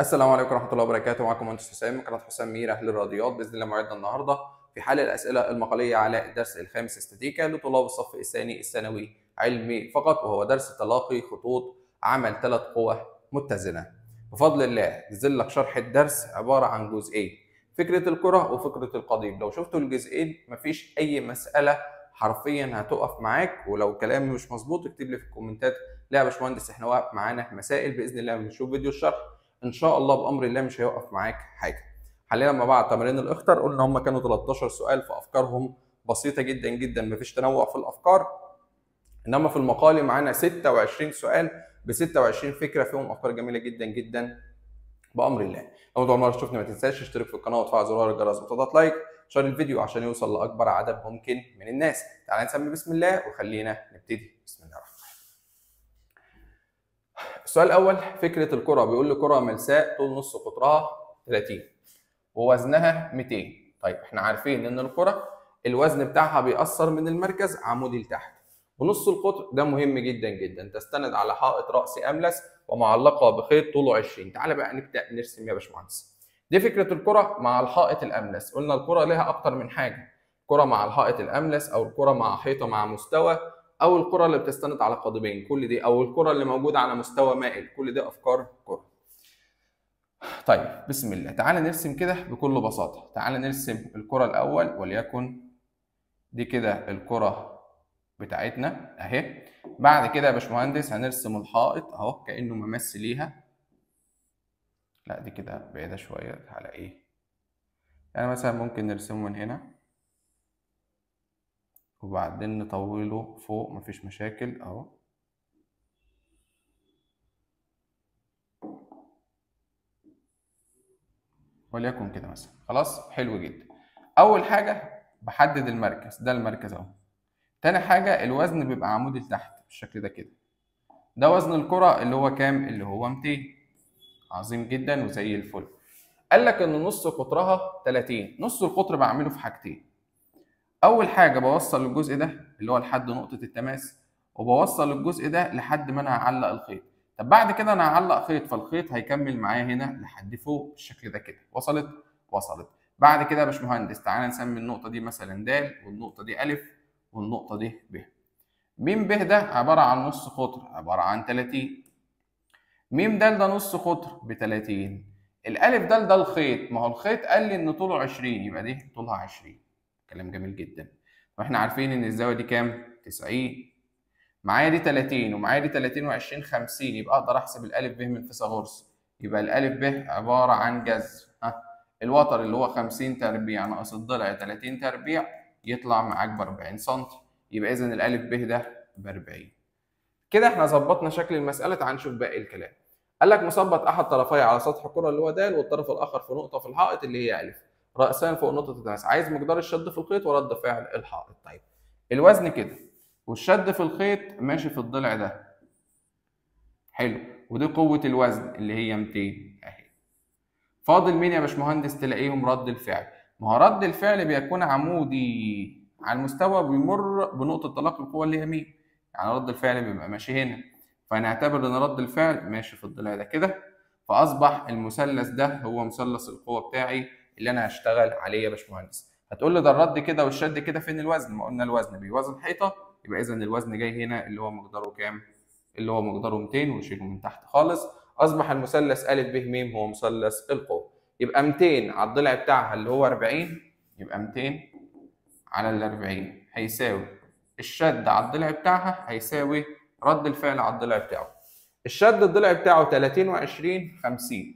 السلام عليكم ورحمه الله وبركاته معكم مهندس حسام من قناه حسام مير اهل الرياضيات باذن الله موعدنا النهارده في حل الاسئله المقاليه على الدرس الخامس استاتيكا لطلاب الصف الثاني الثانوي علمي فقط وهو درس تلاقي خطوط عمل ثلاث قوى متزنه بفضل الله نزل لك شرح الدرس عباره عن جزئين فكره الكره وفكره القضيب لو شفتوا الجزئين مفيش اي مساله حرفيا هتقف معاك ولو كلامي مش مظبوط اكتب لي في الكومنتات لا يا باشمهندس احنا واقف معانا مسائل باذن الله بنشوف فيديو الشرح ان شاء الله بامر الله مش هيوقف معاك حاجه حلينا مع بعض تمارين الاخطر قلنا هم كانوا 13 سؤال في افكارهم بسيطه جدا جدا مفيش تنوع في الافكار انما في المقال معانا 26 سؤال ب 26 فكره فيهم افكار جميله جدا جدا بامر الله لو اول مره تشوفني ما تنساش تشترك في القناه وتفعل زرار الجرس وتضغط لايك شير الفيديو عشان يوصل لاكبر عدد ممكن من الناس تعال نسمي بسم الله وخلينا نبتدي بسم الله الرحمن الرحيم السؤال الاول فكره الكره بيقول لي كره ملساء طول نص قطرها 30 ووزنها 200 طيب احنا عارفين ان الكره الوزن بتاعها بيأثر من المركز عمودي لتحت ونص القطر ده مهم جدا جدا تستند على حائط رأس أملس ومعلقة بخيط طوله 20 تعالى بقى نبدأ نرسم يا باشمهندس دي فكرة الكرة مع الحائط الأملس قلنا الكرة لها أكتر من حاجة كرة مع الحائط الأملس أو الكرة مع حيطة مع مستوى أو الكرة اللي بتستند على قضيبين كل دي أو الكرة اللي موجودة على مستوى مائل كل دي أفكار كرة طيب بسم الله تعالى نرسم كده بكل بساطة تعالى نرسم الكرة الأول وليكن دي كده الكرة بتاعتنا اهي بعد كده يا باشمهندس هنرسم الحائط اهو كانه ممس ليها لا دي كده بعيده شويه على ايه يعني مثلا ممكن نرسمه من هنا وبعدين نطوله فوق مفيش مشاكل اهو وليكن كده مثلا خلاص حلو جدا اول حاجه بحدد المركز ده المركز اهو تاني حاجة الوزن بيبقى عمودي لتحت بالشكل ده كده ده وزن الكرة اللي هو كام؟ اللي هو 200 عظيم جدا وزي الفل قال لك ان نص قطرها 30 نص القطر بعمله في حاجتين اول حاجة بوصل الجزء ده اللي هو لحد نقطة التماس وبوصل الجزء ده لحد ما انا هعلق الخيط طب بعد كده انا هعلق خيط فالخيط هيكمل معايا هنا لحد فوق بالشكل ده كده وصلت وصلت بعد كده يا باشمهندس تعالى نسمي النقطة دي مثلا د والنقطة دي ألف والنقطة دي ب م ب ده عبارة عن نص قطر عبارة عن 30 م د ده نص قطر ب 30 الألف ده ده الخيط ما هو الخيط قال لي إن طوله 20 يبقى دي طولها 20 كلام جميل جدا واحنا عارفين إن الزاوية دي كام؟ 90 معايا دي 30 ومعايا دي 30 و20 50 يبقى أقدر أحسب الألف ب من فيثاغورس يبقى الألف ب عبارة عن جذر ها الوتر اللي هو 50 تربيع ناقص الضلع 30 تربيع يطلع معاك ب 40 سم يبقى اذا الالف ب ده ب 40 كده احنا ظبطنا شكل المساله تعال نشوف باقي الكلام قال لك مثبت احد طرفي على سطح الكره اللي هو د والطرف الاخر في نقطه في الحائط اللي هي الف راسان فوق نقطه التماس عايز مقدار الشد في الخيط ورد فعل الحائط طيب الوزن كده والشد في الخيط ماشي في الضلع ده حلو ودي قوه الوزن اللي هي 200 اهي فاضل مين يا باشمهندس تلاقيهم رد الفعل ما هو رد الفعل بيكون عمودي على المستوى بيمر بنقطة تلاقي القوة اللي هي مين؟ يعني رد الفعل بيبقى ماشي هنا فنعتبر إن رد الفعل ماشي في الضلع ده كده فأصبح المثلث ده هو مثلث القوة بتاعي اللي أنا هشتغل عليه يا باشمهندس هتقول لي ده الرد كده والشد كده فين الوزن؟ ما قلنا الوزن بيوزن حيطة يبقى إذا الوزن جاي هنا اللي هو مقداره كام؟ اللي هو مقداره 200 ونشيله من تحت خالص أصبح المثلث أ ب م هو مثلث القوة يبقى 200 على الضلع بتاعها اللي هو 40 يبقى 200 على ال 40 هيساوي الشد على الضلع بتاعها هيساوي رد الفعل على الضلع بتاعه الشد الضلع بتاعه 30 و20 50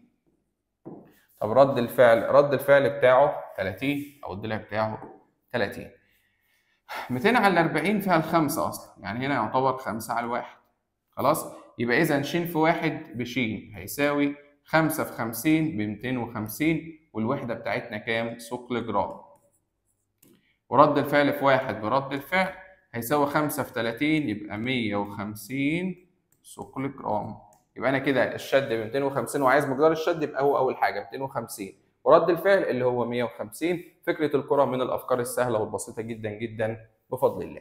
طب رد الفعل رد الفعل بتاعه 30 او الضلع بتاعه 30 200 على 40 فيها الخمسة اصلا يعني هنا يعتبر 5 على الواحد خلاص يبقى اذا ش في واحد بش هيساوي 5 في 50 ب 250 والوحدة بتاعتنا كام؟ ثقل جرام. ورد الفعل في واحد برد الفعل هيساوي 5 في 30 يبقى 150 ثقل جرام. يبقى أنا كده الشد ب 250 وعايز مقدار الشد يبقى هو أول حاجة 250 ورد الفعل اللي هو 150 فكرة الكرة من الأفكار السهلة والبسيطة جدا جدا بفضل الله.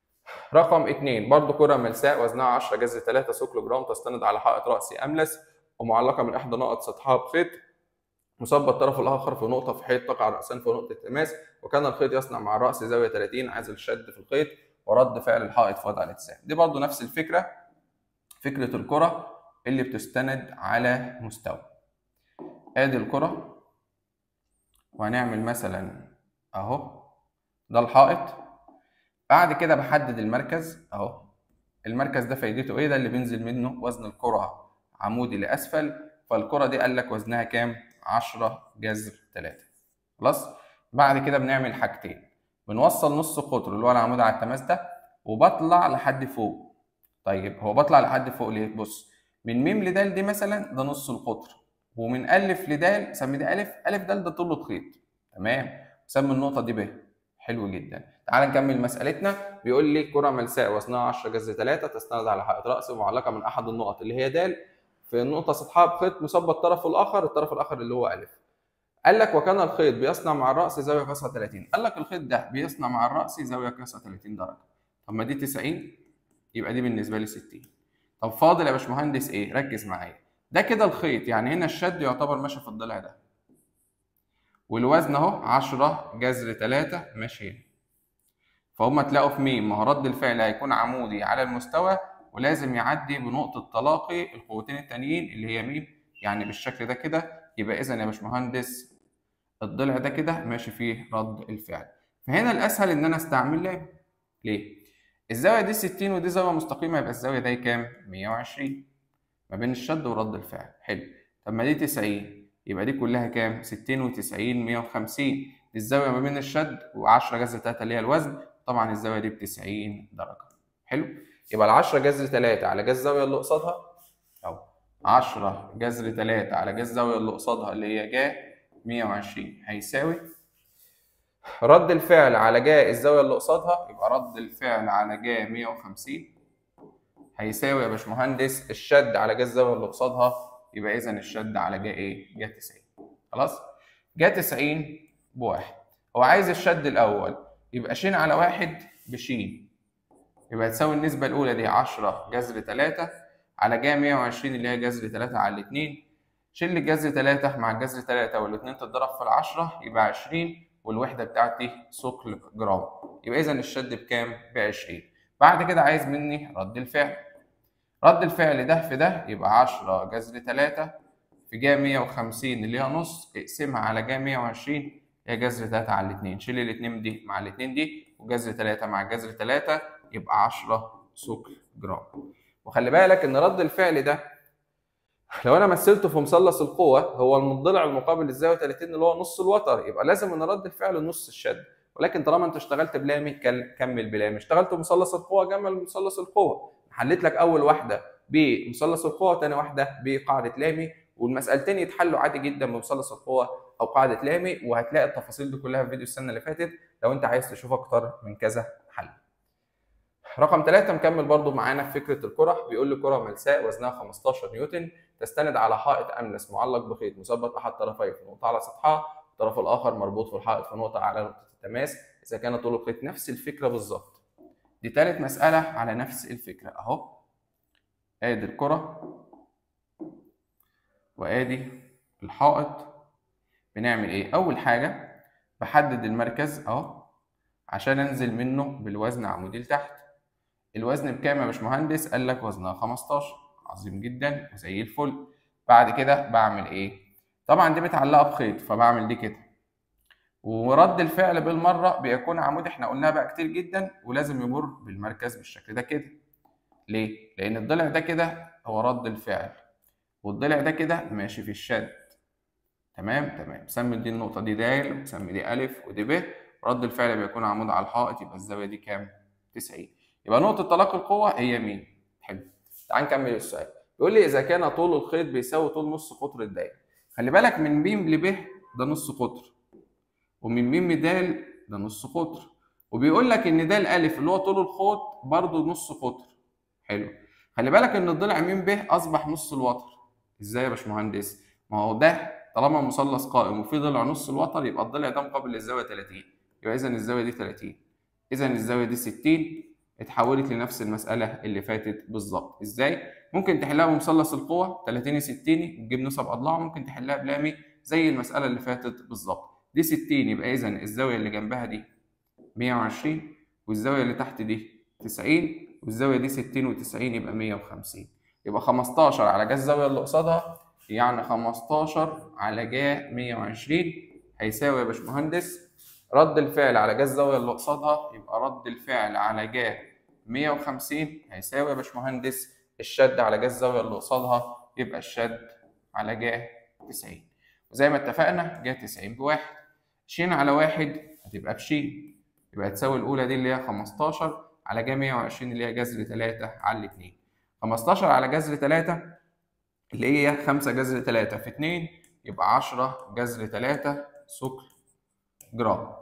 رقم اثنين برضو كرة ملساء وزنها 10 جذر 3 ثقل جرام تستند على حائط رأسي أملس ومعلقه من احدى نقط سطحها بخيط مثبت الطرف الاخر في نقطه في حيط تقع راسان في نقطه تماس وكان الخيط يصنع مع الراس زاويه 30 عزل الشد في الخيط ورد فعل الحائط في وضع الاتساع دي برضو نفس الفكره فكره الكره اللي بتستند على مستوى ادي الكره وهنعمل مثلا اهو ده الحائط بعد كده بحدد المركز اهو المركز ده فايدته ايه ده اللي بينزل منه وزن الكره عمودي لاسفل فالكره دي قال لك وزنها كام 10 جذر 3 خلاص بعد كده بنعمل حاجتين بنوصل نص قطر اللي هو العمود على التماس ده وبطلع لحد فوق طيب هو بطلع لحد فوق ليه بص من م لد دي مثلا ده نص القطر ومن الف لد سمي دي الف الف د ده طول الخيط تمام سمي النقطه دي ب حلو جدا تعال نكمل مسألتنا بيقول لي كرة ملساء وزنها 10 جذر 3 تستند على حائط رأس ومعلقة من أحد النقط اللي هي د في النقطة سطحها بخيط مثبت الطرف الآخر الطرف الآخر اللي هو ألف قال لك وكان الخيط بيصنع مع الرأس زاوية قصها 30 قال لك الخيط ده بيصنع مع الرأس زاوية قصها 30 درجة طب ما دي 90 يبقى دي بالنسبة لي 60 طب فاضل يا باشمهندس ايه ركز معايا ده كده الخيط يعني هنا الشد يعتبر ماشي في الضلع ده والوزن اهو 10 جذر 3 ماشي هنا فهم تلاقوا في ميم ما هو رد الفعل هيكون عمودي على المستوى ولازم يعدي بنقطة تلاقي القوتين التانيين اللي هي ميم يعني بالشكل ده كده يبقى إذا يا باشمهندس الضلع ده كده ماشي فيه رد الفعل فهنا الأسهل إن أنا أستعمل لام ليه؟ الزاوية دي 60 ودي زاوية مستقيمة يبقى الزاوية دي كام؟ 120 ما بين الشد ورد الفعل حلو طب ما دي 90 يبقى دي كلها كام؟ 60 و90 150 دي الزاوية ما بين الشد و10 جذر 3 اللي هي الوزن طبعا الزاوية دي ب 90 درجة حلو يبقى ال 10 جذر 3 على جذر الزاوية اللي قصادها أهو 10 جذر 3 على جذر الزاوية اللي قصادها اللي هي جا 120 هيساوي رد الفعل على جا الزاوية اللي قصادها يبقى رد الفعل على جا 150 هيساوي يا باشمهندس الشد على جا الزاوية اللي قصادها يبقى إذا الشد على جا إيه؟ جا 90 خلاص؟ جا 90 بواحد هو عايز الشد الأول يبقى ش على واحد بش يبقى تساوي النسبة الأولى دي 10 جذر 3 على جا 120 اللي هي جذر 3 على الاتنين شيل الجذر 3 مع الجذر 3 والاتنين تتضرب في العشرة يبقى 20 والوحدة بتاعتي ثقل جرام يبقى إذا الشد بكام؟ ب 20 بعد كده عايز مني رد الفعل رد الفعل ده في ده يبقى 10 جذر 3 في جا 150 اللي هي نص اقسمها على جا 120 هي جذر 3 على الاتنين شيل الاتنين دي مع الاتنين دي وجذر 3 مع جذر 3 يبقى 10 ثقل جرام وخلي بالك ان رد الفعل ده لو انا مثلته في مثلث القوه هو المضلع المقابل للزاويه 30 اللي هو نص الوتر يبقى لازم ان رد الفعل نص الشد ولكن طالما انت اشتغلت بلامي كمل بلامي اشتغلت بمثلث القوه كمل بمثلث القوه حليت لك اول واحده بمثلث القوه وثاني واحده بقاعده لامي والمسالتين يتحلوا عادي جدا بمثلث القوه او قاعده لامي وهتلاقي التفاصيل دي كلها في فيديو السنه اللي فاتت لو انت عايز تشوف اكتر من كذا حل رقم ثلاثة مكمل برضو معانا في فكرة الكرة بيقول لي كرة ملساء وزنها 15 نيوتن تستند على حائط أملس معلق بخيط مثبت أحد طرفيه في نقطة على سطحها الطرف الآخر مربوط في الحائط في نقطة على نقطة التماس إذا كان طول الخيط نفس الفكرة بالظبط دي تالت مسألة على نفس الفكرة أهو آدي الكرة وآدي الحائط بنعمل إيه؟ أول حاجة بحدد المركز أهو عشان أنزل منه بالوزن عمودي لتحت الوزن بكام يا باشمهندس؟ قال لك وزنها 15 عظيم جدا وزي الفل بعد كده بعمل ايه؟ طبعا دي متعلقه بخيط فبعمل دي كده ورد الفعل بالمره بيكون عمودي احنا قلناها بقى كتير جدا ولازم يمر بالمركز بالشكل ده كده ليه؟ لان الضلع ده كده هو رد الفعل والضلع ده كده ماشي في الشد تمام تمام سمي دي النقطه دي د وسمي دي ا ودي ب رد الفعل بيكون عمود على الحائط يبقى الزاويه دي كام؟ 90 يبقى نقطة تلاقي القوة هي مين؟ حلو. تعال نكمل السؤال. بيقول لي إذا كان طول الخيط بيساوي طول نص قطر الدايرة. خلي بالك من م ل ب ده نص قطر. ومن م د ده نص قطر. وبيقول لك إن د أ اللي هو طول الخيط برضه نص قطر. حلو. خلي بالك إن الضلع م ب أصبح نص الوتر. إزاي يا باشمهندس؟ ما هو ده طالما مثلث قائم وفي ضلع نص الوتر يبقى الضلع ده مقابل للزاوية 30. يبقى إذا الزاوية دي 30. إذا الزاوية دي 60 اتحولت لنفس المساله اللي فاتت بالظبط ازاي ممكن تحلها بمثلث القوة 30 60 تجيب نسب اضلاع ممكن تحلها بلامي زي المساله اللي فاتت بالظبط دي 60 يبقى اذا الزاويه اللي جنبها دي 120 والزاويه اللي تحت دي 90 والزاويه دي 60 و90 يبقى 150 يبقى 15 على جا الزاويه اللي قصادها يعني 15 على جا 120 هيساوي يا باشمهندس رد الفعل على جا الزاويه اللي قصادها يبقى رد الفعل على جا 150 هيساوي يا باشمهندس الشد على جا الزاويه اللي قصادها يبقى الشد على جا 90 وزي ما اتفقنا جا 90 بواحد شين على واحد هتبقى بشين يبقى تساوي الاولى دي اللي هي 15 على جا 120 اللي هي جذر 3 على الاثنين 15 على جذر 3 اللي هي 5 جذر 3 في 2 يبقى 10 جذر 3 ثقل جرام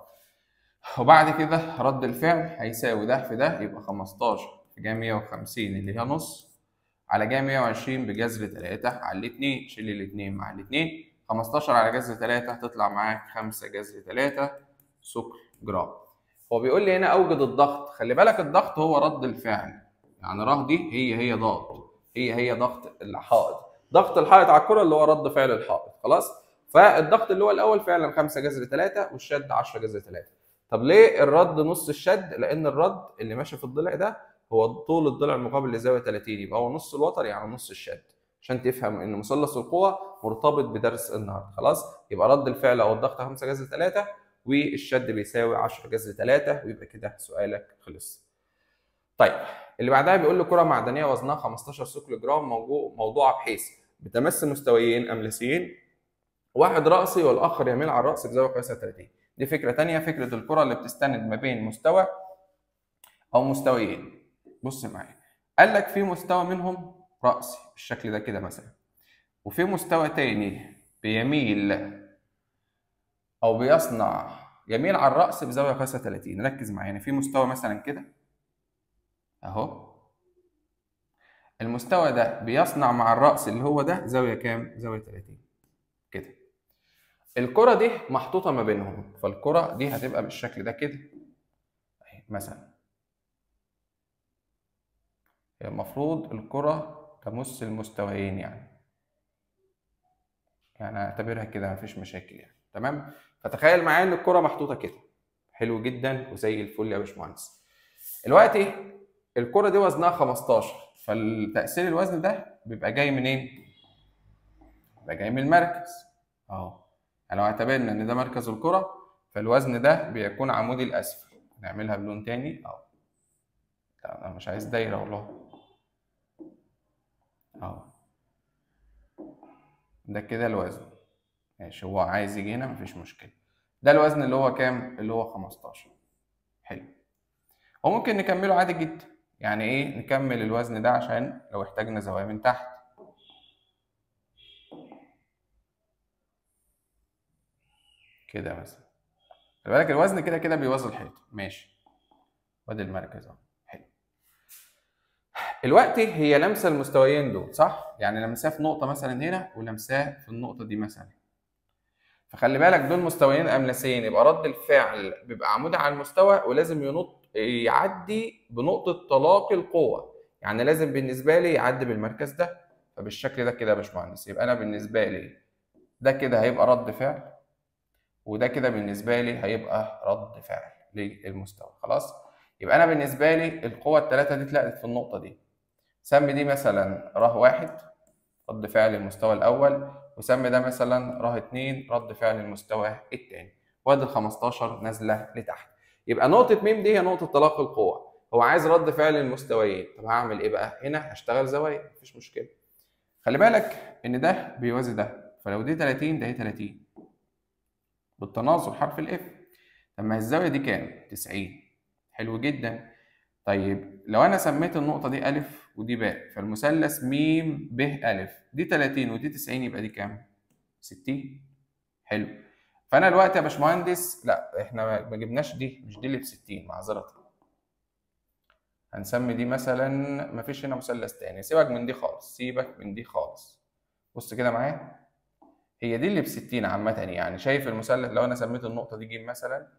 وبعد كده رد الفعل هيساوي ده في ده يبقى 15 في جا 150 اللي هي نص على جا 120 بجذر 3 على الاثنين شيل الاثنين مع الاثنين 15 على جذر 3 هتطلع معاك 5 جذر 3 ثقل جرام هو بيقول لي هنا اوجد الضغط خلي بالك الضغط هو رد الفعل يعني ره دي هي هي ضغط هي هي ضغط الحائط ضغط الحائط على الكره اللي هو رد فعل الحائط خلاص فالضغط اللي هو الاول فعلا 5 جذر 3 والشد 10 جذر 3 طب ليه الرد نص الشد لان الرد اللي ماشي في الضلع ده هو طول الضلع المقابل لزاويه 30 يبقى هو نص الوتر يعني نص الشد عشان تفهم ان مثلث القوى مرتبط بدرس النهارده خلاص يبقى رد الفعل او الضغط 5 جذر 3 والشد بيساوي 10 جذر 3 ويبقى كده سؤالك خلص طيب اللي بعدها بيقول لي كره معدنيه وزنها 15 ثقل جرام موضوع موضوعه بحيث بتمس مستويين املسيين واحد راسي والاخر يميل على الراس بزاويه قياسها 30 دي فكره ثانيه فكره الكره اللي بتستند ما بين مستوى او مستويين بص معايا قال لك في مستوى منهم راسي بالشكل ده كده مثلا وفي مستوى تاني بيميل او بيصنع يميل على الراس بزاويه قياسها 30 ركز معايا في مستوى مثلا كده اهو المستوى ده بيصنع مع الراس اللي هو ده زاويه كام زاويه 30 كده الكره دي محطوطه ما بينهم فالكره دي هتبقى بالشكل ده كده اهي مثلا المفروض الكره تمس المستويين يعني يعني اعتبرها كده مفيش مشاكل يعني تمام فتخيل معايا ان الكره محطوطه كده حلو جدا وزي الفل يا باشمهندس دلوقتي الكره دي وزنها 15 فالتاثير الوزن ده بيبقى جاي منين بيبقى جاي من المركز اهو يعني لو اعتبرنا ان ده مركز الكره فالوزن ده بيكون عمودي الاسفل نعملها بلون تاني اهو لا انا مش عايز دايره والله اهو ده كده الوزن ماشي هو عايز يجي هنا مفيش مشكله ده الوزن اللي هو كام اللي هو 15 حلو وممكن نكمله عادي جدا يعني ايه نكمل الوزن ده عشان لو احتاجنا زوايا من تحت كده مثلا خلي بالك الوزن كده كده بيوازي الحيط ماشي وادي المركز اهو حلو الوقت هي لمسه المستويين دول صح يعني لمساه في نقطه مثلا هنا ولمساه في النقطه دي مثلا فخلي بالك دول مستويين املسيين يبقى رد الفعل بيبقى عمودي على المستوى ولازم ينط يعدي بنقطه تلاقي القوه يعني لازم بالنسبه لي يعدي بالمركز ده فبالشكل ده كده يا باشمهندس يبقى انا بالنسبه لي ده كده هيبقى رد فعل وده كده بالنسبه لي هيبقى رد فعل للمستوى خلاص يبقى انا بالنسبه لي القوه الثلاثه دي اتلقت في النقطه دي سمي دي مثلا ره واحد رد فعل المستوى الاول وسمي ده مثلا ره اتنين رد فعل المستوى الثاني وادي ال 15 نازله لتحت يبقى نقطه ميم دي هي نقطه تلاقي القوى هو عايز رد فعل المستويين طب هعمل ايه بقى هنا هشتغل زوايا مفيش مشكله خلي بالك ان ده بيوازي ده فلو دي 30 ده هي 30 بالتناظر حرف الاف طب ما الزاويه دي كام 90 حلو جدا طيب لو انا سميت النقطه دي الف ودي باء فالمثلث م ب الف دي 30 ودي 90 يبقى دي كام 60 حلو فانا دلوقتي يا باشمهندس لا احنا ما جبناش دي مش دي اللي ب 60 معذره هنسمي دي مثلا ما فيش هنا مثلث تاني سيبك من دي خالص سيبك من دي خالص بص كده معايا هي دي اللي ب 60 عامة يعني شايف المثلث لو انا سميت النقطة دي ج مثلا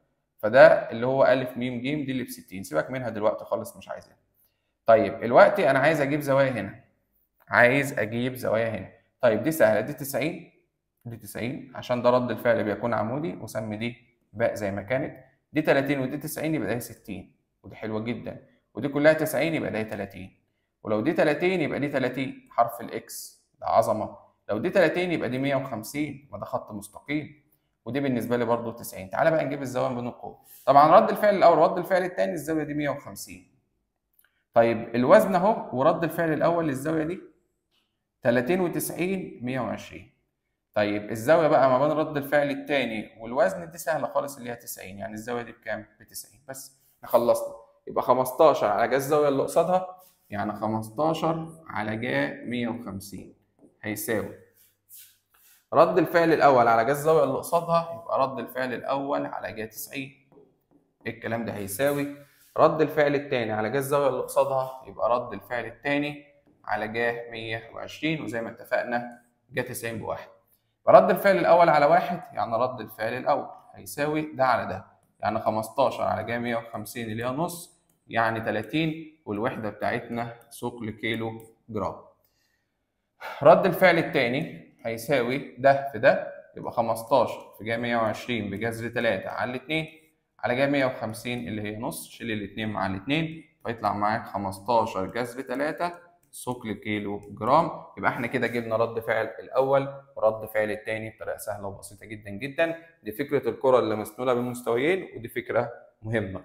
فده اللي هو أ م ج دي اللي ب 60 سيبك منها دلوقتي خالص مش عايزها طيب دلوقتي انا عايز اجيب زوايا هنا عايز اجيب زوايا هنا طيب دي سهله دي 90 دي 90 عشان ده رد الفعل بيكون عمودي وسمي دي باء زي ما كانت دي 30 ودي 90 يبقى ده 60 ودي حلوه جدا ودي كلها 90 يبقى ده 30 ولو دي 30 يبقى دي 30 حرف الاكس ده عظمه لو دي 30 يبقى دي 150 ما ده خط مستقيم ودي بالنسبه لي برضو 90 تعالى بقى نجيب الزاويه بين القوه طبعا رد الفعل الاول رد الفعل الثاني الزاويه دي 150 طيب الوزن اهو ورد الفعل الاول للزاويه دي 30 و90 120 طيب الزاويه بقى ما بين رد الفعل الثاني والوزن دي سهله خالص اللي هي 90 يعني الزاويه دي بكام ب 90 بس خلصنا يبقى 15 على جا الزاويه اللي قصادها يعني 15 على جا 150 هيساوي رد الفعل الاول على جا الزاويه اللي قصادها يبقى رد الفعل الاول على جا 90 الكلام ده هيساوي رد الفعل الثاني على جا الزاويه اللي قصادها يبقى رد الفعل الثاني على جا 120 وزي ما اتفقنا جا 90 بواحد رد الفعل الاول على واحد يعني رد الفعل الاول هيساوي ده على ده يعني 15 على جا 150 اللي هي نص يعني 30 والوحده بتاعتنا ثقل كيلو جرام رد الفعل الثاني هيساوي ده في ده يبقى 15 في جا 120 بجذر 3 على 2 على جا 150 اللي هي نص شيل الاثنين مع الاثنين فيطلع معاك 15 جذر 3 ثقل كيلو جرام يبقى احنا كده جبنا رد فعل الاول ورد فعل الثاني بطريقه سهله وبسيطه جدا جدا دي فكره الكره اللي مسنوله بالمستويين ودي فكره مهمه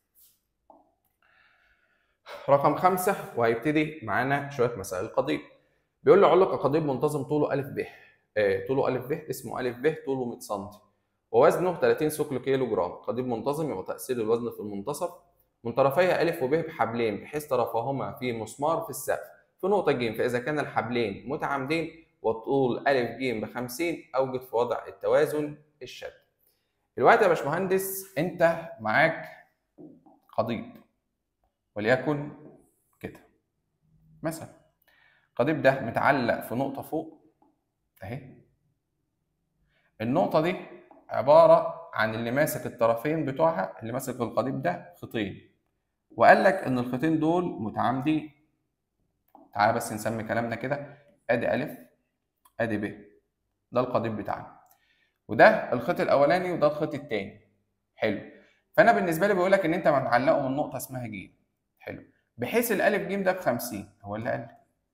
رقم خمسة وهيبتدي معانا شوية مسائل قضيب بيقول لي علق قضيب منتظم طوله أ ب آه طوله أ ب اسمه أ ب طوله 100 سم ووزنه 30 ثقل كيلو جرام قضيب منتظم يبقى تأثير الوزن في المنتصف من طرفيها أ وب بحبلين بحيث طرفهما في مسمار في السقف في نقطة ج فإذا كان الحبلين متعامدين والطول أ ج ب 50 أوجد في وضع التوازن الشد. دلوقتي يا باشمهندس أنت معاك قضيب وليكن كده مثلا القضيب ده متعلق في نقطة فوق أهي النقطة دي عبارة عن اللي ماسك الطرفين بتوعها اللي ماسك القضيب ده خيطين وقال لك ان الخيطين دول متعامدين تعالى بس نسمي كلامنا كده ادي الف ادي ب ده القضيب بتاعنا وده الخيط الاولاني وده الخيط الثاني حلو فانا بالنسبه لي بقول لك ان انت هتعلقه من نقطه اسمها ج حلو بحيث الالف ج ده ب 50 هو اللي قال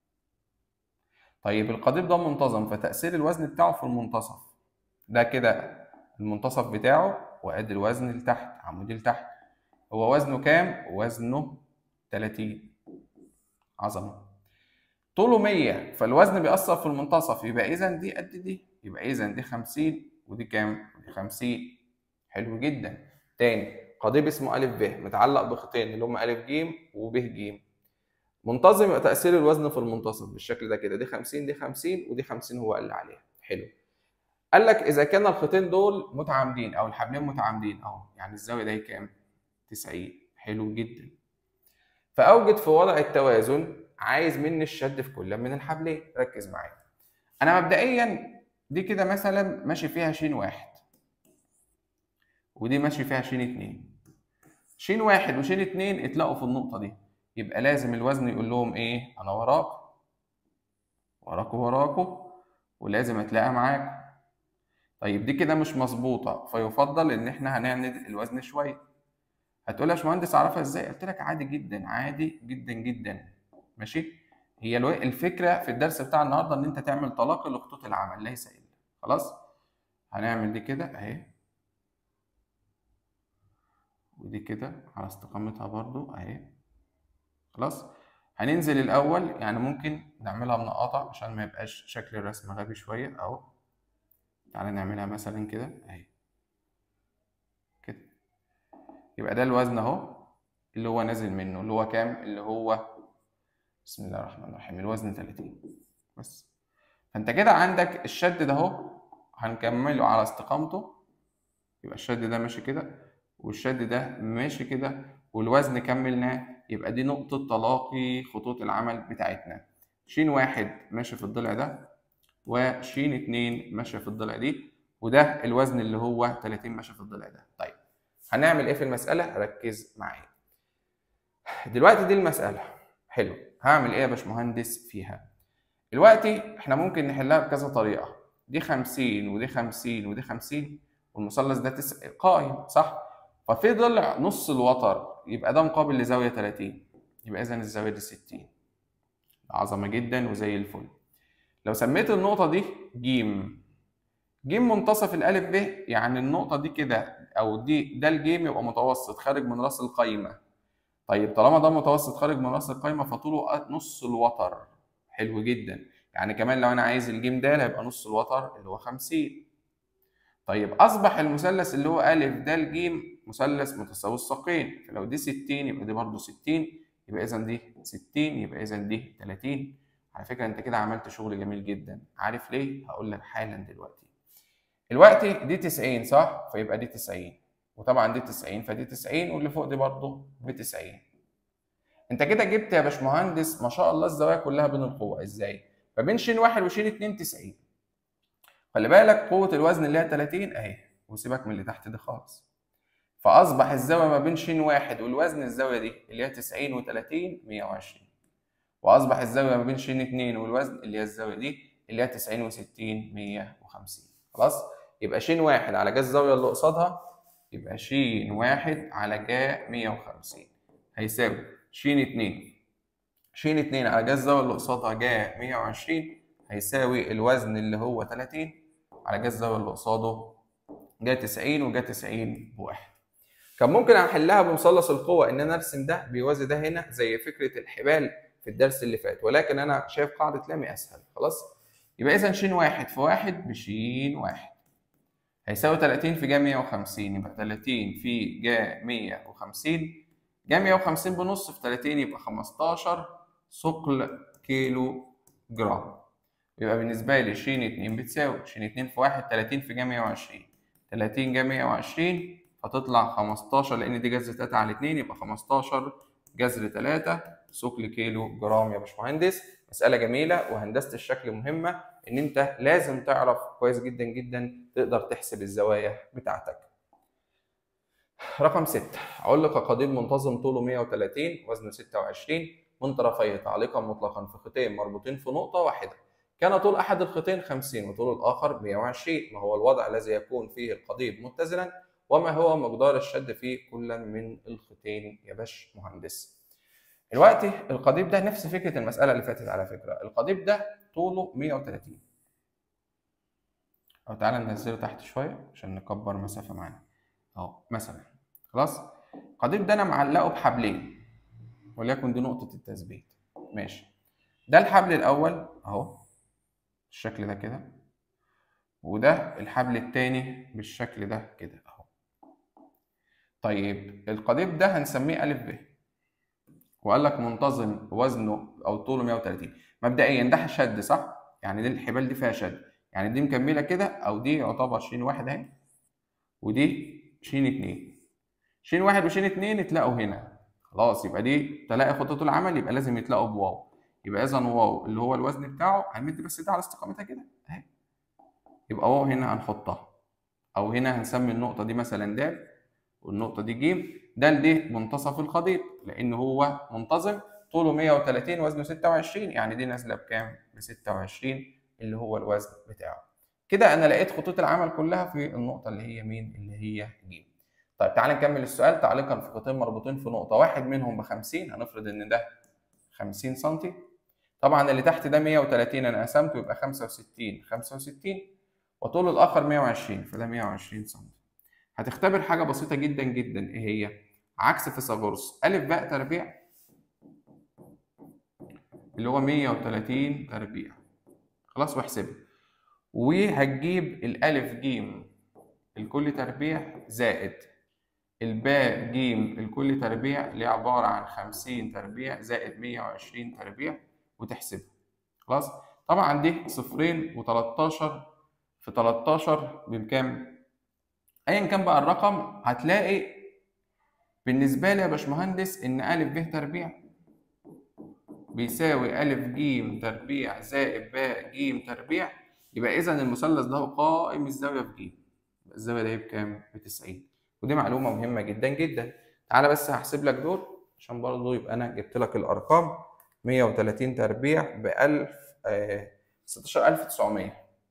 طيب القضيب ده منتظم فتاثير الوزن بتاعه في المنتصف ده كده المنتصف بتاعه وادي الوزن لتحت عمودي لتحت هو وزنه كام؟ وزنه 30 عظمة طوله 100 فالوزن بيأثر في المنتصف يبقى إذا دي قد دي يبقى إذا دي 50 ودي كام؟ دي 50 حلو جدا تاني قضيب اسمه أ ب متعلق بخيطين اللي هم أ ج وب ج منتظم يبقى تأثير الوزن في المنتصف بالشكل ده كده دي 50 دي 50 ودي 50 هو قال عليها حلو قال لك إذا كان الخيطين دول متعامدين أو الحبلين متعامدين أهو يعني الزاوية دي كام؟ 90 حلو جدا فأوجد في وضع التوازن عايز مني الشد في كل من الحبلين ركز معايا أنا مبدئيا دي كده مثلا ماشي فيها ش واحد ودي ماشي فيها ش اتنين ش واحد وش اتنين اتلاقوا في النقطة دي يبقى لازم الوزن يقول لهم إيه أنا وراك وراكوا وراكوا ولازم أتلاقى معاكم طيب دي كده مش مظبوطة فيفضل إن إحنا هنعند الوزن شوية هتقول يا باشمهندس اعرفها ازاي؟ قلت لك عادي جدا عادي جدا جدا ماشي؟ هي الفكره في الدرس بتاع النهارده ان انت تعمل تلاقي لخطوط العمل ليس الا خلاص؟ هنعمل دي كده اهي ودي كده على استقامتها برضو اهي خلاص؟ هننزل الاول يعني ممكن نعملها منقطه عشان ما يبقاش شكل الرسم غبي شويه اهو تعالى نعملها مثلا كده اهي يبقى ده الوزن اهو اللي هو نازل منه اللي هو كام اللي هو بسم الله الرحمن الرحيم الوزن 30 بس فانت كده عندك الشد ده اهو هنكمله على استقامته يبقى الشد ده ماشي كده والشد ده ماشي كده والوزن كملناه يبقى دي نقطة تلاقي خطوط العمل بتاعتنا ش واحد ماشي في الضلع ده وش اتنين ماشية في الضلع دي وده الوزن اللي هو 30 ماشي في الضلع ده طيب هنعمل ايه في المساله ركز معايا دلوقتي دي المساله حلو هعمل ايه يا باشمهندس فيها دلوقتي احنا ممكن نحلها بكذا طريقه دي 50 ودي 50 ودي 50 والمثلث ده تس... قائم صح ففي ضلع نص الوتر يبقى ده مقابل لزاويه 30 يبقى اذا الزاويه دي 60 عظمه جدا وزي الفل لو سميت النقطه دي جيم جيم منتصف الالف ب يعني النقطه دي كده او دي ده الجيم يبقى متوسط خارج من راس القايمه طيب طالما ده متوسط خارج من راس القايمه فطوله نص الوتر حلو جدا يعني كمان لو انا عايز الجيم ده هيبقى نص الوتر اللي هو 50 طيب اصبح المثلث اللي هو ا د ج مثلث متساوي الساقين فلو دي 60 يبقى دي برضه 60 يبقى اذا دي 60 يبقى اذا دي 30 على فكره انت كده عملت شغل جميل جدا عارف ليه هقول لك حالا دلوقتي دلوقتي دي 90 صح فيبقى دي 90 وطبعا دي 90 فدي 90 واللي فوق دي برضه ب 90 انت كده جبت يا باشمهندس ما شاء الله الزوايا كلها بين القوة ازاي فبين ش واحد وش اتنين 90 خلي بالك قوة الوزن اللي هي 30 اهي وسيبك من اللي تحت دي خالص فأصبح الزاوية ما بين ش واحد والوزن الزاوية دي اللي هي 90 و30 120 وأصبح الزاوية ما بين ش اتنين والوزن اللي هي الزاوية دي اللي هي 90 و60 150 خلاص يبقى ش واحد على جا الزاوية اللي قصادها يبقى ش واحد على جا 150 هيساوي ش اتنين ش اتنين على جا الزاوية اللي قصادها جا 120 هيساوي الوزن اللي هو 30 على جا الزاوية اللي قصاده جا 90 وجا 90 بواحد كان ممكن احلها بمثلث القوة ان انا ارسم ده بيوازي ده هنا زي فكرة الحبال في الدرس اللي فات ولكن انا شايف قاعدة لامي اسهل خلاص يبقى اذا ش واحد في واحد بش واحد هيساوي 30 في جا 150 يبقى 30 في جا 150 جا 150 بنص في 30 يبقى 15 ثقل كيلو جرام يبقى بالنسبة لي ش 2 بتساوي ش 2 في 1 30 في جا 120 30 جا 120 هتطلع 15 لأن دي جذر 3 على 2 يبقى 15 جذر 3 ثقل كيلو جرام يا باشمهندس مسألة جميلة وهندسة الشكل مهمة إن أنت لازم تعرف كويس جدا جدا تقدر تحسب الزوايا بتاعتك. رقم 6 علق قضيب منتظم طوله 130 وزنه 26 من طرفيه تعليقا مطلقا في خيطين مربوطين في نقطة واحدة. كان طول أحد الخيطين 50 وطول الآخر 120 ما هو الوضع الذي يكون فيه القضيب متزنا وما هو مقدار الشد في كل من الخيطين يا باش مهندس. دلوقتي القضيب ده نفس فكرة المسألة اللي فاتت على فكرة، القضيب ده طوله 130 أو تعالى ننزله تحت شوية عشان نكبر مسافة معانا. أهو مثلا خلاص؟ القضيب ده أنا معلقه بحبلين وليكن دي نقطة التثبيت. ماشي. ده الحبل الأول أهو بالشكل ده كده وده الحبل التاني بالشكل ده كده أهو. طيب القضيب ده هنسميه ألف ب وقال لك منتظم وزنه او طوله 130 مبدئيا ده شد صح؟ يعني دي الحبال دي فيها شد يعني دي مكمله كده او دي يعتبر شين واحد اهي ودي شين اتنين شين واحد وشين اتنين اتلاقوا هنا خلاص يبقى دي تلاقي خطوط العمل يبقى لازم يتلاقوا بواو يبقى اذا واو اللي هو الوزن بتاعه هنمد بس ده على استقامتها كده اهي يبقى واو هنا هنحطها او هنا هنسمي النقطه دي مثلا د والنقطه دي ج ده ليه منتصف القضيب لان هو منتظم طوله 130 وزنه 26 يعني دي نازله بكام ب 26 اللي هو الوزن بتاعه كده انا لقيت خطوط العمل كلها في النقطه اللي هي مين اللي هي ج طيب تعالى نكمل السؤال تعليقا في خطين مربوطين في نقطه واحد منهم ب 50 هنفرض ان ده 50 سم طبعا اللي تحت ده 130 انا قسمته يبقى 65 65 وطول الاخر 120 فده 120 سم هتختبر حاجة بسيطة جدا جدا ايه هي؟ عكس فيثاغورس ألف باء تربيع اللي هو 130 تربيع خلاص واحسبها وهتجيب الألف جيم الكل تربيع زائد الباء جيم الكل تربيع اللي هي عبارة عن 50 تربيع زائد 120 تربيع وتحسبها خلاص طبعا دي صفرين و13 في 13 بكام؟ ايا كان بقى الرقم هتلاقي بالنسبه لي يا باشمهندس ان ا ب تربيع بيساوي ا ج تربيع زائد ب ج تربيع يبقى اذا المثلث ده قائم الزاويه في ج الزاويه ده بكام ب 90 ودي معلومه مهمه جدا جدا تعالى بس هحسب لك دول عشان برضه يبقى انا جبت لك الارقام 130 تربيع ب 1000 آه 16900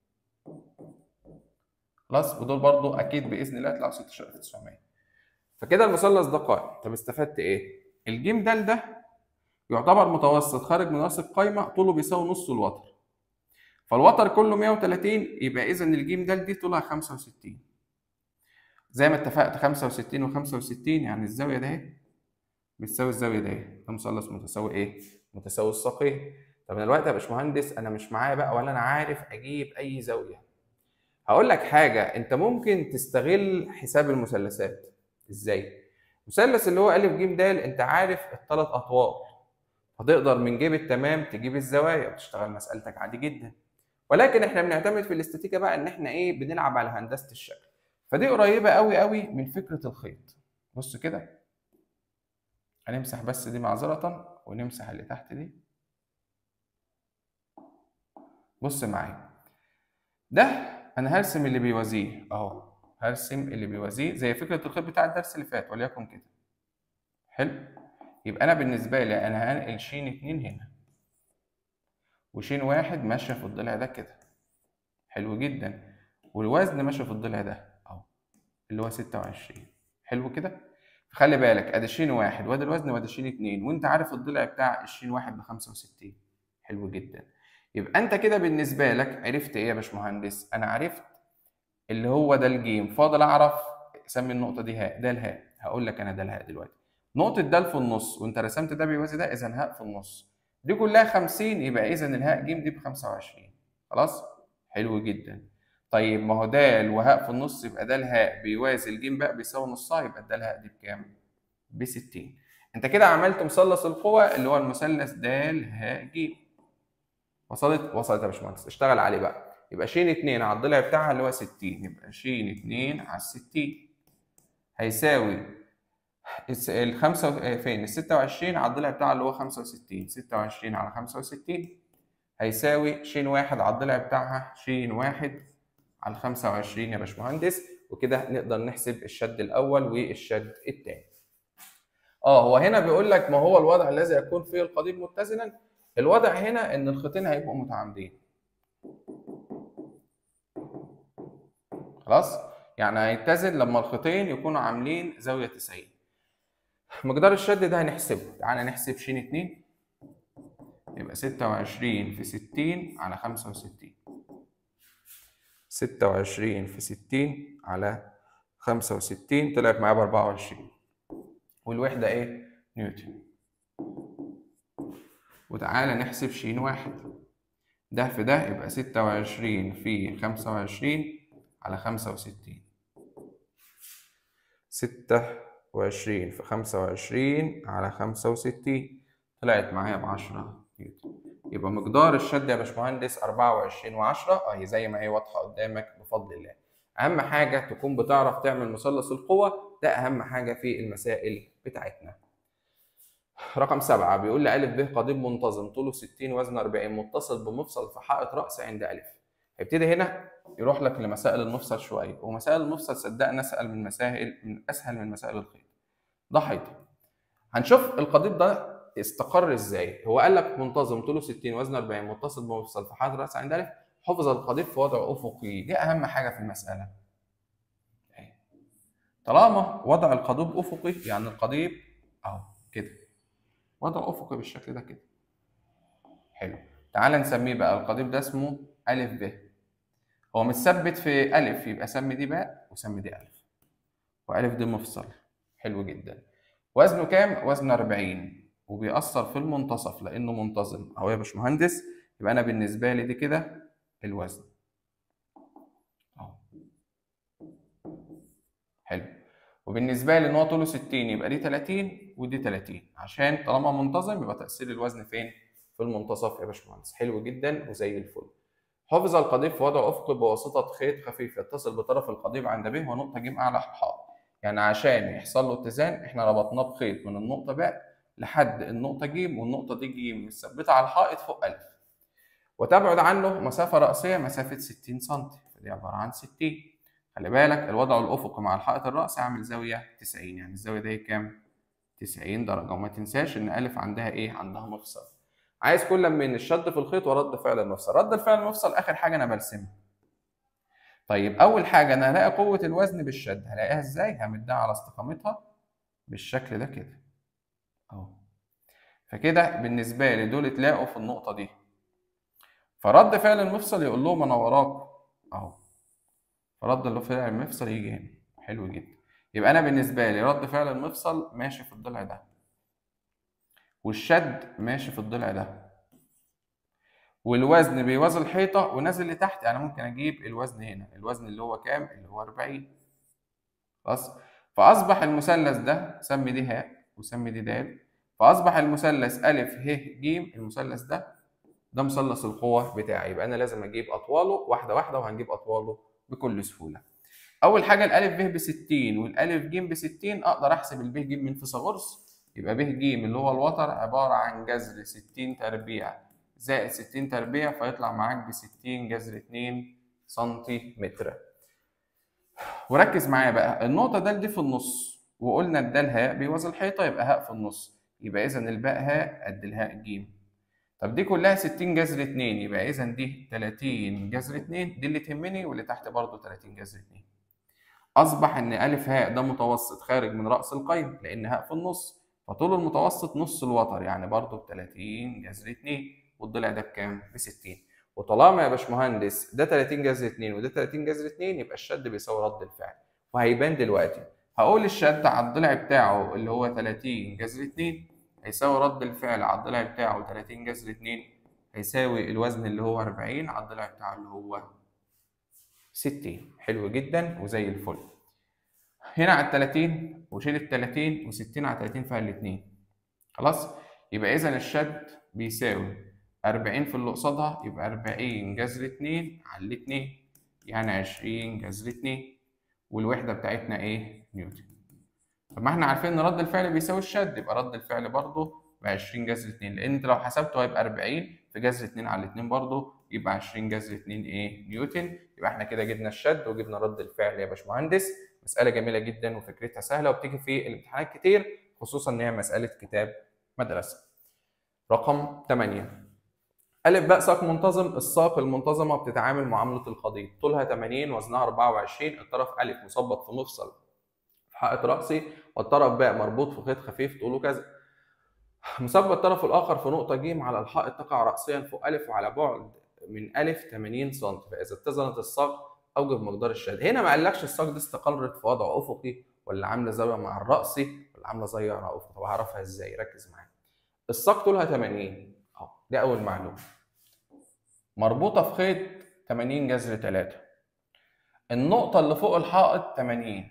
خلاص ودول برضه اكيد باذن الله يطلعوا 16900 فكده المثلث ده قائم طب استفدت ايه؟ الجيم د ده يعتبر متوسط خارج من راس القايمه طوله بيساوي نص الوتر فالوتر كله 130 يبقى اذا الجيم د دي طولها 65 زي ما اتفقت 65 و65 يعني الزاويه ده اهي بتساوي الزاويه ده اهي ده مثلث متساوي ايه؟ متساوي الساقين طب انا دلوقتي يا باشمهندس انا مش معايا بقى ولا انا عارف اجيب اي زاويه هقول لك حاجه انت ممكن تستغل حساب المثلثات ازاي؟ مثلث اللي هو ا ج د انت عارف الثلاث اطوار فتقدر من جيب التمام تجيب الزوايا وتشتغل مسألتك عادي جدا ولكن احنا بنعتمد في الاستاتيكا بقى ان احنا ايه بنلعب على هندسه الشكل فدي قريبه قوي قوي من فكره الخيط بص كده هنمسح بس دي معذره ونمسح اللي تحت دي بص معايا ده انا هرسم اللي بيوازيه اهو هرسم اللي بيوازيه زي فكره الخيط بتاع الدرس اللي فات وليكن كده حلو يبقى انا بالنسبه لي انا هنقل ش 2 هنا وش واحد ماشيه في الضلع ده كده حلو جدا والوزن ماشي في الضلع ده اهو اللي هو 26 حلو كده خلي بالك ادي ش واحد وادي الوزن وادي ش 2 وانت عارف الضلع بتاع الش واحد ب 65 حلو جدا يبقى انت كده بالنسبه لك عرفت ايه يا باشمهندس انا عرفت اللي هو ده الجيم فاضل اعرف سمي النقطه دي هاء ده الهاء هقول لك انا ده الهاء دلوقتي نقطه ده في النص وانت رسمت ده بيوازي ده اذا هاء في النص دي كلها 50 يبقى اذا الهاء ج دي ب 25 خلاص حلو جدا طيب ما هو د وهاء في النص يبقى ده الهاء بيوازي الجيم بقى بيساوي نصها يبقى ده الهاء دي بكام؟ ب 60 انت كده عملت مثلث القوى اللي هو المثلث د ه ج وصلت وصلت يا باشمهندس اشتغل عليه بقى يبقى ش 2 على الضلع بتاعها اللي هو 60 يبقى ش 2 على 60 هيساوي ال 5 فين ال 26 على الضلع بتاعها اللي هو 65 26 على 65 هيساوي ش 1 على الضلع بتاعها ش 1 على 25 يا باشمهندس وكده نقدر نحسب الشد الاول والشد الثاني اه هو هنا بيقول لك ما هو الوضع الذي يكون فيه القضيب متزنا الوضع هنا ان الخيطين هيبقوا متعامدين خلاص يعني هيتزن لما الخيطين يكونوا عاملين زاويه 90 مقدار الشد ده هنحسبه تعالى نحسب ش 2 يبقى 26 في 60 على 65 26 في 60 على 65 طلعت معايا ب 24 والوحدة ايه؟ نيوتن وتعالى نحسب ش واحد ده في ده يبقى 26 في 25 على 65 26 في 25 على 65 طلعت معايا ب 10 نيوتن يبقى مقدار الشد يا باشمهندس 24 و10 اهي زي ما هي واضحه قدامك بفضل الله اهم حاجه تكون بتعرف تعمل مثلث القوه ده اهم حاجه في المسائل بتاعتنا رقم سبعة بيقول لي ألف ب قضيب منتظم طوله 60 وزنه 40 متصل بمفصل في حائط رأس عند ألف هيبتدي هنا يروح لك لمسائل المفصل شوية ومسائل المفصل صدقني أسهل من مسائل من أسهل من مسائل الخيط ده حيطة هنشوف القضيب ده استقر ازاي هو قال لك منتظم طوله 60 وزنه 40 متصل بمفصل في حائط رأس عند ألف حفظ القضيب في وضع أفقي دي أهم حاجة في المسألة طالما وضع القضيب أفقي يعني القضيب أهو كده وضع أفقي بالشكل ده كده حلو تعال نسميه بقى القضيب ده اسمه ألف ب هو متثبت في ألف يبقى سمي دي باء وسمي دي ألف وألف دي مفصل حلو جدا وزنه كام؟ وزنه 40 وبيأثر في المنتصف لأنه منتظم أهو يا باشمهندس يبقى أنا بالنسبة لي دي كده الوزن أهو حلو وبالنسبه لي ان هو طوله 60 يبقى دي 30 ودي 30 عشان طالما منتظم يبقى تاثير الوزن فين؟ في المنتصف يا باشمهندس حلو جدا وزي الفل. حفظ القضيب في وضع افقي بواسطه خيط خفيف يتصل بطرف القضيب عند ب ونقطه ج اعلى الحائط. يعني عشان يحصل له اتزان احنا ربطناه بخيط من النقطه ب لحد النقطه ج والنقطه دي ج متثبته على الحائط فوق ألف. وتبعد عنه مسافه راسيه مسافه 60 سم فدي عباره عن 60. خلي بالك الوضع الافقي مع الحائط الرأسي عامل زاويه 90 يعني الزاويه دي كام 90 درجه وما تنساش ان الف عندها ايه عندها مفصل عايز كل من الشد في الخيط ورد فعل المفصل رد الفعل المفصل اخر حاجه انا برسمها طيب اول حاجه انا هلاقي قوه الوزن بالشد هلاقيها ازاي همدها على استقامتها بالشكل ده كده اهو فكده بالنسبه لي دول اتلاقوا في النقطه دي فرد فعل المفصل يقول لهم انا وراك اهو فرد فعل المفصل يجي هنا حلو جدا يبقى انا بالنسبه لي رد فعل المفصل ماشي في الضلع ده والشد ماشي في الضلع ده والوزن بيوازي الحيطه ونازل لتحت يعني ممكن اجيب الوزن هنا الوزن اللي هو كام اللي هو 40 خلاص فاصبح المثلث ده سمي دي هاء وسمي دي دال فاصبح المثلث ا ه ج المثلث ده ده مثلث القوه بتاعي يبقى انا لازم اجيب اطواله واحده واحده وهنجيب اطواله بكل سهوله اول حاجه الالف ب ب 60 والالف ج ب 60 اقدر احسب الب ج من فيثاغورس يبقى ب ج اللي هو الوتر عباره عن جذر 60 تربيع زائد 60 تربيع فيطلع معاك ب 60 جذر 2 سنتيمتر وركز معايا بقى النقطه د دي في النص وقلنا الدال هاء بيوازي الحيطه يبقى هاء في النص يبقى اذا الباء هاء قد الهاء ج طب دي كلها 60 جذر 2 يبقى اذا دي 30 جذر 2 دي اللي تهمني واللي تحت برضه 30 جذر 2 اصبح ان الف هاء ده متوسط خارج من راس القيم لان هاء في النص فطول المتوسط نص الوتر يعني برضه ب 30 جذر 2 والضلع ده بكام؟ ب 60 وطالما يا باشمهندس ده 30 جذر 2 وده 30 جذر 2 يبقى الشد بيساوي رد الفعل وهيبان دلوقتي هقول الشد على الضلع بتاعه اللي هو 30 جذر 2 هيساوي رد الفعل على الضلع بتاعه 30 جذر 2 هيساوي الوزن اللي هو 40 على الضلع بتاعه اللي هو 60 حلو جدا وزي الفل هنا على ال 30 وشيل ال 30 و60 على 30 فيها الاثنين خلاص يبقى اذا الشد بيساوي 40 في اللي قصادها يبقى 40 جذر 2 على الاثنين يعني 20 جذر 2 والوحده بتاعتنا ايه نيوتن طب ما احنا عارفين ان رد الفعل بيساوي الشد يبقى رد الفعل برضه ب 20 جذر 2 لان انت لو حسبته هيبقى 40 في جذر 2 على 2 برضه يبقى 20 جذر 2 ايه نيوتن يبقى احنا كده جبنا الشد وجبنا رد الفعل يا باشمهندس مساله جميله جدا وفكرتها سهله وبتيجي في الامتحانات كتير خصوصا ان هي مساله كتاب مدرسه رقم 8 ألف باء ساق منتظم الساق المنتظمة بتتعامل معاملة الخليط طولها 80 وزنها 24 الطرف ألف مثبت في مفصل في حائط رأسي والطرف باء مربوط في خيط خفيف طوله كذا مثبت الطرف الآخر في نقطة ج على الحائط تقع رأسيا فوق ألف وعلى بعد من ألف 80 سم فإذا اتزنت الساق أوجب مقدار الشد هنا ما قالكش الساق دي استقرت في وضع أفقي ولا عاملة زاوية مع الرأسي ولا عاملة زاوية مع أفقي طب هعرفها إزاي ركز معايا الساق طولها 80 أهو دي أول معلومة مربوطة في خيط 80 جذر 3 النقطة اللي فوق الحائط 80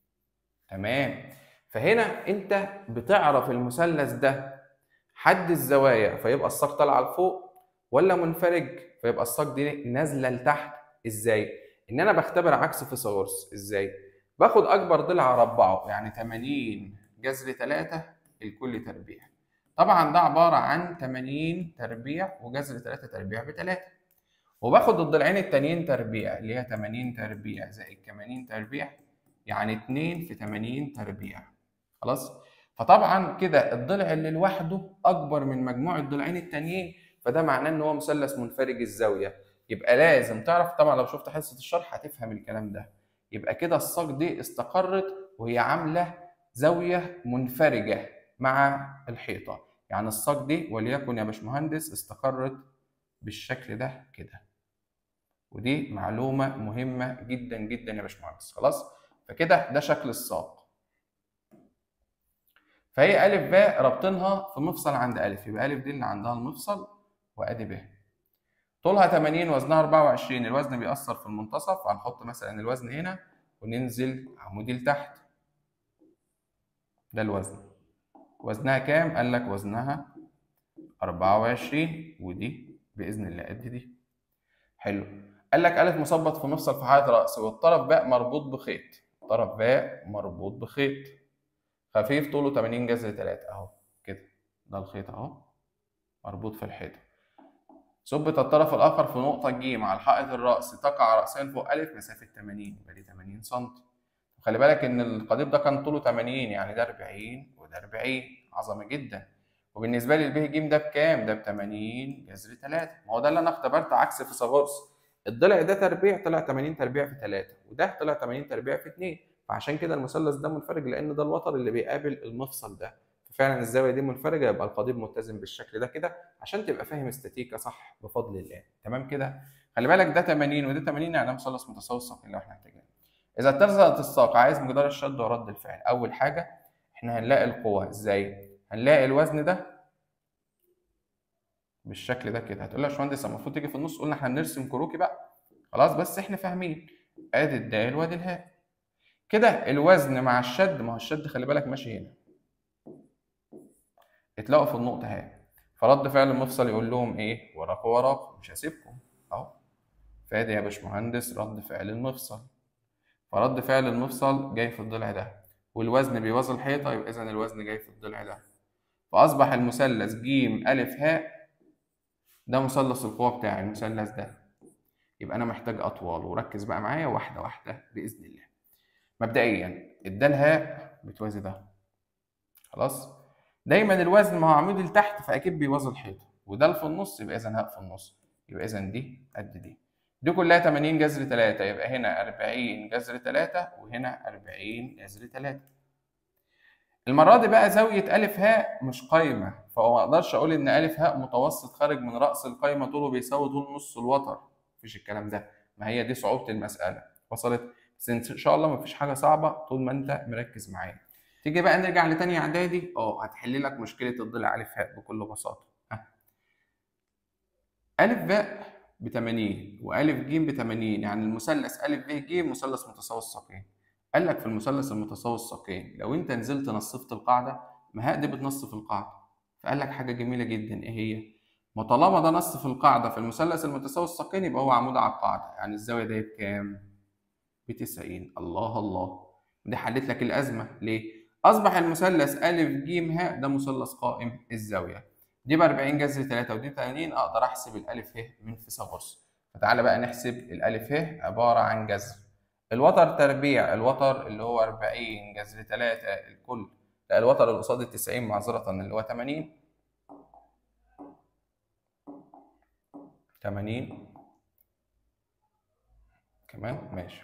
تمام فهنا انت بتعرف المثلث ده حد الزوايا فيبقى الساق طالعة لفوق ولا منفرج فيبقى الساق دي نازلة لتحت ازاي؟ ان انا بختبر عكس فيثاغورس ازاي؟ باخد اكبر ضلع اربعه يعني 80 جذر 3 الكل تربيع طبعا ده عبارة عن 80 تربيع وجذر 3 تربيع ب 3 وباخد الضلعين التانيين تربيع اللي هي 80 تربيع زائد 80 تربيع يعني 2 في 80 تربيع خلاص فطبعا كده الضلع اللي لوحده اكبر من مجموع الضلعين التانيين فده معناه ان هو مثلث منفرج الزاويه يبقى لازم تعرف طبعا لو شفت حصه الشرح هتفهم الكلام ده يبقى كده الساق دي استقرت وهي عامله زاويه منفرجه مع الحيطه يعني الساق دي وليكن يا باشمهندس استقرت بالشكل ده كده ودي معلومة مهمة جدا جدا يا باشمهندس خلاص فكده ده شكل الساق فهي ألف باء رابطينها في مفصل عند ألف يبقى ألف دي اللي عندها المفصل وأدي ب طولها 80 وزنها 24 الوزن بيأثر في المنتصف هنحط مثلا الوزن هنا وننزل عمودي لتحت ده الوزن وزنها كام؟ قال لك وزنها 24 ودي بإذن الله قد دي حلو قال لك ألف مثبت في مفصل في حالة رأس والطرف باء مربوط بخيط طرف باء مربوط بخيط خفيف طوله 80 جذر 3 أهو كده ده الخيط أهو مربوط في الحيطة ثبت الطرف الآخر في نقطة ج على الحائط الرأسي تقع رأسيا فوق أ مسافة 80 يبقى دي 80 سم خلي بالك إن القضيب ده كان طوله 80 يعني ده 40 وده 40 عظمة جدا وبالنسبة لي الب ج ده بكام؟ ده ب 80 جذر 3 ما هو ده اللي أنا اختبرت عكس فيثاغورس الضلع ده تربيع طلع 80 تربيع في 3 وده طلع 80 تربيع في 2 فعشان كده المثلث ده منفرج لأن ده الوتر اللي بيقابل المفصل ده فعلا الزاويه دي منفرجه يبقى القضيب متزن بالشكل ده كده عشان تبقى فاهم استاتيكا صح بفضل الله تمام كده خلي بالك ده 80 وده 80 يعني ده مثلث متساوي الساقين لو احنا محتاجين اذا اتزنت الساق عايز مقدار الشد ورد الفعل اول حاجه احنا هنلاقي القوه ازاي هنلاقي الوزن ده بالشكل ده كده هتقول لي يا باشمهندس المفروض تيجي في النص قلنا احنا هنرسم كروكي بقى خلاص بس احنا فاهمين ادي الدال وادي الهاء كده الوزن مع الشد ما هو الشد خلي بالك ماشي هنا اتلاقوا في النقطة اهي فرد فعل المفصل يقول لهم ايه وراكوا وراكوا مش هسيبكم اهو فادي يا باشمهندس رد فعل المفصل فرد فعل المفصل جاي في الضلع ده والوزن بيوازي الحيطة يبقى إذا الوزن جاي في الضلع ده فأصبح المثلث ج أ ه ده مثلث القوة بتاعي المثلث ده يبقى أنا محتاج أطوال وركز بقى معايا واحدة واحدة بإذن الله مبدئيا الدال هاء بتوازي ده خلاص دايما الوزن ما هو عمود لتحت فاكيد بيوازي الحيطه وده في النص يبقى اذا هاء في النص يبقى اذا دي قد دي دي كلها 80 جذر 3 يبقى هنا 40 جذر 3 وهنا 40 جذر 3 المرة دي بقى زاوية أ هاء مش قايمة فما أقدرش أقول إن أ هاء متوسط خارج من رأس القايمة طوله بيساوي طول نص الوتر مفيش الكلام ده ما هي دي صعوبة المسألة وصلت بس إن شاء الله مفيش حاجة صعبة طول ما أنت مركز معايا تيجي بقى نرجع لتانية اعدادي اه هتحل لك مشكله الضلع الف هاء بكل بساطه ها الف باء ب 80 والف ج ب 80 يعني المثلث الف ب ج مثلث متساوي الساقين قال لك في المثلث المتساوي الساقين لو انت نزلت نصفت القاعده ما هاء دي بتنصف القاعده فقال لك حاجه جميله جدا ايه هي ما طالما ده نص في القاعده في المثلث المتساوي الساقين يبقى هو عمود على القاعده يعني الزاويه دي بكام ب 90 الله الله دي حلت لك الازمه ليه أصبح المثلث أ ج ه ده مثلث قائم الزاوية دي ب 40 جذر 3 ودي 80 أقدر أحسب الألف ه من فيثاغورس فتعالى بقى نحسب الألف ه عبارة عن جذر الوتر تربيع الوتر اللي هو 40 جذر 3 الكل لا الوتر اللي قصاد ال 90 معذرة اللي هو 80 80 كمان ماشي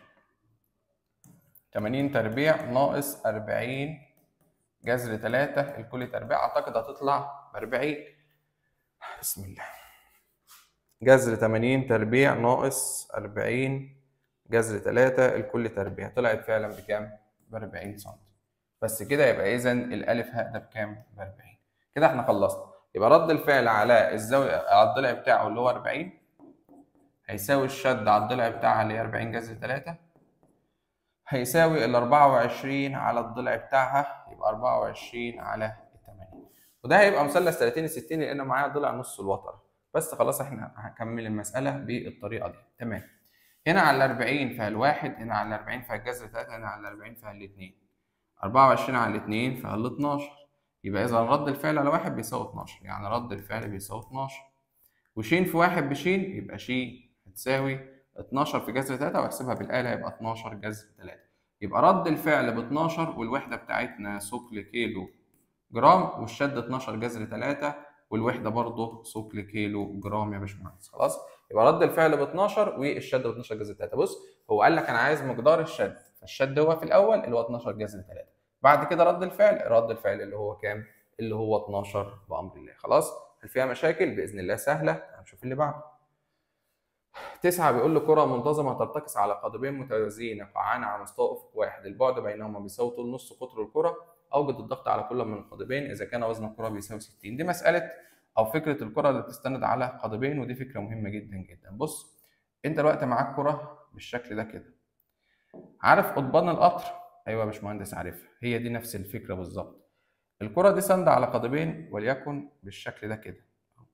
80 تربيع ناقص 40 جذر 3 الكل تربيع اعتقد هتطلع ب 40 بسم الله جذر 80 تربيع ناقص 40 جذر 3 الكل تربيع طلعت فعلا بكام؟ ب 40 سم بس كده يبقى اذا الالف هاء ده بكام؟ ب 40 كده احنا خلصنا يبقى رد الفعل على الزاويه على الضلع بتاعه اللي هو 40 هيساوي الشد على الضلع بتاعها اللي هي 40 جذر 3 هيساوي ال 24 على الضلع بتاعها يبقى 24 على 8 وده هيبقى مثلث 30 60 لان معايا ضلع نص الوتر بس خلاص احنا هنكمل المساله بالطريقه دي تمام هنا على 40 فيها الواحد هنا على 40 فيها الجذر 3 هنا على 40 فيها الاثنين 24 على الاثنين فيها ال 12 يبقى اذا رد الفعل على واحد بيساوي 12 يعني رد الفعل بيساوي 12 وشين في واحد بشين يبقى شين هتساوي 12 في جذر 3 واحسبها بالآلة يبقى 12 جذر 3 يبقى رد الفعل ب 12 والوحدة بتاعتنا ثقل كيلو جرام والشد 12 جذر 3 والوحدة برضه ثقل كيلو جرام يا باشمهندس خلاص يبقى رد الفعل ب 12 والشد ب 12 جذر 3 بص هو قال لك انا عايز مقدار الشد فالشد هو في الاول اللي هو 12 جذر 3 بعد كده رد الفعل رد الفعل اللي هو كام اللي هو 12 بامر الله خلاص هل فيها مشاكل باذن الله سهله هنشوف اللي بعده تسعة بيقول لي كرة منتظمة ترتكز على قضيبين متوازيين يقعان على مستوى أفق واحد البعد بينهما بيساوي طول نص قطر الكرة أوجد الضغط على كل من القضيبين إذا كان وزن الكرة بيساوي 60 دي مسألة أو فكرة الكرة اللي بتستند على قضيبين ودي فكرة مهمة جدا جدا بص أنت دلوقتي معاك كرة بالشكل ده كده عارف قضبان القطر؟ أيوه يا باشمهندس عارفها هي دي نفس الفكرة بالظبط الكرة دي ساندة على قضيبين وليكن بالشكل ده كده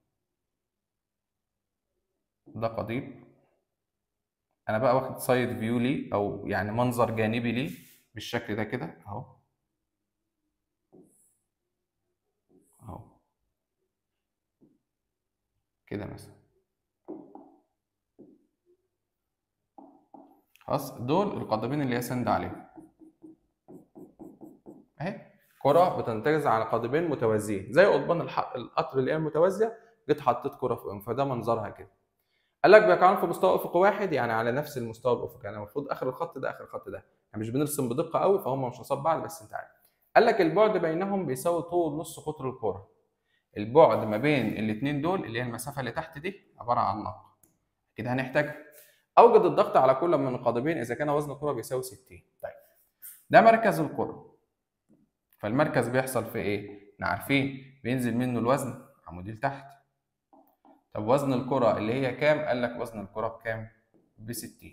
ده قضيب انا بقى واخد سايد فيو ليه او يعني منظر جانبي ليه بالشكل ده كده اهو اهو كده مثلا خلاص دول القضيبين اللي هي سند عليهم اهي كرة بتنتجز على قضيبين متوازيين زي قضبان الح- القطر اللي هي المتوازية جيت حطيت كرة فوقهم فده منظرها كده قال لك بيقعون في مستوى افقي واحد يعني على نفس المستوى الافقي يعني المفروض اخر الخط ده اخر الخط ده يعني مش بنرسم بدقة قوي فهم مش قصاد بعض بس انت عارف قال لك البعد بينهم بيساوي طول نص قطر الكرة البعد ما بين الاثنين دول اللي هي المسافة اللي تحت دي عبارة عن نقط كده هنحتاجها اوجد الضغط على كل من القضيبين اذا كان وزن الكرة بيساوي 60 طيب ده مركز الكرة فالمركز بيحصل في ايه؟ احنا عارفين بينزل منه الوزن عمودي لتحت طب وزن الكرة اللي هي كام؟ قال لك وزن الكرة بكام؟ ب 60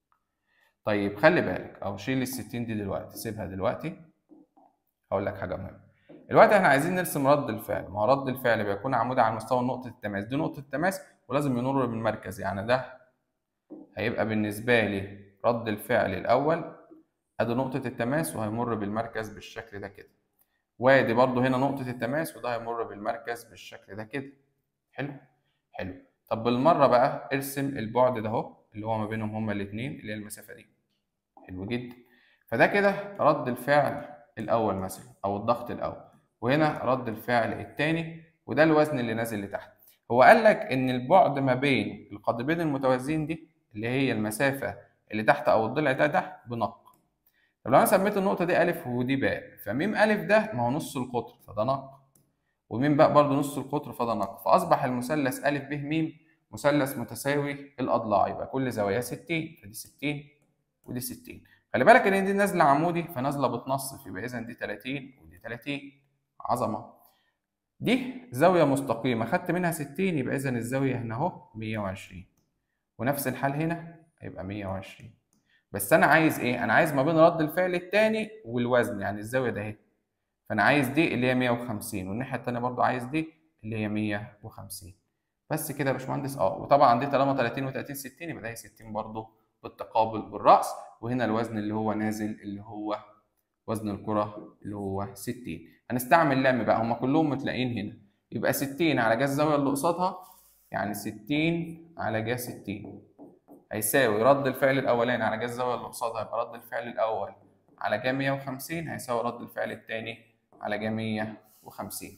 طيب خلي بالك او شيل ال 60 دي دلوقتي سيبها دلوقتي هقول لك حاجة مهمة دلوقتي احنا عايزين نرسم رد الفعل ما هو رد الفعل بيكون عمودي على مستوى نقطة التماس دي نقطة التماس ولازم يمر بالمركز يعني ده هيبقى بالنسبة لي رد الفعل الأول ادي نقطة التماس وهيمر بالمركز بالشكل ده كده وادي برضو هنا نقطة التماس وده هيمر بالمركز بالشكل ده كده حلو حلو طب بالمرة بقى ارسم البعد ده اهو اللي هو ما بينهم هما الاتنين اللي هي المسافة دي حلو جدا فده كده رد الفعل الأول مثلا أو الضغط الأول وهنا رد الفعل التاني وده الوزن اللي نازل لتحت هو قال لك إن البعد ما بين القضيبين المتوازيين دي اللي هي المسافة اللي تحت أو الضلع ده ده بنق طب لو انا سميت النقطه دي الف ودي باء فميم الف ده ما هو نص القطر فده نق وميم باء برضه نص القطر فده نق فاصبح المثلث الف ب م مثلث متساوي الاضلاع يبقى كل زواياه 60 فدي 60 ودي 60 خلي بالك ان دي نازله عمودي فنازله بتنصف يبقى اذا دي 30 ودي 30 عظمه دي زاويه مستقيمه خدت منها 60 يبقى اذا الزاويه هنا اهو 120 ونفس الحال هنا هيبقى 120 بس انا عايز ايه انا عايز ما بين رد الفعل الثاني والوزن يعني الزاويه ده اهي فانا عايز دي اللي هي 150 والناحيه الثانيه برضو عايز دي اللي هي 150 بس كده يا باشمهندس اه وطبعا دي طالما 30 و30 60 يبقى ده هي 60 برضو بالتقابل بالراس وهنا الوزن اللي هو نازل اللي هو وزن الكره اللي هو 60 هنستعمل لام بقى هم كلهم متلاقين هنا يبقى 60 على جا الزاويه اللي قصادها يعني 60 على جا 60 هيساوي رد الفعل الاولاني على جا الزاويه اللي قصادها يبقى رد الفعل الاول على جا 150 هيساوي رد الفعل الثاني على جا 150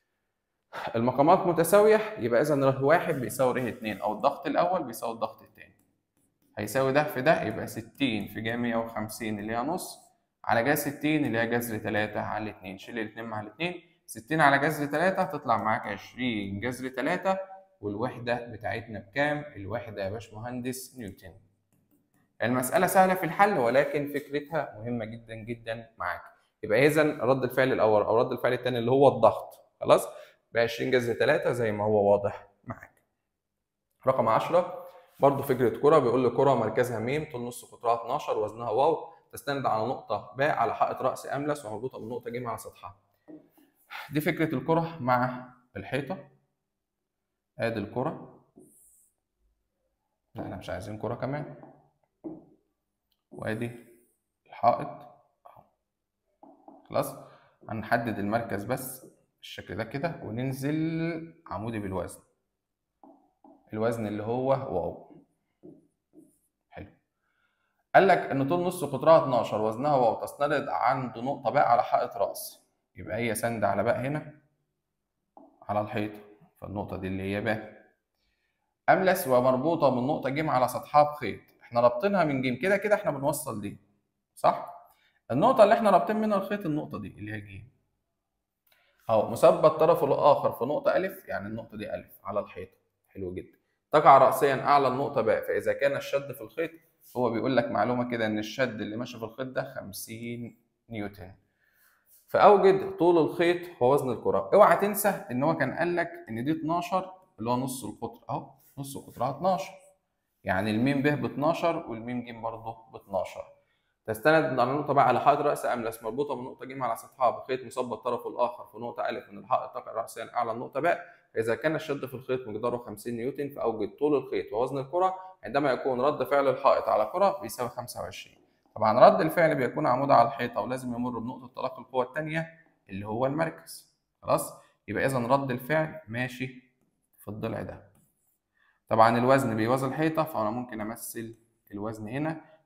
المقامات متساويه يبقى اذا ر واحد بيساوي ر 2 او الضغط الاول بيساوي الضغط الثاني هيساوي ده في ده يبقى 60 في جا 150 اللي هي نص على جا 60 اللي هي جذر 3 على 2 شيل الاثنين مع الاثنين 60 على جذر 3 تطلع معاك 20 جذر 3 والوحدة بتاعتنا بكام؟ الوحدة يا باشمهندس نيوتن. المسألة سهلة في الحل ولكن فكرتها مهمة جدا جدا معاك. يبقى إذا رد الفعل الأول أو رد الفعل الثاني اللي هو الضغط خلاص؟ ب 20 جذر 3 زي ما هو واضح معاك. رقم 10 برضه فكرة كرة بيقول لي كرة مركزها م طول نص قطرها 12 وزنها واو تستند على نقطة باء على حائط رأس أملس ومربوطة بالنقطة ج على سطحها. دي فكرة الكرة مع الحيطة ادي الكرة لا احنا مش عايزين كرة كمان وادي الحائط اهو خلاص هنحدد المركز بس بالشكل ده كده وننزل عمودي بالوزن الوزن اللي هو واو حلو قال لك ان طول نص قطرها 12 وزنها واو تستند عند نقطة باء على حائط رأس يبقى هي سند على باء هنا على الحيطة فالنقطة دي اللي هي ب أملس ومربوطة من نقطة ج على سطحها بخيط احنا رابطينها من ج كده كده احنا بنوصل دي صح؟ النقطة اللي احنا رابطين منها الخيط النقطة دي اللي هي ج أهو مثبت طرفه الآخر في نقطة أ يعني النقطة دي أ على الحيطة حلو جدا تقع رأسيا أعلى النقطة باء فإذا كان الشد في الخيط هو بيقول لك معلومة كده إن الشد اللي ماشي في الخيط ده 50 نيوتن فاوجد طول الخيط ووزن الكره اوعى تنسى ان هو كان قال لك ان دي 12 اللي هو نص القطر اهو نص قطرها 12 يعني الميم ب ب 12 والميم ج برضه ب 12 تستند على النقطة بقى على حائط رأس أملس مربوطة بنقطة ج على سطحها بخيط مثبت طرفه الآخر في نقطة أ من الحائط تقع رأسيا أعلى النقطة باء إذا كان الشد في الخيط مقداره 50 نيوتن فأوجد طول الخيط ووزن الكرة عندما يكون رد فعل الحائط على كرة بيساوي 25 طبعا رد الفعل بيكون عمود على الحيطه ولازم يمر بنقطه تلاقي القوه الثانيه اللي هو المركز خلاص يبقى اذا رد الفعل ماشي في الضلع ده طبعا الوزن بيوازي الحيطه فانا ممكن امثل الوزن هنا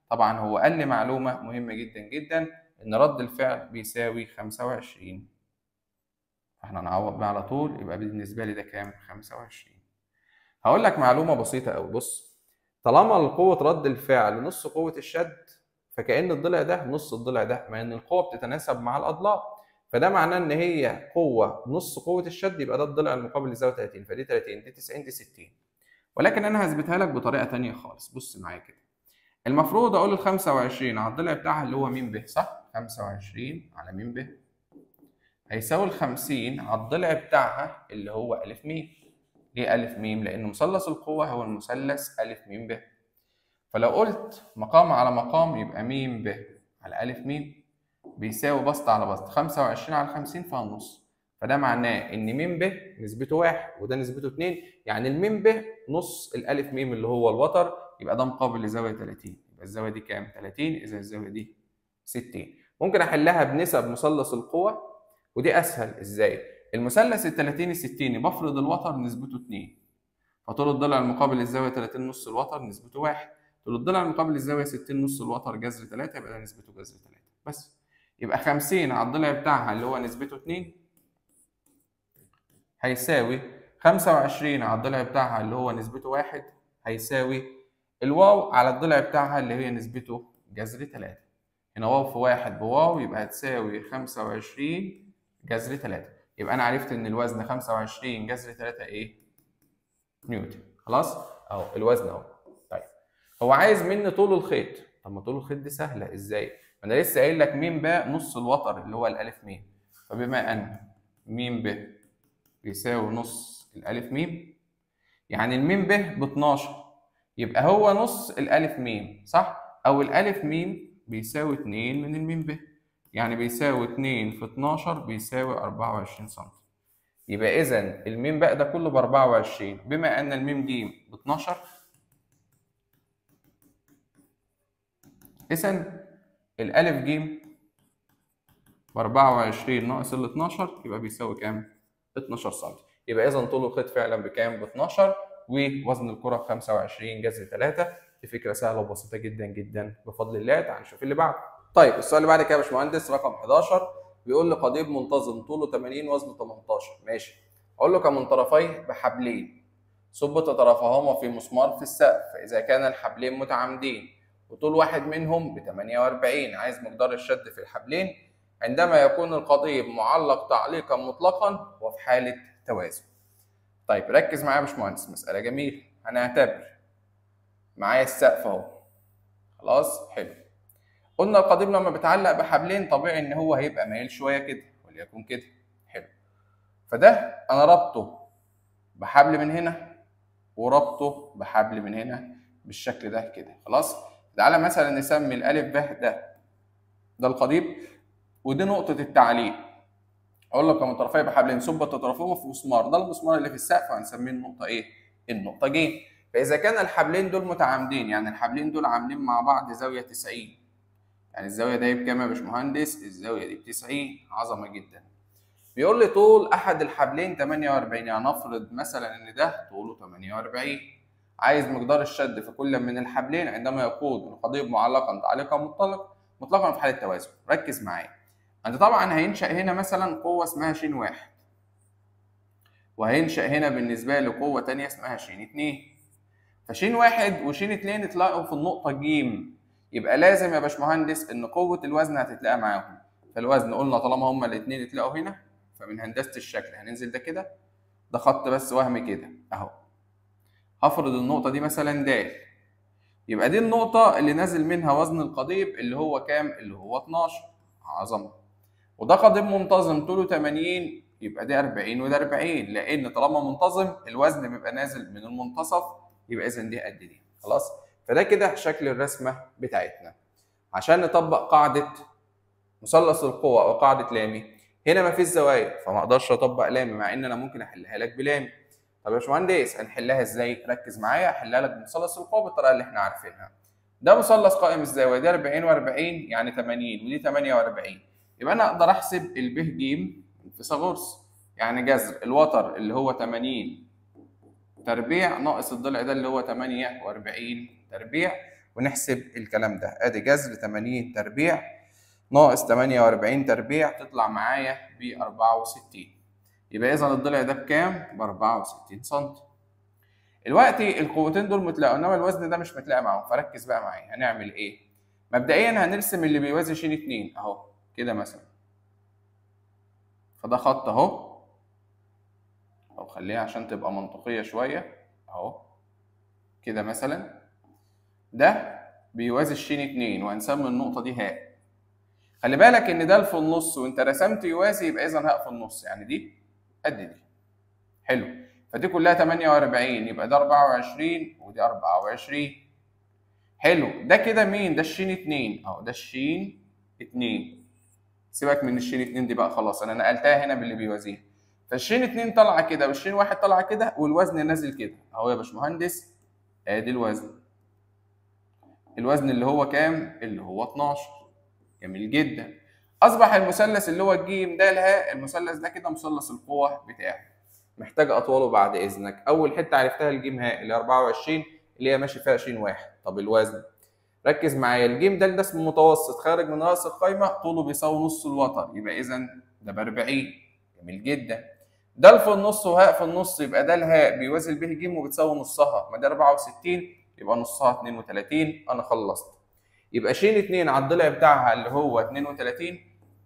طبعا هو قال لي معلومه مهمه جدا جدا ان رد الفعل بيساوي 25 فاحنا نعوض بيه على طول يبقى بالنسبه لي ده كام 25 هقول لك معلومه بسيطه قوي بص طالما قوه رد الفعل نص قوه الشد فكأن الضلع ده نص الضلع ده مع ان القوه بتتناسب مع الاضلاع فده معناه ان هي قوه نص قوه الشد يبقى ده الضلع المقابل لزاويه 30 فدي 30 دي 90 دي 60 ولكن انا هثبتها لك بطريقه ثانيه خالص بص معايا كده المفروض اقول ال 25 على الضلع بتاعها اللي هو م ب صح 25 على م ب هيساوي ال 50 على الضلع بتاعها اللي هو ا م ليه ا م لان مثلث القوه هو المثلث ا م ب فلو قلت مقام على مقام يبقى م ب على ا م بيساوي بسط على بسط 25 على 50 فيها النص فده معناه ان م ب نسبته 1 وده نسبته 2 يعني الميم ب نص الالف ميم اللي هو الوتر يبقى ده مقابل لزاويه 30 يبقى الزاويه دي كام 30 اذا الزاويه دي 60 ممكن احلها بنسب مثلث القوه ودي اسهل ازاي المثلث ال 30 ال 60 بفرض الوتر نسبته 2 فطول الضلع المقابل للزاويه 30 نص الوتر نسبته 1 طول الضلع المقابل للزاويه 60 نص الوتر جذر 3 يبقى ده نسبته جذر 3 بس يبقى 50 على الضلع بتاعها اللي هو نسبته 2 هيساوي 25 على الضلع بتاعها اللي هو نسبته 1 هيساوي الواو على الضلع بتاعها اللي هي نسبته جذر 3 هنا واو في واحد بواو يبقى هتساوي 25 جذر 3 يبقى انا عرفت ان الوزن 25 جذر 3 ايه؟ نيوتن خلاص؟ اهو الوزن اهو طيب هو عايز مني طول الخيط طب ما طول الخيط دي سهله ازاي؟ ما انا لسه قايل لك م ب نص الوتر اللي هو الالف م فبما ان م ب بيساوي نص الالف م يعني الميم ب ب 12 يبقى هو نص الالف م صح؟ او الالف م بيساوي 2 من الميم ب يعني بيساوي 2 في 12 بيساوي 24 سم يبقى اذا الميم بقى ده كله ب 24 بما ان الميم ج ب 12 اذا الالف ج ب 24 ناقص ال 12 يبقى بيساوي كام 12 سم يبقى اذا طول الخيط فعلا بكام ب 12 ووزن الكره ب 25 جذر 3 دي فكره سهله وبسيطه جدا جدا بفضل الله تعال نشوف اللي بعده طيب السؤال اللي بعد كده يا باشمهندس رقم 11 بيقول لي قضيب منتظم طوله 80 وزنه 18 ماشي اقول له كمن طرفيه بحبلين ثبت طرفهما في مسمار في السقف فاذا كان الحبلين متعامدين وطول واحد منهم ب 48 عايز مقدار الشد في الحبلين عندما يكون القضيب معلق تعليقا مطلقا وفي حاله توازن طيب ركز معايا يا باشمهندس مساله جميله هنعتبر معايا السقف اهو خلاص حلو قلنا القضيب لما بيتعلق بحبلين طبيعي ان هو هيبقى مايل شويه كده وليكن كده حلو فده انا ربطه بحبل من هنا وربطه بحبل من هنا بالشكل ده كده خلاص تعالى مثلا نسمي الالف ب ده ده القضيب ودي نقطه التعليق اقول لك من طرفي بحبلين ثبت طرفهما في مسمار ده المسمار اللي في السقف هنسميه النقطه ايه النقطه ج فاذا كان الحبلين دول متعامدين يعني الحبلين دول عاملين مع بعض زاويه 90 يعني الزاويه دي بكام يا باشمهندس الزاويه دي ب 90 عظمه جدا بيقول لي طول احد الحبلين 48 يعني نفرض مثلا ان ده طوله 48 عايز مقدار الشد في كل من الحبلين عندما يكون القضيب معلقا تعليقا مطلق مطلقا في حاله توازن ركز معايا انت طبعا هينشا هنا مثلا قوه اسمها ش واحد وهينشا هنا بالنسبه له قوه ثانيه اسمها ش 2 فش واحد وش 2 اتلاقوا في النقطه ج يبقى لازم يا باشمهندس ان قوه الوزن هتتلاقى معاهم فالوزن قلنا طالما هما الاثنين اتلاقوا هنا فمن هندسه الشكل هننزل ده كده ده خط بس وهمي كده اهو هفرض النقطه دي مثلا د يبقى دي النقطه اللي نازل منها وزن القضيب اللي هو كام اللي هو 12 عظمه وده قضيب منتظم طوله 80 يبقى ده 40 وده 40 لان طالما منتظم الوزن بيبقى نازل من المنتصف يبقى اذا دي قد دي خلاص فده كده شكل الرسمه بتاعتنا عشان نطبق قاعده مثلث القوى او قاعده لامي هنا ما فيش زوايا فما اقدرش اطبق لامي مع ان انا ممكن احلها لك بلامي طب يا باشمهندس هنحلها ازاي ركز معايا احلها لك بمثلث القوى بالطريقه اللي احنا عارفينها ده مثلث قائم الزاويه دي 40 و40 يعني 80 ودي 48 يبقى انا اقدر احسب الب ج فيثاغورس يعني جذر الوتر اللي هو 80 تربيع ناقص الضلع ده اللي هو 48 تربيع ونحسب الكلام ده ادي جذر 80 تربيع ناقص 48 تربيع تطلع معايا ب 64 يبقى اذا الضلع ده بكام؟ ب 64 سم دلوقتي القوتين دول متلاقوا انما الوزن ده مش متلاقي معاهم فركز بقى معايا هنعمل ايه؟ مبدئيا هنرسم اللي بيوازي ش 2 اهو كده مثلا فده خط اهو او خليها عشان تبقى منطقيه شويه اهو كده مثلا ده بيوازي الشين 2 وهنسمي النقطه دي هاء خلي بالك ان ده في النص وانت رسمت يوازي يبقى اذا هاء في النص يعني دي قد دي حلو فدي كلها 48 يبقى ده 24 ودي 24 حلو ده كده مين ده الشين 2 اهو ده الشين 2 سيبك من الشين 2 دي بقى خلاص انا نقلتها هنا باللي بيوازيها فالشين 2 طالعه كده والشين 1 طالعه كده والوزن نازل كده اهو يا باشمهندس ادي الوزن الوزن اللي هو كام اللي هو 12 جميل جدا اصبح المثلث اللي هو الجيم ده الهاء المثلث ده كده مثلث القوه بتاعي محتاج اطواله بعد اذنك اول حته عرفتها الجيم هاء اللي 24 اللي هي ماشي فيها 20 واحد طب الوزن ركز معايا الجيم ده ده اسمه متوسط خارج من راس القايمه طوله بيساوي نص الوتر يبقى اذا ده ب 40 جميل جدا ده في النص وهاء في النص يبقى ده الهاء بيوازي به ج وبتساوي نصها ما ده 64 يبقى نصها 32 انا خلصت يبقى شيل 2 على الضلع بتاعها اللي هو 32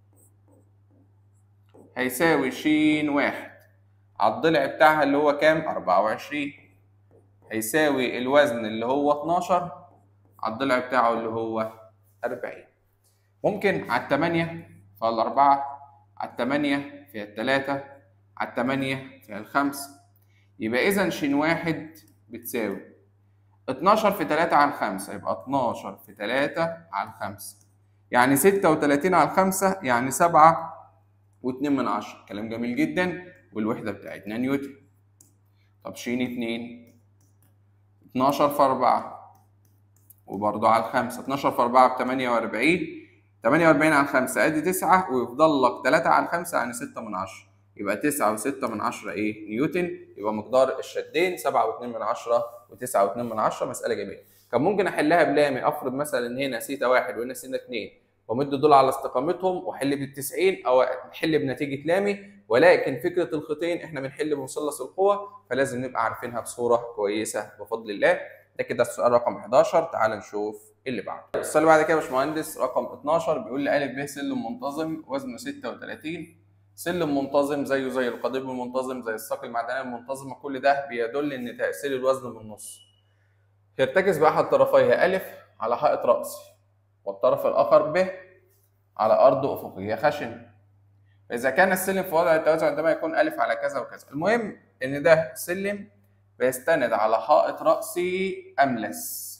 هيساوي ش واحد على الضلع بتاعها اللي هو كام 24 هيساوي الوزن اللي هو 12 على الضلع بتاعه اللي هو 40 ممكن على الثمانية فيها الأربعة على الثمانية فيها الثلاثة على الثمانية فيها الخمسة يبقى إذا ش واحد بتساوي 12 في 3 على الخمسة يبقى 12 في 3 على الخمسة يعني 36 على الخمسة يعني 7 و2 من 10 كلام جميل جدا والوحدة بتاعتنا نيوتن طب ش 2 12 في 4 وبرضه على الخمسة 12 في 4 ب 48 48 على الخمسة ادي 9 ويفضل لك 3 على الخمسة يعني 6 من 10 يبقى 9 و6 من 10 ايه نيوتن يبقى مقدار الشدين 7 و2 من 10 و9 و2 من 10 مسألة جميلة كان ممكن احلها بلامي افرض مثلا هنا سيتا 1 وهنا سيتا 2 وامد دول على استقامتهم واحل بال 90 او احل بنتيجه لامي ولكن فكره الخطين احنا بنحل بمثلث القوى فلازم نبقى عارفينها بصوره كويسه بفضل الله ده كده السؤال رقم 11 تعال نشوف اللي بعده السؤال اللي بعد كده يا باشمهندس رقم 12 بيقول لي ا ب سلم منتظم وزنه 36 سلم منتظم زيه زي القضيب المنتظم زي الساق المعدنيه المنتظمه كل ده بيدل ان تاثير الوزن من النص يرتكز باحد طرفيها ا على حائط راسي والطرف الاخر ب على ارض افقيه خشنه فاذا كان السلم في وضع التوازن عندما يكون ا على كذا وكذا المهم ان ده سلم بيستند على حائط راسي املس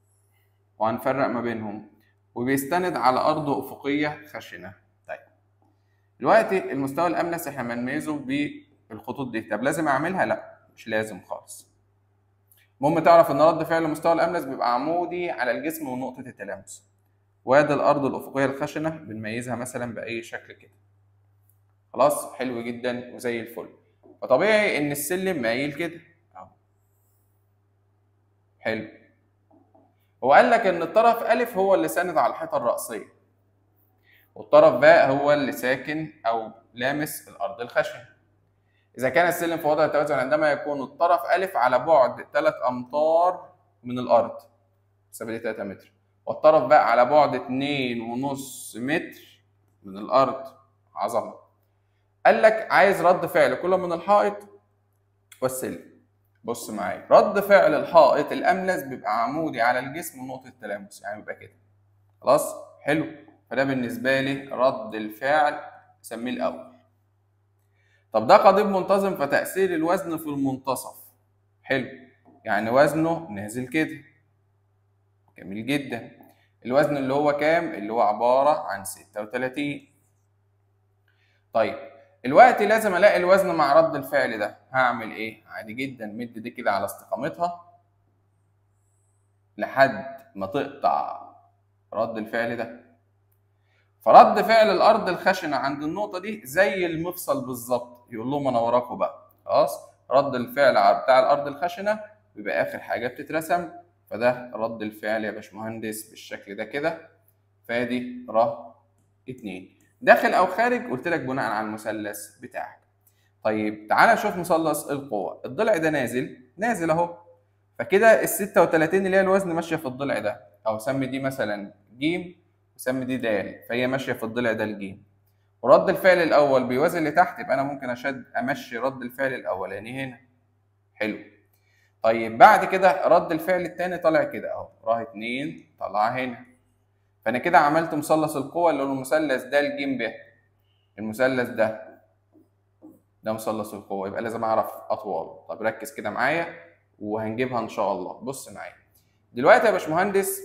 وهنفرق ما بينهم وبيستند على ارض افقيه خشنه طيب دلوقتي المستوى الاملس احنا بنميزه بالخطوط دي طب لازم اعملها لا مش لازم خالص المهم تعرف ان رد فعل المستوى الاملس بيبقى عمودي على الجسم ونقطه التلامس وادي الارض الافقيه الخشنه بنميزها مثلا باي شكل كده خلاص حلو جدا وزي الفل فطبيعي ان السلم مايل كده اهو حلو هو قال لك ان الطرف ا هو اللي ساند على الحيطه الرأسيه والطرف باء هو اللي ساكن او لامس الارض الخشنه اذا كان السلم في وضع التوازن عندما يكون الطرف ا على بعد 3 امتار من الارض تساوي 3 متر والطرف باء على بعد 2.5 متر من الارض عظمه قال لك عايز رد فعل كل من الحائط والسلم بص معايا رد فعل الحائط الاملس بيبقى عمودي على الجسم ونقطه التلامس يعني بيبقى كده خلاص حلو فده بالنسبه لي رد الفعل سميه الاول طب ده قضيب منتظم فتاثير الوزن في المنتصف حلو يعني وزنه نازل كده جميل جدا الوزن اللي هو كام اللي هو عباره عن 36 طيب دلوقتي لازم الاقي الوزن مع رد الفعل ده هعمل ايه عادي جدا مد دي كده على استقامتها لحد ما تقطع رد الفعل ده فرد فعل الارض الخشنه عند النقطه دي زي المفصل بالظبط يقول لهم انا وراكم بقى خلاص رد الفعل بتاع الارض الخشنه بيبقى اخر حاجه بتترسم فده رد الفعل يا باشمهندس بالشكل ده كده فادي ر 2 داخل او خارج قلت لك بناء على المثلث بتاعك طيب تعالى نشوف مثلث القوة الضلع ده نازل نازل اهو فكده ال 36 اللي هي الوزن ماشيه في الضلع ده او سمي دي مثلا ج وسمي دي د فهي ماشيه في الضلع ده الجيم ورد الفعل الاول بيوازي اللي تحت يبقى انا ممكن اشد امشي رد الفعل الاولاني هنا حلو طيب بعد كده رد الفعل الثاني طالع كده اهو راه 2 طلع هنا فانا كده عملت مثلث القوة اللي هو المثلث ده الجيم ب المثلث ده ده مثلث القوة يبقى لازم اعرف اطواله طب ركز كده معايا وهنجيبها ان شاء الله بص معايا دلوقتي يا باشمهندس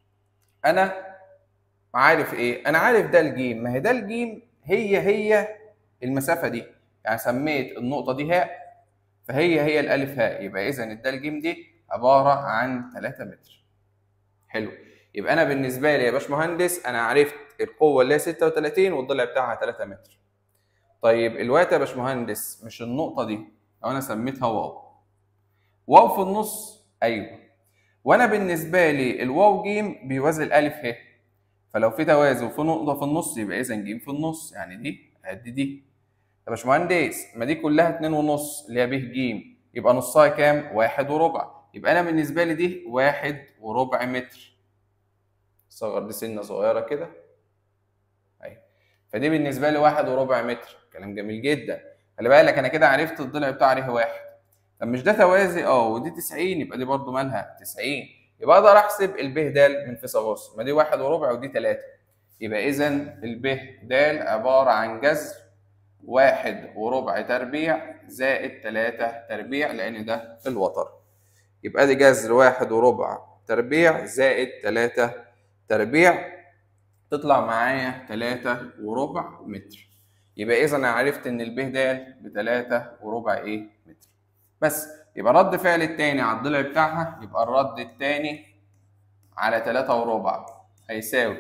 انا عارف ايه انا عارف ده الجيم ما هي ده الجيم هي هي المسافة دي يعني سميت النقطة دي هاء فهي هي الالف هاء يبقى اذا ده الجيم دي عبارة عن 3 متر حلو يبقى انا بالنسبه لي يا باشمهندس انا عرفت القوه اللي هي 36 والضلع بتاعها 3 متر طيب الوقت يا باشمهندس مش النقطه دي لو انا سميتها واو واو في النص ايوه وانا بالنسبه لي الواو جيم بيوازي الالف ه فلو في توازي وفي نقطه في النص يبقى اذا جيم في النص يعني دي قد دي يا باشمهندس ما دي كلها 2 ونص اللي هي ب ج يبقى نصها كام؟ واحد وربع يبقى انا بالنسبه لي دي واحد وربع متر صغر دي سنه صغيره كده اهي فدي بالنسبه لي واحد وربع متر كلام جميل جدا خلي بالك انا كده عرفت الضلع بتاع ره واحد طب مش ده توازي اه ودي 90 يبقى دي برضو مالها 90 يبقى اقدر احسب الب د من فيثاغورس ما دي واحد وربع ودي 3 يبقى اذا الب د عباره عن جذر واحد وربع تربيع زائد 3 تربيع لان ده الوتر يبقى دي جذر واحد وربع تربيع زائد 3 تربيع تطلع معايا تلاتة وربع متر يبقى إذا أنا عرفت إن الب د بتلاتة وربع إيه متر بس يبقى رد فعل التاني على الضلع بتاعها يبقى الرد التاني على تلاتة وربع هيساوي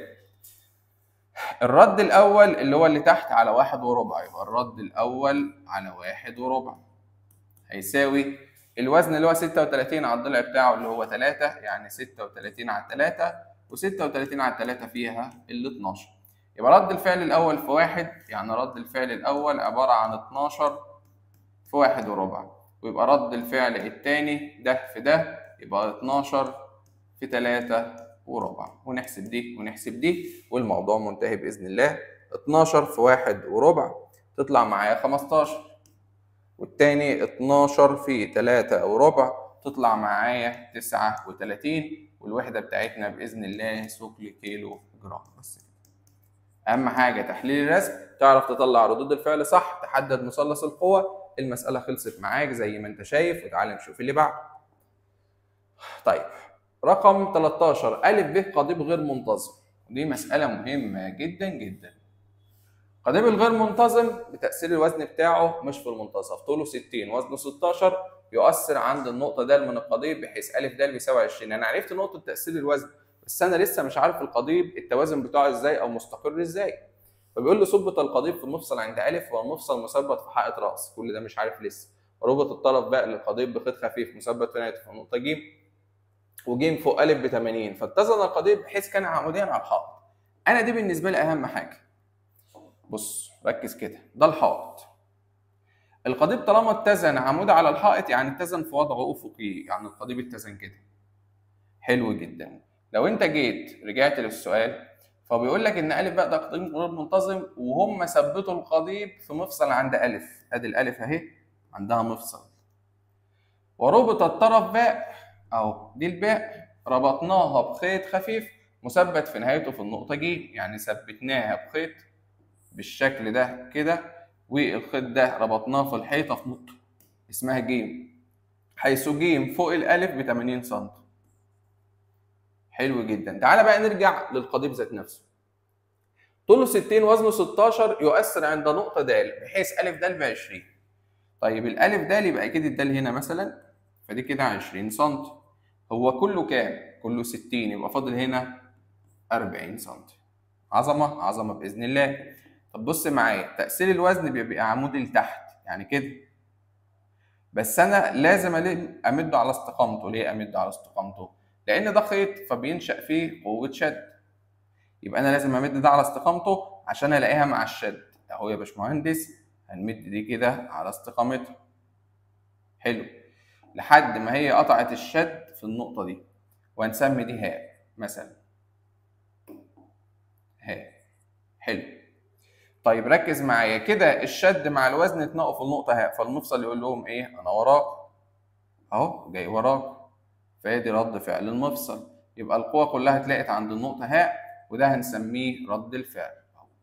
الرد الأول اللي هو اللي تحت على واحد وربع يبقى الرد الأول على واحد وربع هيساوي الوزن اللي هو ستة وتلاتين على الضلع بتاعه اللي هو تلاتة يعني ستة وتلاتين على تلاتة و36 على 3 فيها ال 12 يبقى رد الفعل الأول في واحد يعني رد الفعل الأول عبارة عن 12 في واحد وربع ويبقى رد الفعل الثاني ده في ده يبقى 12 في 3 وربع ونحسب دي ونحسب دي والموضوع منتهي بإذن الله 12 في واحد وربع تطلع معايا 15 والتاني 12 في 3 وربع تطلع معايا 39 والوحده بتاعتنا باذن الله ثقل كيلو جرام بس كده اهم حاجه تحليل الرسم تعرف تطلع ردود الفعل صح تحدد مثلث القوه المساله خلصت معاك زي ما انت شايف وتعالى نشوف اللي بعده طيب رقم 13 الف ب قضيب غير منتظم دي مساله مهمه جدا جدا قضيب الغير منتظم بتاثير الوزن بتاعه مش في المنتصف طوله 60 وزنه 16 يؤثر عند النقطة د من القضيب بحيث أ د بيساوي 20 أنا عرفت نقطة تأثير الوزن بس أنا لسه مش عارف القضيب التوازن بتاعه إزاي أو مستقر إزاي فبيقول لي ثبت القضيب في المفصل عند أ والمفصل مثبت في حائط رأس كل ده مش عارف لسه وربط الطرف باء للقضيب بخيط خفيف مثبت في نهايته في النقطة ج وج فوق أ ب 80 فاتزن القضيب بحيث كان عموديا على الحائط أنا دي بالنسبة لي أهم حاجة بص ركز كده ده الحائط القضيب طالما اتزن عمود على الحائط يعني اتزن في وضع افقي يعني القضيب اتزن كده حلو جدا لو انت جيت رجعت للسؤال فبيقول لك ان ا بقى ده قضيب غير منتظم وهم ثبتوا القضيب في مفصل عند ا ادي الالف اهي عندها مفصل وربط الطرف باء اهو دي الباء ربطناها بخيط خفيف مثبت في نهايته في النقطة ج يعني ثبتناها بخيط بالشكل ده كده والخيط ده ربطناه في الحيطة في نقطة اسمها ج حيث ج فوق الألف ب 80 سم حلو جدا تعالى بقى نرجع للقضيب ذات نفسه طوله 60 وزنه 16 يؤثر عند نقطة د بحيث أ د ب 20 طيب الألف د يبقى أكيد الدال هنا مثلا فدي كده 20 سم هو كله كام؟ كله 60 يبقى فاضل هنا 40 سم عظمة عظمة بإذن الله طب بص معايا تأثير الوزن بيبقى عمودي لتحت يعني كده بس أنا لازم أمده على استقامته ليه أمده على استقامته؟ لان ده خيط فبينشا فيه قوه شد يبقى انا لازم امد ده على استقامته عشان الاقيها مع الشد اهو يا باشمهندس هنمد دي كده على استقامتها حلو لحد ما هي قطعت الشد في النقطه دي وهنسمي دي هاء مثلا هاء حلو طيب ركز معايا كده الشد مع الوزن اتنقوا في النقطه هاء فالمفصل يقول لهم ايه انا وراك اهو جاي وراك فادي رد فعل المفصل يبقى القوة كلها اتلاقت عند النقطة هاء وده هنسميه رد الفعل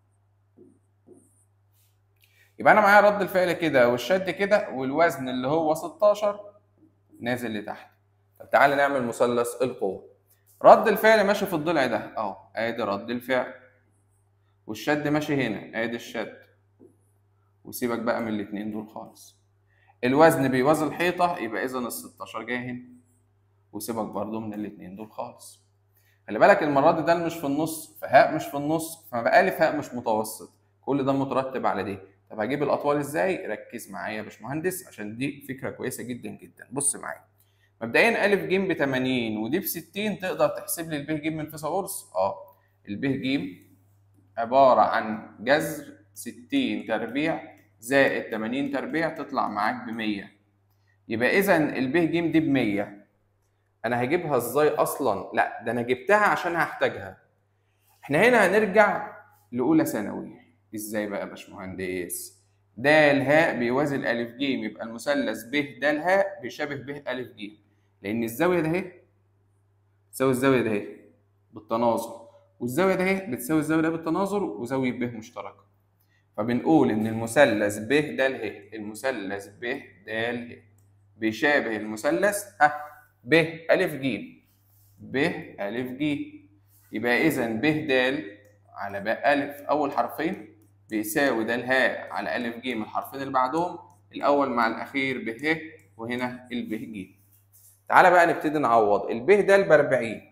يبقى أنا معايا رد الفعل كده والشد كده والوزن اللي هو 16 نازل لتحت طب تعالى نعمل مثلث القوة رد الفعل ماشي في الضلع ده أهو آدي رد الفعل والشد ماشي هنا آدي الشد وسيبك بقى من الاتنين دول خالص الوزن بيوازي الحيطة يبقى إذا ال 16 جاي هنا وسيبك برضو من الاتنين دول خالص خلي بالك المرة دي ده مش في النص فهاء مش في النص فبقى لي هاء مش متوسط كل ده مترتب على دي طب هجيب الاطوال ازاي ركز معايا يا باشمهندس عشان دي فكره كويسه جدا جدا بص معايا مبدئيا الف ج ب 80 ودي ب 60 تقدر تحسب لي الب ج من فيثاغورس اه الب ج عباره عن جذر 60 تربيع زائد 80 تربيع تطلع معاك ب 100 يبقى اذا الب ج دي ب 100 انا هجيبها ازاي اصلا لا ده انا جبتها عشان هحتاجها احنا هنا هنرجع لاولى ثانوي ازاي بقى يا باشمهندس د هاء بيوازي الالف ج يبقى المثلث ب د هاء بيشابه ب الف ج لان الزاويه ده اهي تساوي الزاويه ده اهي بالتناظر والزاويه ده اهي بتساوي الزاويه ده بالتناظر وزاويه ب مشتركه فبنقول ان المثلث ب د ه المثلث ب د ه بيشابه المثلث ها ب ألف ج ب ألف ج يبقى إذا ب د على ب ألف أول حرفين بيساوي د هاء على ألف ج الحرفين اللي بعدهم الأول مع الأخير ب ه وهنا ال ب ج تعالى بقى نبتدي نعوض ال ب د ب 40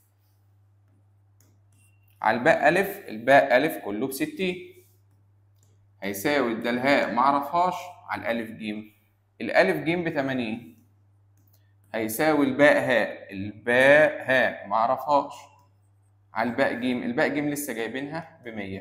على الباء ألف الباء ألف كله ب 60 هيساوي د هاء معرفهاش على الألف ج الألف ج ب 80 هيساوي الباء هاء الباء هاء معرفهاش على الباء جيم الباء جيم لسه جايبينها ب 100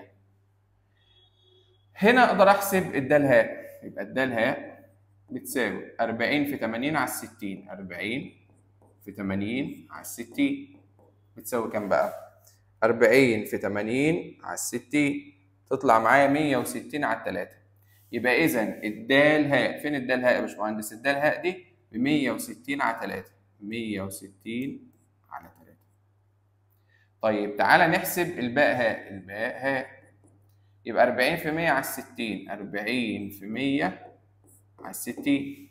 هنا اقدر احسب الدال هاء يبقى الدال هاء بتساوي 40 في 80 على 60 40 في 80 على 60 بتساوي كام بقى 40 في 80 على 60 تطلع معايا 160 على 3 يبقى اذا الدال هاء فين الدال هاء يا باشمهندس الدال هاء دي ب 160 على 3 160 على 3 طيب تعالى نحسب الباء هاء الباء هاء يبقى 40 في 100 على 60 40 في 100 على 60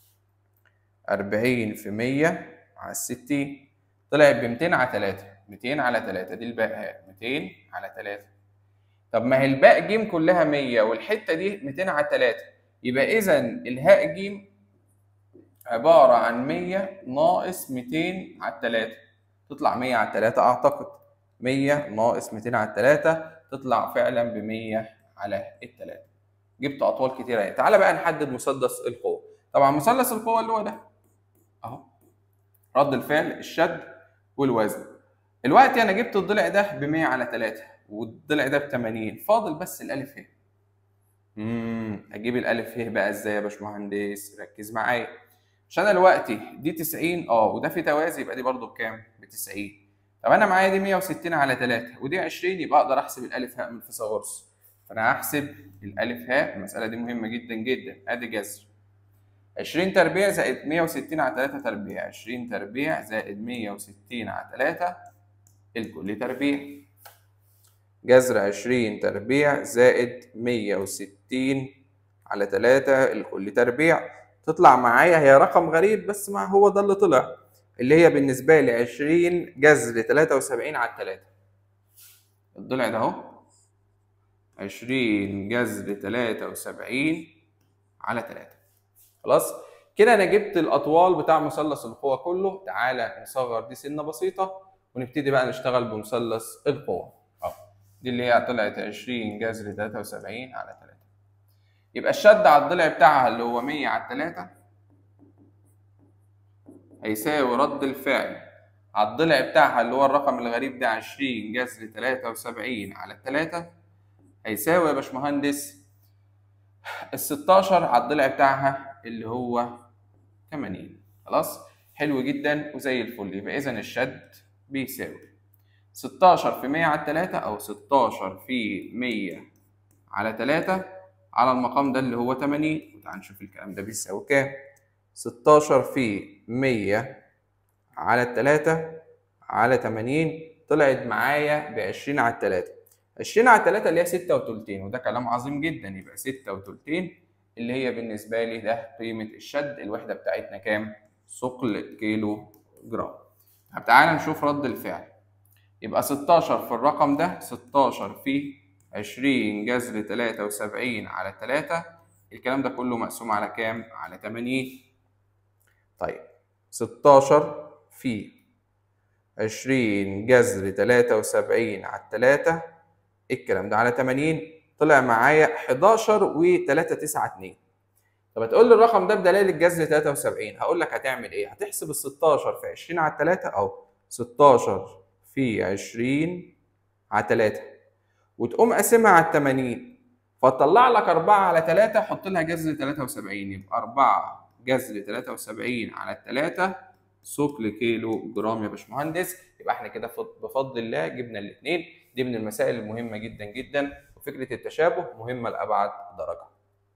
40 في 100 على 60 طلعت ب 200 على 3 200 على 3 دي الباء هاء 200 على 3 طب ما هي الباء جيم كلها 100 والحته دي 200 على 3 يبقى اذا الهاء جيم عبارة عن 100 ناقص 200 على 3 تطلع 100 على 3 أعتقد 100 ناقص 200 على 3 تطلع فعلا ب 100 على الثلاثة جبت أطوال كتيرة اهي تعالى بقى نحدد مثلث القوة طبعا مثلث القوة اللي هو ده أهو رد الفعل الشد والوزن دلوقتي أنا جبت الضلع ده ب 100 على 3 والضلع ده ب 80 فاضل بس الألف ه امم أجيب الألف ه بقى إزاي يا باشمهندس ركز معايا عشان انا دلوقتي دي 90 اه وده في توازي يبقى دي برضو بكام؟ ب 90 طب انا معايا دي 160 على 3 ودي 20 يبقى اقدر احسب الالف هاء من فيثاغورس فانا هحسب الالف هاء المساله دي مهمه جدا جدا ادي جذر 20 تربيع زائد 160 على 3 تربيع 20 تربيع زائد 160 على 3 الكل تربيع جذر 20 تربيع زائد 160 على 3 الكل تربيع تطلع معايا هي رقم غريب بس ما هو ده اللي طلع اللي هي بالنسبة لي 20 جذر 73 على 3 الضلع ده اهو 20 جذر 73 على 3 خلاص كده انا جبت الاطوال بتاع مثلث القوة كله تعالى نصغر دي سنة بسيطة ونبتدي بقى نشتغل بمثلث القوة اهو دي اللي هي طلعت 20 جذر 73 على 3 يبقى الشد على الضلع بتاعها اللي هو 100 على 3 هيساوي رد الفعل على الضلع بتاعها اللي هو الرقم الغريب ده 20 جذر 73 على 3 هيساوي يا باشمهندس ال 16 على الضلع بتاعها اللي هو 80 خلاص حلو جدا وزي الفل يبقى اذا الشد بيساوي 16 في 100 على 3 او 16 في 100 على 3 على المقام ده اللي هو 80 وتعال نشوف الكلام ده بيساوي كام 16 في 100 على 3 على 80 طلعت معايا ب 20 على 3 20 على 3 اللي هي 6 وتلتين وده كلام عظيم جدا يبقى 6 وتلتين اللي هي بالنسبة لي ده قيمة الشد الوحدة بتاعتنا كام؟ ثقل كيلو جرام. طب تعالى نشوف رد الفعل. يبقى 16 في الرقم ده 16 في 20 جذر 73 على 3 الكلام ده كله مقسوم على كام؟ على 80. طيب 16 في 20 جذر 73 على 3 الكلام ده على 80 طلع معايا 11 و3 9 2 طب هتقول لي الرقم ده بدلائل الجذر 73 هقول لك هتعمل ايه؟ هتحسب ال 16 في 20 على 3 او 16 في 20 على 3 وتقوم قاسمها على 80 فتطلع لك 4 على 3 حط لها جذر 73 يبقى 4 جذر 73 على 3 ثقل كيلو جرام يا باشمهندس يبقى احنا كده بفضل الله جبنا الاثنين دي من المسائل المهمه جدا جدا وفكره التشابه مهمه لابعد درجه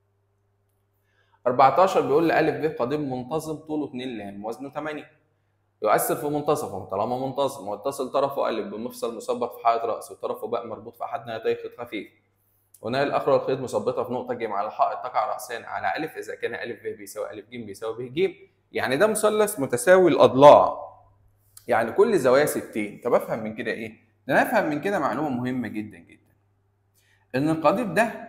14 بيقول لي الف ب قضيب منتظم طوله 2 لام وزنه 8 يؤثر في منتصفه طالما منتظم واتصل طرفه الف بمفصل مثبت في حائط راس وطرفه باء مربوط في احد نهايتي خيط خفيف ونهاية الأخرى الخيط مثبتة في نقطة ج على الحائط تقع رأسان على ألف إذا كان ألف ب بيساوي ألف ج بيساوي ب ج يعني ده مثلث متساوي الأضلاع يعني كل زوايا 60 طب أفهم من كده إيه؟ ده أنا أفهم من كده معلومة مهمة جدا جدا إن القضيب ده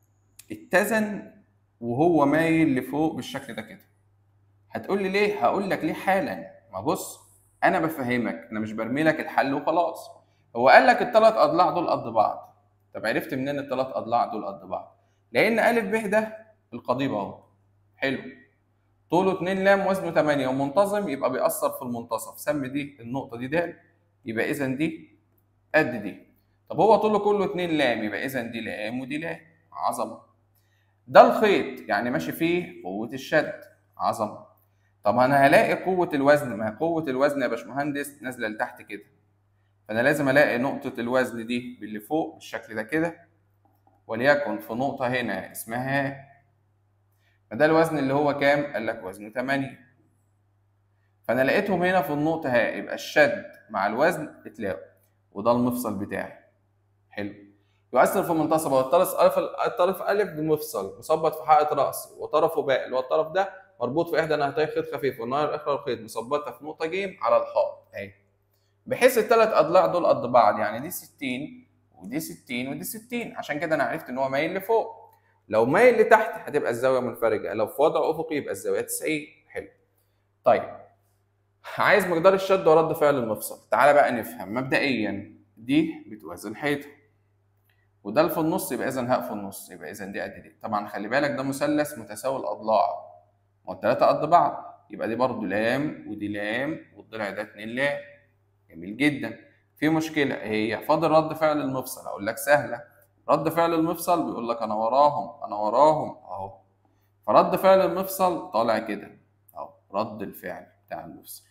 اتزن وهو مايل لفوق بالشكل ده كده هتقول لي ليه؟ هقول لك ليه حالا ما بص أنا بفهمك أنا مش برمي لك الحل وخلاص هو قال لك الثلاث أضلاع دول قد بعض طب عرفت منين الثلاث اضلاع دول قد بعض لان ا ب ده القضيب اهو حلو طوله 2 لام وزنه 8 ومنتظم يبقى بيأثر في المنتصف سمي دي النقطه دي د يبقى اذا دي قد دي طب هو طوله كله 2 لام يبقى اذا دي لام ودي لام عظمه ده الخيط يعني ماشي فيه قوه الشد عظمه طب انا هلاقي قوه الوزن ما هي قوه الوزن يا باشمهندس نازله لتحت كده فانا لازم الاقي نقطه الوزن دي باللي فوق بالشكل ده كده وليكن في نقطه هنا اسمها فده الوزن اللي هو كام قال لك وزنه 8 فانا لقيتهم هنا في النقطه ها يبقى الشد مع الوزن اتلاقوا وده المفصل بتاعي حلو يؤثر في منتصف الطرف الف الطرف الف بمفصل مثبت في حائط راس وطرفه باء اللي هو الطرف ده مربوط في احدى نهايتي خيط خفيف والنهايه الاخرى الخيط مثبته في نقطه ج على الحائط اهي بحيث الثلاث اضلاع دول قد بعض يعني دي 60 ودي 60 ودي 60 عشان كده انا عرفت ان هو مايل لفوق لو مايل لتحت هتبقى الزاويه منفرجه لو في وضع افقي يبقى الزاويه 90 حلو طيب عايز مقدار الشد ورد فعل المفصل تعالى بقى نفهم مبدئيا دي بتوازن حيطه وده اللي في النص يبقى اذا هاء في النص يبقى اذا دي قد دي طبعا خلي بالك ده مثلث متساوي الاضلاع ما الثلاثه قد بعض يبقى دي برضو لام ودي لام والضلع ده 2 لام جميل جدا في مشكله هي فاضل رد فعل المفصل اقول لك سهله رد فعل المفصل بيقول لك انا وراهم انا وراهم اهو فرد فعل المفصل طالع كده اهو رد الفعل بتاع المفصل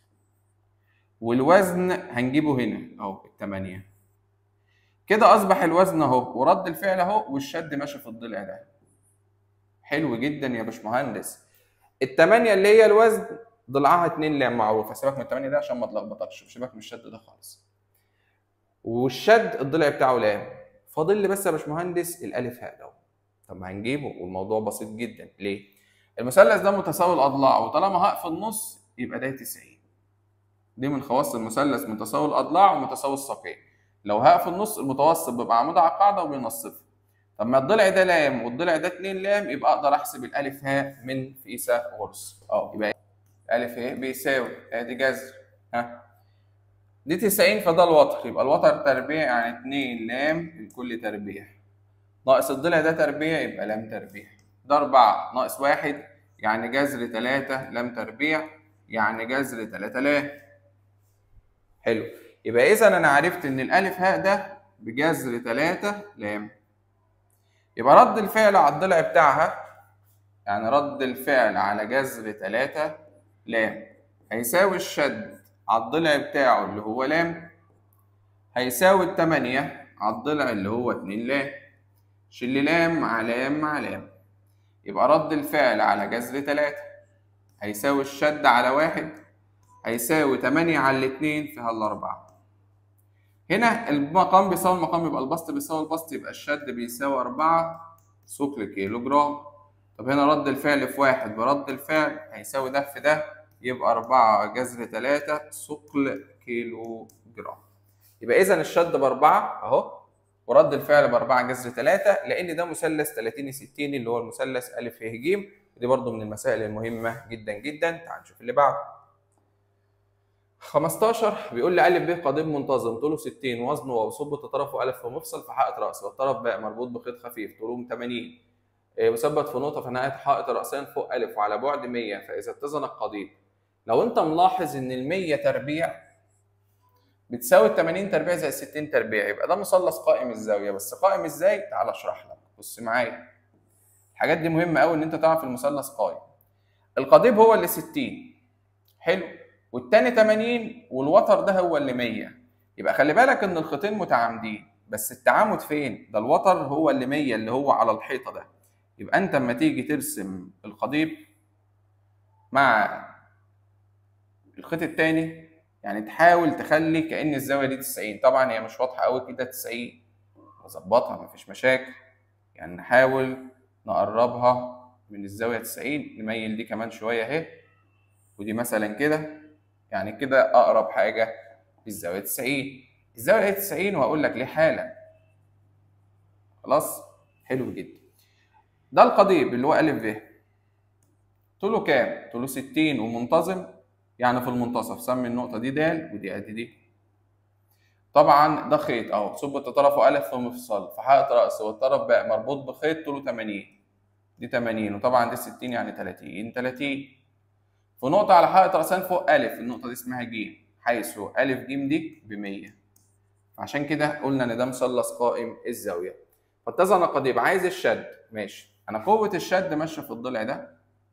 والوزن هنجيبه هنا اهو الثمانية كده اصبح الوزن اهو ورد الفعل اهو والشد ماشي في الضلع ده حلو جدا يا باشمهندس الثمانية اللي هي الوزن ضلعها 2 لام معروفه سيبك من الثمانية ده عشان ما تلخبطكش سيبك من الشد ده خالص والشد الضلع بتاعه لام فاضل لي بس يا باشمهندس الالف هاء ده طب ما هنجيبه والموضوع بسيط جدا ليه المثلث ده متساوي الاضلاع وطالما هاء في النص يبقى ده 90 دي من خواص المثلث متساوي الاضلاع ومتساوي الساقين لو هاء في النص المتوسط بيبقى عمود على القاعده وبينصفها طب ما الضلع ده لام والضلع ده 2 لام يبقى اقدر احسب الالف هاء من فيسا غرس اه يبقى الف ه بيساوي ادي جذر ها دي 90 فده الوتر يبقى الوتر تربيع يعني 2 لام الكل تربيع ناقص الضلع ده تربيع يبقى لام تربيع ده 4 ناقص 1 يعني جذر 3 لام تربيع يعني جذر 3 لام حلو يبقى اذا انا عرفت ان الالف هاء ده بجذر 3 لام يبقى رد الفعل على الضلع بتاعها يعني رد الفعل على جذر 3 لام هيساوي الشد على الضلع بتاعه اللي هو لام هيساوي التمانية على الضلع اللي هو 2 لام شيل لام مع لام مع لام يبقى رد الفعل على جذر 3 هيساوي الشد على واحد هيساوي 8 على الاتنين فيها الأربعة هنا المقام بيساوي المقام يبقى البسط بيساوي البسط يبقى الشد بيساوي 4 ثقل كيلو جرام طب هنا رد الفعل في واحد برد الفعل هيساوي ده في ده يبقى 4 جذر 3 ثقل كيلو جرام يبقى إذا الشد بأربعة أهو ورد الفعل بأربعة جذر 3 لأن ده مثلث 30 60 اللي هو المثلث أ ه ج ودي برضو من المسائل المهمة جدا جدا تعال نشوف اللي بعده 15 بيقول لي أ ب قضيب منتظم طوله 60 وزنه وصبة طرفه أ ومفصل في حائط رأس والطرف باء مربوط بخيط خفيف طوله 80 مثبت في نقطة في نهاية حائط رأسين فوق أ وعلى بعد 100 فإذا اتزن القضيب لو أنت ملاحظ إن ال 100 تربيع بتساوي ال 80 تربيع زي ال 60 تربيع يبقى ده مثلث قائم الزاوية بس قائم إزاي؟ تعال أشرح لك بص معايا الحاجات دي مهمة أوي إن أنت تعرف المثلث قائم القضيب هو اللي 60 حلو والتاني 80 والوتر ده هو اللي 100 يبقى خلي بالك ان الخيطين متعامدين بس التعامد فين ده الوتر هو اللي 100 اللي هو على الحيطه ده يبقى انت اما تيجي ترسم القضيب مع الخيط التاني يعني تحاول تخلي كأن الزاوية دي 90 طبعا هي مش واضحة قوي كده 90 نظبطها مفيش مشاكل يعني نحاول نقربها من الزاوية 90 نميل دي كمان شوية اهي ودي مثلا كده يعني كده اقرب حاجه للزاويه 90 الزاويه 90 وهقول لك ليه حالا خلاص حلو جدا ده القضيب اللي هو ا ب طوله كام طوله 60 ومنتظم يعني في المنتصف سمي النقطه دي د ودي قد دي طبعا ده خيط اهو صبة طرفه ا في مفصل في حائط راس والطرف باء مربوط بخيط طوله 80 دي 80 وطبعا دي 60 يعني 30 30 في نقطة على حائط رأسان فوق ألف النقطة دي اسمها ج حيث ألف ج دي ب 100 عشان كده قلنا إن ده مثلث قائم الزاوية فاتزن قضيب عايز الشد ماشي أنا قوة الشد ماشية في الضلع ده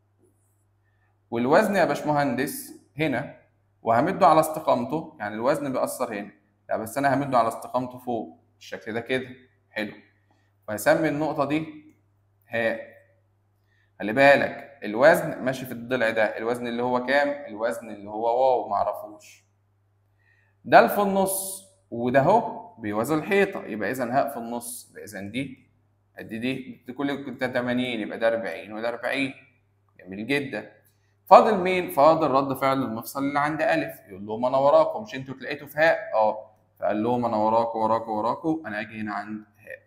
والوزن يا باشمهندس هنا وهمده على استقامته يعني الوزن بيأثر هنا لا بس أنا همده على استقامته فوق بالشكل ده كده حلو وهسمي النقطة دي هاء خلي بالك الوزن ماشي في الضلع ده الوزن اللي هو كام الوزن اللي هو واو معرفوش ده اللي في النص وده اهو بيوازي الحيطه يبقى اذا هاء في النص يبقى اذا دي قد دي دي كل 80 يبقى ده 40 وده 40 جميل جدا فاضل مين فاضل رد فعل المفصل اللي عند الف يقول لهم انا وراكم مش انتوا تلاقيتوا في هاء اه فقال لهم انا وراكم وراكم وراكم انا اجي هنا عند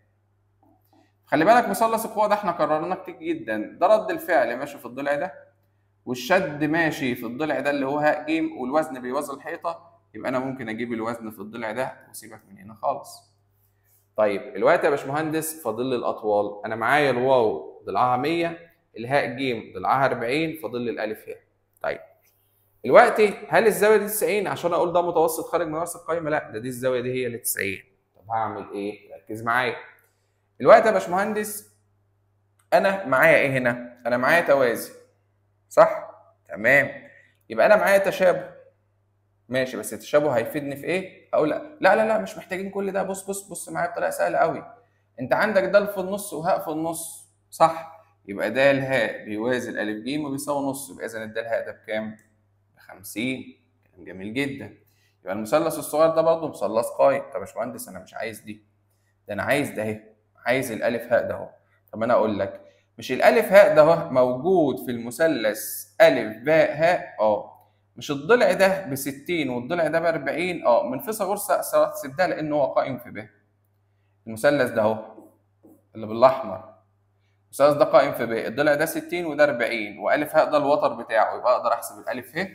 خلي بالك مثلث القوة ده احنا كررناه كتير جدا ده رد الفعل ماشي في الضلع ده والشد ماشي في الضلع ده اللي هو هاء ج والوزن بيوازي الحيطة يبقى انا ممكن اجيب الوزن في الضلع ده واسيبك من هنا خالص. طيب الوقت يا باشمهندس فاضل لي الاطوال انا معايا الواو ضلعها 100 الهاء ج ضلعها 40 فاضل لي الالف هاء. طيب الوقت هل الزاوية دي 90 عشان اقول ده متوسط خارج من راس القايمة؟ لا ده دي الزاوية دي هي اللي 90. طب هعمل ايه؟ ركز معايا. الوقت يا باشمهندس انا معايا ايه هنا انا معايا توازي صح تمام يبقى انا معايا تشابه ماشي بس التشابه هيفيدني في ايه اقول لا لا لا, لا مش محتاجين كل ده بص بص بص معايا بطريقه سهله قوي انت عندك د في النص وهاء في النص صح يبقى د الهاء بيوازي الالف ج وبيساوي نص يبقى اذا الد الهاء ده بكام ب 50 كلام جميل جدا يبقى المثلث الصغير ده برضه مثلث قايم طب يا باشمهندس انا مش عايز دي ده انا عايز ده اهي عايز الالف هاء ده اهو طب انا اقول لك مش الالف هاء ده اهو موجود في المثلث الف باء هاء اه مش الضلع ده ب 60 والضلع ده ب 40 اه من فيثاغورس تحسب ده لان هو قائم في ب المثلث ده اهو اللي بالاحمر المثلث ده قائم في ب الضلع ده 60 وده 40 والف هاء ده الوتر بتاعه يبقى اقدر احسب الالف ه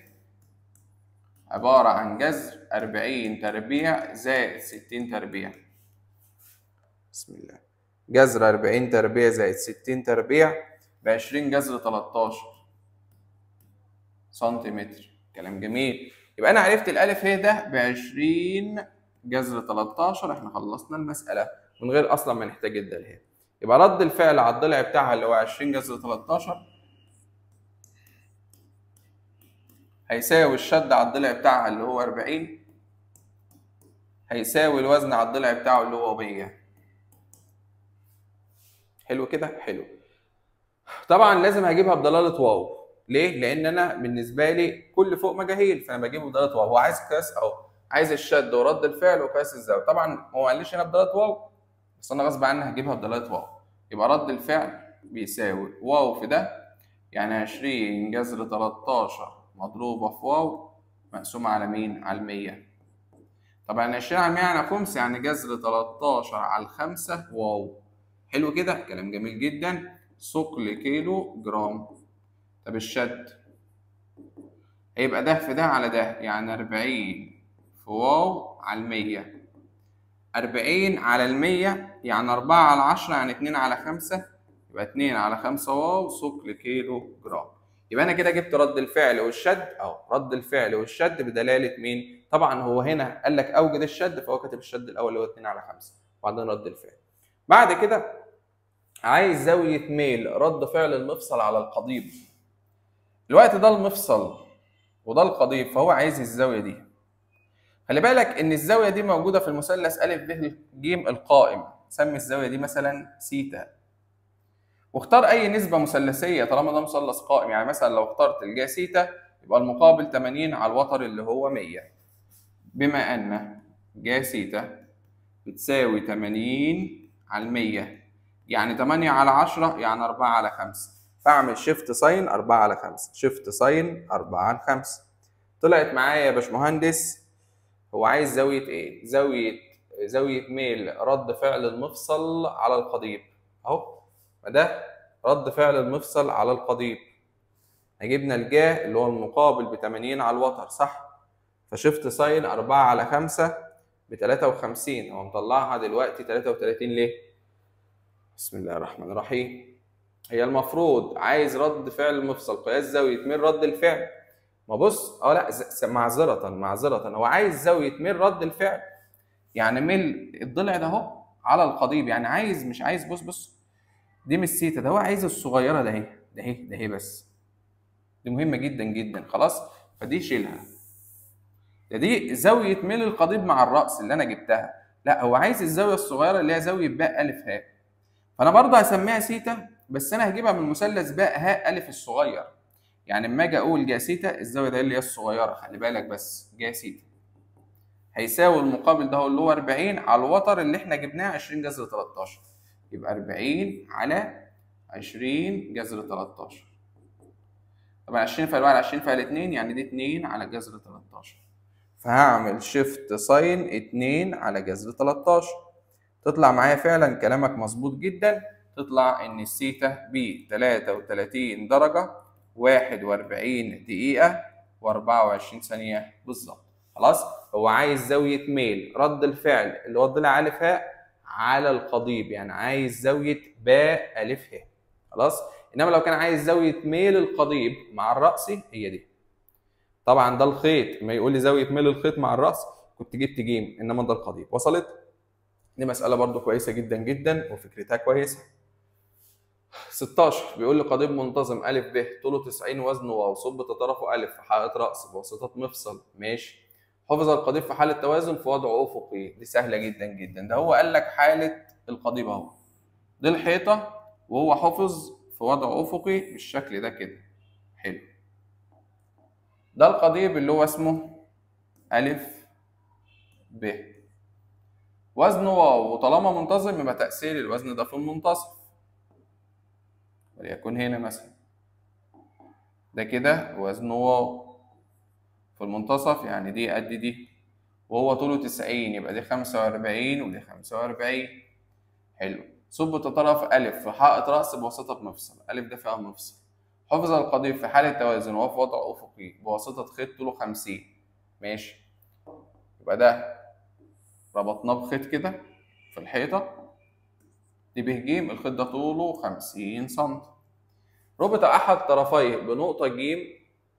عباره عن جذر 40 تربيع زائد 60 تربيع بسم الله جذر 40 تربيع زائد 60 تربيع ب 20 جذر 13 سنتيمتر كلام جميل يبقى انا عرفت الالف ه ده ب 20 جذر 13 احنا خلصنا المساله من غير اصلا ما نحتاج الدال ه يبقى رد الفعل على الضلع بتاعها اللي هو 20 جذر 13 هيساوي الشد على الضلع بتاعها اللي هو 40 هيساوي الوزن على الضلع بتاعه اللي هو 100 حلو كده حلو طبعا لازم هجيبها بدلاله واو ليه لان انا بالنسبه لي كل فوق مجاهيل فانا بجيبه بدلاله واو هو عايز قياس اهو عايز الشد ورد الفعل وقياس الزاويه طبعا هو ما قاليش هنا بدلاله واو بس انا غصب عني هجيبها بدلاله واو يبقى رد الفعل بيساوي واو في ده يعني 20 جذر 13 مضروبه في واو مقسومه على مين على 100 طبعا 20 على 100 يعني خمس يعني جذر 13 على 5 واو حلو كده كلام جميل جدا ثقل كيلو جرام طب الشد هيبقى ده في ده على ده يعني 40 في واو على 100 40 على ال 100 يعني 4 على 10 يعني 2 على 5 يبقى 2 على 5 واو ثقل كيلو جرام يبقى انا كده جبت رد الفعل والشد اهو رد الفعل والشد بدلاله مين؟ طبعا هو هنا قال لك اوجد الشد فهو كاتب الشد الاول اللي هو 2 على 5 وبعدين رد الفعل. بعد كده عايز زاويه ميل رد فعل المفصل على القضيب. الوقت ده المفصل وده القضيب فهو عايز الزاويه دي. خلي بالك ان الزاويه دي موجوده في المثلث ا ب ج القائم سمي الزاويه دي مثلا سيتا واختار اي نسبه مثلثيه طالما ده مثلث قائم يعني مثلا لو اخترت الجا سيتا يبقى المقابل 80 على الوتر اللي هو 100 بما ان جا سيتا بتساوي 80 على 100 يعني 8 على 10 يعني 4 على 5 فاعمل شيفت ساين 4 على 5 شيفت ساين 4 على 5 طلعت معايا يا باشمهندس هو عايز زاويه ايه زاويه زاويه ميل رد فعل المفصل على القضيب اهو فده رد فعل المفصل على القضيب جبنا الجاه اللي هو المقابل ب 80 على الوتر صح فشفت ساين 4 على 5 ب 53 هو مطلعها دلوقتي 33 ليه؟ بسم الله الرحمن الرحيم هي المفروض عايز رد فعل المفصل قياس زاويه ميل رد الفعل ما بص اه لا معذره معذره هو عايز زاويه ميل رد الفعل يعني ميل الضلع ده اهو على القضيب يعني عايز مش عايز بص بص دي مش سيتا ده هو عايز الصغيره ده اهي ده اهي ده اهي بس دي مهمه جدا جدا خلاص فدي شيلها ده دي زاويه ميل القضيب مع الراس اللي انا جبتها لا هو عايز الزاويه الصغيره اللي هي زاويه باء الف هاء فانا برضه هسميها سيتا بس انا هجيبها من مثلث باء هاء الف الصغير يعني اما اجي اقول جا سيتا الزاويه دي اللي هي الصغيره خلي بالك بس جا سيتا هيساوي المقابل ده اللي هو 40 على الوتر اللي احنا جبناه 20 جذر 13 يبقى 40 على 20 جذر 13 طبعا 20 فال 1 20 فال 2 يعني دي 2 على جذر 13 فهعمل شيفت ساين 2 على جذر 13 تطلع معايا فعلا كلامك مظبوط جدا تطلع ان السيتا ب 33 درجه 41 دقيقه و24 ثانيه بالظبط خلاص هو عايز زاويه ميل رد الفعل اللي هو الضلع الف هاء على القضيب يعني عايز زاويه باء الف ه خلاص انما لو كان عايز زاويه ميل القضيب مع الراس هي دي طبعا ده الخيط ما يقول لي زاويه ميل الخيط مع الراس كنت جبت جيم انما ده القضيب وصلت دي مساله برضو كويسه جدا جدا وفكرتها كويسه 16 بيقول لي قضيب منتظم ا ب طوله 90 وزنه واو صب طرفه ا في حائط راس بواسطه مفصل ماشي حفظ القضيب في حالة توازن في وضع أفقي دي سهلة جدا جدا ده هو قال لك حالة القضيب أهو دي الحيطة وهو حفظ في وضع أفقي بالشكل ده كده حلو ده القضيب اللي هو اسمه أ ب وزنه واو وطالما منتظم يبقى تأثير الوزن ده في المنتصف وليكن هنا مثلا ده كده وزنه واو في المنتصف يعني دي قد دي وهو طوله 90 يبقى دي 45 ودي 45 حلو صب طرف أ في حائط رأس بواسطة مفصل أ ده فيها مفصل حفظ القضيب في حالة توازن وهو في وضع أفقي بواسطة خيط طوله 50 ماشي يبقى ده ربطناه بخيط كده في الحيطة دي ب ج الخيط ده طوله 50 سم ربط أحد طرفيه بنقطة ج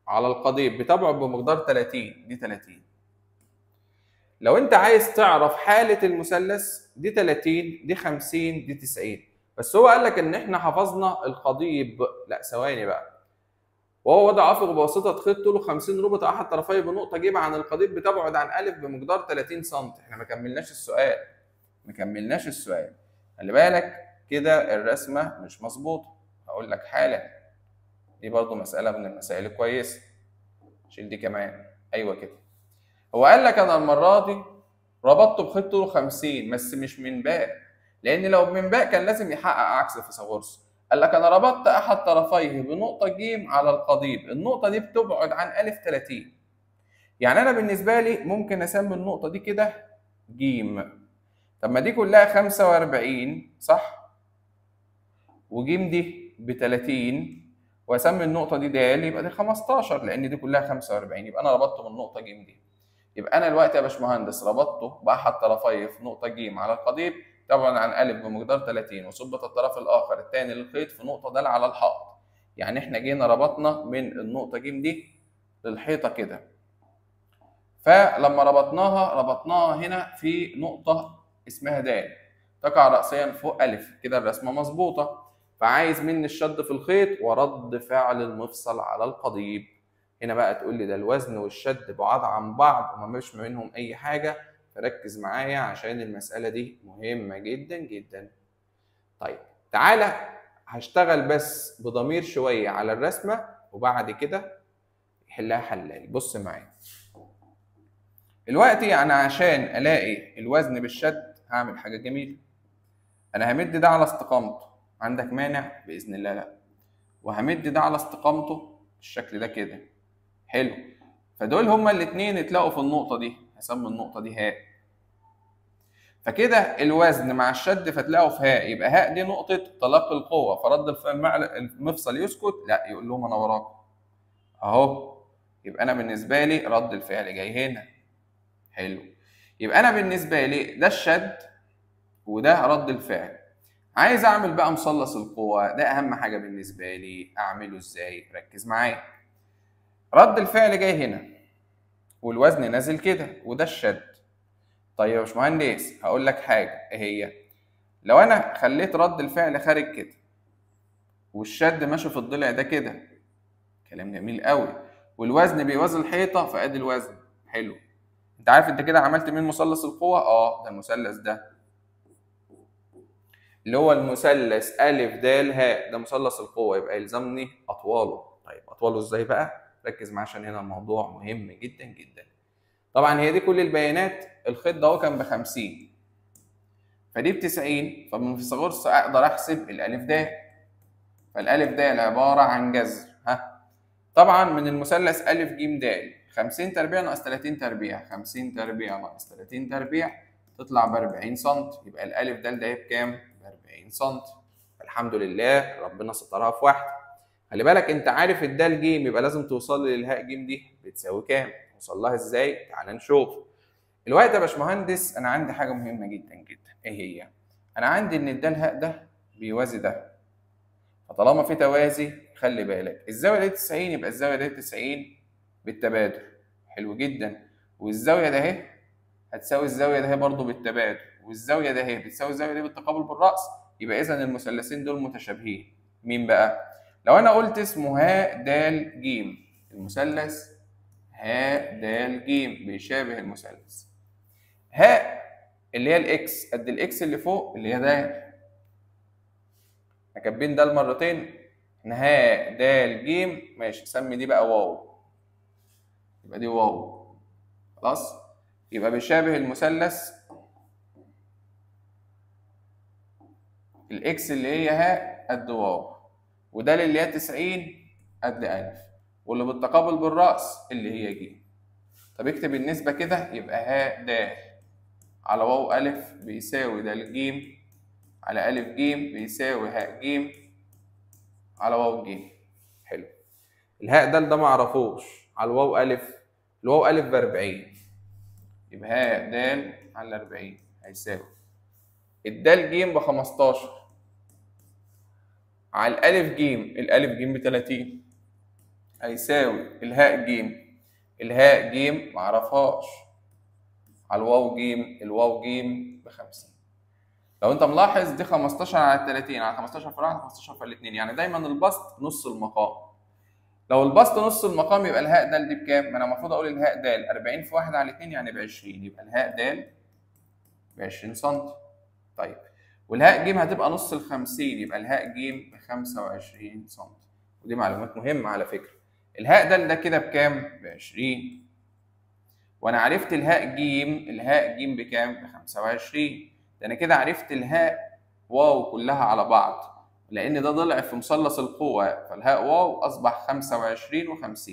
على القضيب بتبعد بمقدار 30 دي 30 لو انت عايز تعرف حالة المثلث دي 30 دي 50 دي 90 بس هو قال لك ان احنا حفظنا القضيب لا ثواني بقى وهو وضع افق بواسطة خيط طوله 50 ربط احد طرفيه بنقطة جيب عن القضيب بتبعد عن الف بمقدار 30 سم احنا ما كملناش السؤال ما كملناش السؤال خلي بالك كده الرسمة مش مظبوطة هقول لك حالا دي برضو مسألة من المسائل الكويسة شيل دي كمان أيوة كده هو قال لك أنا المرة دي ربطته بخيط طوله 50 بس مش من باء لأن لو من باء كان لازم يحقق عكس فيثاغورس قال لك أنا ربطت أحد طرفيه بنقطة ج على القضيب النقطة دي بتبعد عن أ 30 يعني أنا بالنسبة لي ممكن أسمي النقطة دي كده ج طب ما دي كلها 45 صح وجيم دي ب 30 واسمي النقطة دي د يبقى دي 15 لأن دي كلها 45 يبقى أنا ربطته من النقطة ج دي. يبقى أنا دلوقتي يا باشمهندس ربطته بأحد طرفيه في نقطة ج على القضيب طبعا عن أ بمقدار 30 وثبت الطرف الآخر الثاني للخيط في نقطة د على الحائط. يعني إحنا جينا ربطنا من النقطة ج دي للحيطة كده. فلما ربطناها ربطناها هنا في نقطة اسمها د تقع رأسيا فوق أ كده الرسمة مظبوطة. فعايز مني الشد في الخيط ورد فعل المفصل على القضيب هنا بقى تقول لي ده الوزن والشد بعاد عن بعض وما مش منهم اي حاجه فركز معايا عشان المساله دي مهمه جدا جدا طيب تعالى هشتغل بس بضمير شويه على الرسمه وبعد كده يحلها حلال بص معايا دلوقتي انا عشان الاقي الوزن بالشد هعمل حاجه جميله انا همد ده على استقامته عندك مانع باذن الله لا وهمد ده على استقامته بالشكل ده كده حلو فدول هما الاثنين اتلاقوا في النقطه دي هسمي النقطه دي هاء فكده الوزن مع الشد فتلاقوا في هاء يبقى هاء دي نقطه تلقي القوه فرد المفصل يسكت لا يقول لهم انا وراكم اهو يبقى انا بالنسبه لي رد الفعل جاي هنا حلو يبقى انا بالنسبه لي ده الشد وده رد الفعل عايز اعمل بقى مثلث القوة ده اهم حاجة بالنسبة لي اعمله ازاي ركز معايا رد الفعل جاي هنا والوزن نازل كده وده الشد طيب يا باشمهندس هقول لك حاجة ايه هي لو انا خليت رد الفعل خارج كده والشد ماشي في الضلع ده كده كلام جميل قوي والوزن بيوازي الحيطة فادي الوزن حلو انت عارف انت كده عملت مين مثلث القوة اه ده المثلث ده اللي هو المثلث أ د ه ده مثلث القوة يبقى يلزمني أطواله طيب أطواله إزاي بقى؟ ركز معايا عشان هنا الموضوع مهم جدا جدا طبعا هي دي كل البيانات الخيط ده هو كان ب 50 فدي ب 90 فمن فيثاغورس أقدر أحسب الألف د فالألف د عبارة عن جذر ها طبعا من المثلث أ ج د 50 تربيع ناقص 30 تربيع 50 تربيع ناقص 30 تربيع تطلع ب 40 سم يبقى الألف د ده بكام؟ 40 سم الحمد لله ربنا سترها في واحده خلي بالك انت عارف الدال جيم يبقى لازم توصل لي للهاء جيم دي بتساوي كام توصل لها ازاي تعال نشوف الوقت يا باشمهندس انا عندي حاجه مهمه جدا جدا ايه هي انا عندي ان الدال هاء ده بيوازي ده فطالما في توازي خلي بالك الزاويه دي 90 يبقى الزاويه دي 90 بالتبادل حلو جدا والزاويه ده اهي هتساوي الزاويه ده اهي برضه بالتبادل والزاويه ده اهي بتساوي الزاويه دي بالتقابل بالراس يبقى اذا المثلثين دول متشابهين مين بقى لو انا قلت اسمه هاء د ج المثلث هاء د ج بيشابه المثلث هاء اللي هي الاكس قد الاكس اللي فوق اللي هي د كاتبين ده مرتين هاء د ج ماشي سمي دي بقى واو يبقى دي واو خلاص يبقى بيشابه المثلث الاكس اللي هي ها قد واو وده اللي هي 90 قد ألف واللي بالتقابل بالرأس اللي هي ج طب اكتب النسبة كده يبقى ها د على واو ألف بيساوي د ج على ألف ج بيساوي هاء ج على واو ج حلو الهاء ده ده معرفوش على الواو ألف الواو ألف بأربعين يبقى هاء د على أربعين هيساوي الدال ج ب 15 على الألف ج الألف ج ب 30 هيساوي الهاء ج الهاء ج معرفهاش على الواو ج الواو ج ب 50 لو انت ملاحظ دي 15 على 30 على 15 في 1 15 في الاثنين يعني دايما البسط نص المقام لو البسط نص المقام يبقى الهاء د دي بكام؟ ما انا المفروض اقول الهاء د 40 في 1 على 2 يعني ب 20 يبقى الهاء د ب 20 سم طيب والهاء ج هتبقى نص ال 50 يبقى الهاء ج ب 25 سم ودي معلومات مهمه على فكره الهاء د ده كده بكام؟ ب 20 وانا عرفت الهاء ج الهاء ج بكام؟ ب 25 ده انا كده عرفت الهاء واو كلها على بعض لان ده ضلع في مثلث القوة فالهاء واو اصبح 25 و50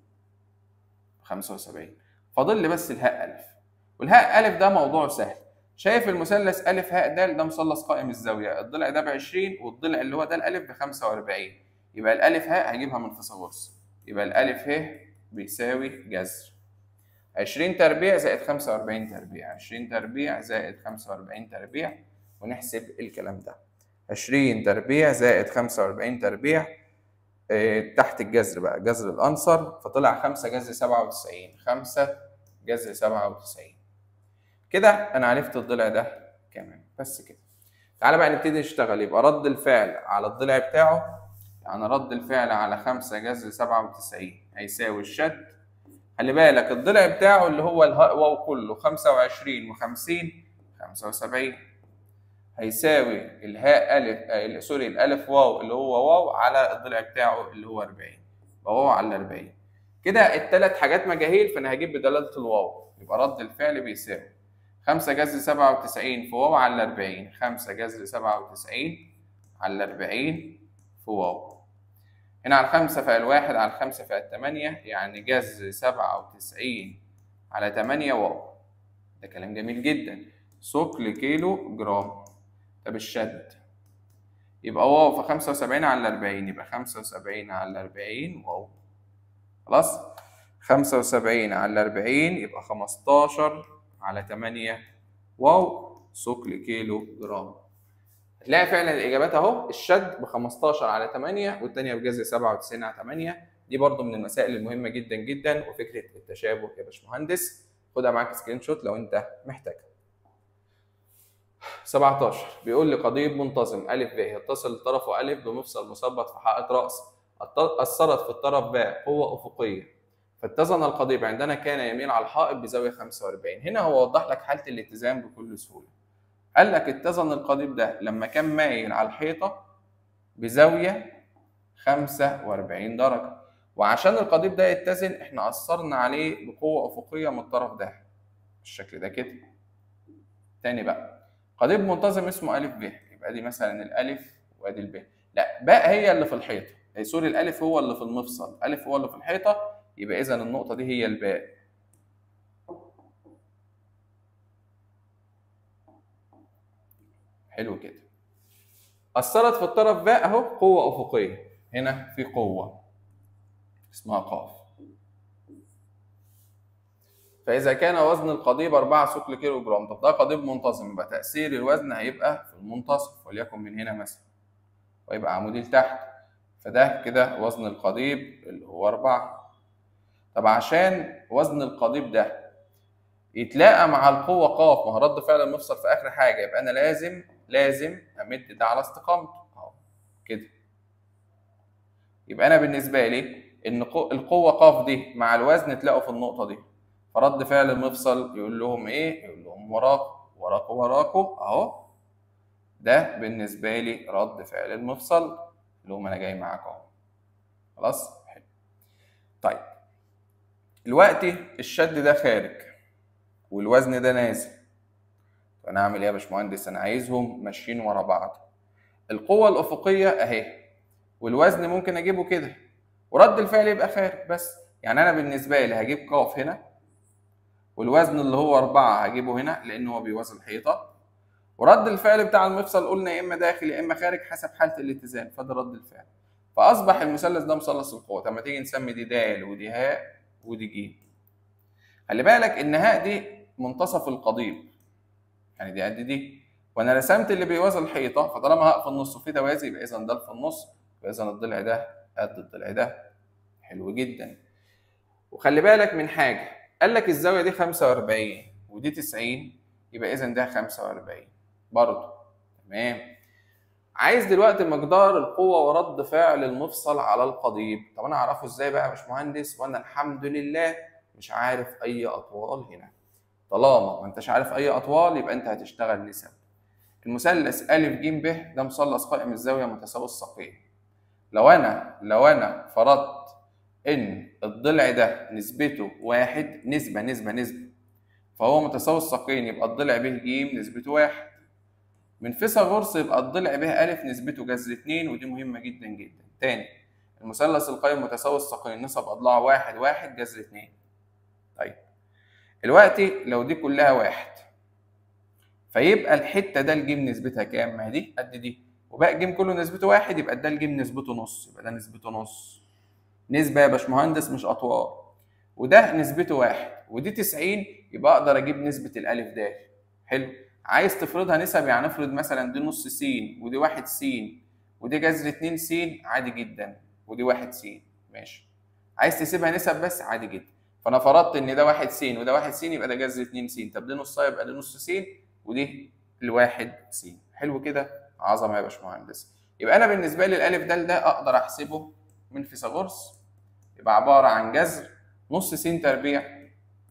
75 فاضل لي بس الهاء الف والهاء الف ده موضوع سهل شايف المثلث الف هاء د ده مثلث قائم الزاويه الضلع ده ب 20 والضلع اللي هو ده الالف ب 45 يبقى الالف هاء هجيبها من فيثاغورس يبقى الالف ه بيساوي جذر 20 تربيع زائد 45 تربيع 20 تربيع زائد 45 تربيع ونحسب الكلام ده 20 تربيع زائد 45 تربيع اه تحت الجذر بقى جذر الأنصر فطلع 5 جذر 97 5 جذر 97 كده أنا عرفت الضلع ده كمان بس كده تعالى بقى نبتدي نشتغل يبقى رد الفعل على الضلع بتاعه يعني رد الفعل على 5 جذر 97 هيساوي الشد خلي بالك الضلع بتاعه اللي هو الهاء واو كله 25 و50 75 هيساوي الهاء الف آه سوري الالف واو اللي هو واو على الضلع بتاعه اللي هو 40 يبقى واو على 40 كده الثلاث حاجات مجاهيل فانا هجيب بدلاله الواو يبقى رد الفعل بيساوي 5 جذر 97 في واو على 40 5 جذر 97 على 40 في واو هنا على 5 فيها الواحد على 5 فيها 8 يعني جذر 97 على 8 واو ده كلام جميل جدا ثقل كيلو جرام طب الشد يبقى واو في 75 على 40 يبقى 75 على 40 واو خلاص 75 على 40 يبقى 15 على 8 واو ثقل كيلو جرام هتلاقي فعلا الاجابات اهو الشد ب 15 على 8 والثانيه بجذر 97 على 8 دي برضو من المسائل المهمه جدا جدا وفكره التشابه يا باشمهندس خدها معاك سكرين شوت لو انت محتاجها 17 بيقول لي قضيب منتظم أ ب يتصل طرفه أ بمفصل مثبت في حائط رأس أثرت في الطرف ب قوة أفقية فاتزن القضيب عندنا كان يميل على الحائط بزاوية 45 هنا هو وضح لك حالة الاتزان بكل سهولة قال لك اتزن القضيب ده لما كان مايل على الحيطة بزاوية 45 درجة وعشان القضيب ده يتزن احنا أثرنا عليه بقوة أفقية من الطرف ده بالشكل ده كده تاني بقى قضيب منتظم اسمه أ ب يبقى دي مثلا الألف وأدي الب لا باء هي اللي في الحيطة سوري الألف هو اللي في المفصل ألف هو اللي في الحيطة يبقى إذا النقطة دي هي الباء حلو كده أثرت في الطرف باء أهو قوة أفقية هنا في قوة اسمها قاف فإذا كان وزن القضيب 4 ثقل كيلو جرام طب ده قضيب منتظم يبقى تأثير الوزن هيبقى في المنتصف وليكن من هنا مثلا ويبقى عمودي لتحت فده كده وزن القضيب اللي هو 4 طب عشان وزن القضيب ده يتلاقى مع القوة قاف ما هو رد فعل المفصل في آخر حاجة يبقى أنا لازم لازم أمد ده على استقامته أهو كده يبقى أنا بالنسبة لي إن القوة قاف دي مع الوزن تلاقوا في النقطة دي فرد فعل المفصل يقول لهم ايه يقول لهم وراكم وراكم وراكم اهو ده بالنسبه لي رد فعل المفصل اللي هم انا جاي معاكم اهو خلاص حلو طيب دلوقتي الشد ده خارج والوزن ده نازل فانا اعمل ايه يا باشمهندس انا عايزهم ماشيين ورا بعض القوه الافقيه اهي والوزن ممكن اجيبه كده ورد الفعل يبقى خارج بس يعني انا بالنسبه لي هجيب قاف هنا والوزن اللي هو أربعة هجيبه هنا لأن هو بيوازي الحيطة ورد الفعل بتاع المفصل قلنا يا إما داخل يا إما خارج حسب حالة الاتزان فده رد الفعل فأصبح المثلث ده مثلث القوة طب ما تيجي نسمي دي د ودي هاء ودي ج خلي بالك إن هاء دي منتصف القضيب يعني دي قد دي وأنا رسمت اللي بيوازي الحيطة فطالما هاء في النص وفي توازي يبقى إذا ده في النص يبقى إذا الضلع ده قد الضلع ده حلو جدا وخلي بالك من حاجه قال لك الزاويه دي 45 ودي 90 يبقى اذا ده 45 برضه تمام عايز دلوقتي مقدار القوه ورد فعل المفصل على القضيب طب انا اعرفه ازاي بقى يا باشمهندس وانا الحمد لله مش عارف اي اطوال هنا طالما ما انتش عارف اي اطوال يبقى انت هتشتغل نسب المثلث ا ج ب ده مثلث قائم الزاويه متساوي الساقين لو انا لو انا فرضت ان الضلع ده نسبته واحد نسبه نسبه نسبه فهو متساوي الساقين يبقى الضلع ب ج نسبته واحد من فيثاغورس يبقى الضلع ب ا نسبته جذر 2 ودي مهمه جدا جدا تاني المثلث القائم متساوي الساقين نسب اضلاع واحد واحد جذر 2 طيب دلوقتي لو دي كلها واحد فيبقى الحته ده الجيم نسبتها كام؟ ما هي دي قد دي وباقي الجيم كله نسبته واحد يبقى ده الجيم نسبته نص يبقى ده نسبته نص نسبه يا باشمهندس مش اطوال وده نسبته واحد ودي 90 يبقى اقدر اجيب نسبه الالف د حلو عايز تفرضها نسب يعني افرض مثلا دي نص س ودي واحد س ودي جذر 2 س عادي جدا ودي واحد س ماشي عايز تسيبها نسب بس عادي جدا فانا فرضت ان ده واحد س وده واحد س يبقى ده جذر 2 س طب دي نصها يبقى ده نص س ودي الواحد س حلو كده عظمه يا باشمهندس يبقى انا بالنسبه لي الالف د ده اقدر احسبه من فيثاغورس يبقى عباره عن جذر نص س تربيع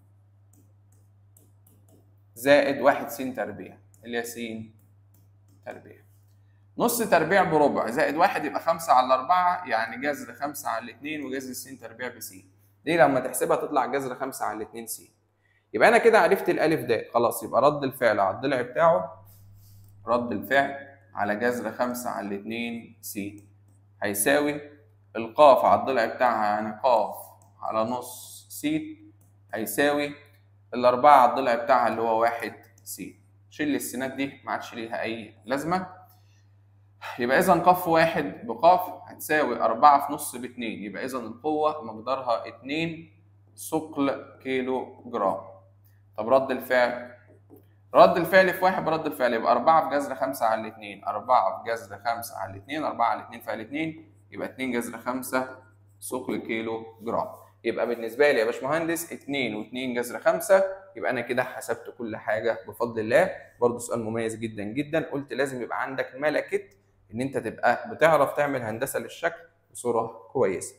زائد واحد س تربيع اللي هي س تربيع نص تربيع بربع زائد واحد يبقى خمسة على أربعة يعني جذر خمسة على الاتنين وجذر س تربيع بس دي لما تحسبها تطلع جذر خمسة على الاتنين س يبقى أنا كده عرفت الألف د خلاص يبقى رد الفعل على الضلع بتاعه رد الفعل على جذر خمسة على الاتنين س هيساوي القاف على الضلع بتاعها يعني قاف على نص س هيساوي الأربعة على الضلع بتاعها اللي هو واحد س شيل السينات دي ما عادش ليها أي لازمة يبقى إذا قاف واحد بقاف هتساوي أربعة في نص باتنين يبقى إذا القوة مقدارها اتنين ثقل كيلو جرام طب رد الفعل رد الفعل في واحد برد الفعل يبقى أربعة في جذر خمسة على الاتنين أربعة في جذر خمسة على الاتنين أربعة على الاتنين في الاتنين يبقى اتنين جذر خمسة ثقل كيلو جرام يبقى بالنسبة لي يا باشمهندس اتنين واتنين جذر خمسة يبقى أنا كده حسبت كل حاجة بفضل الله برضه سؤال مميز جدا جدا قلت لازم يبقى عندك ملكة إن أنت تبقى بتعرف تعمل هندسة للشكل بصورة كويسة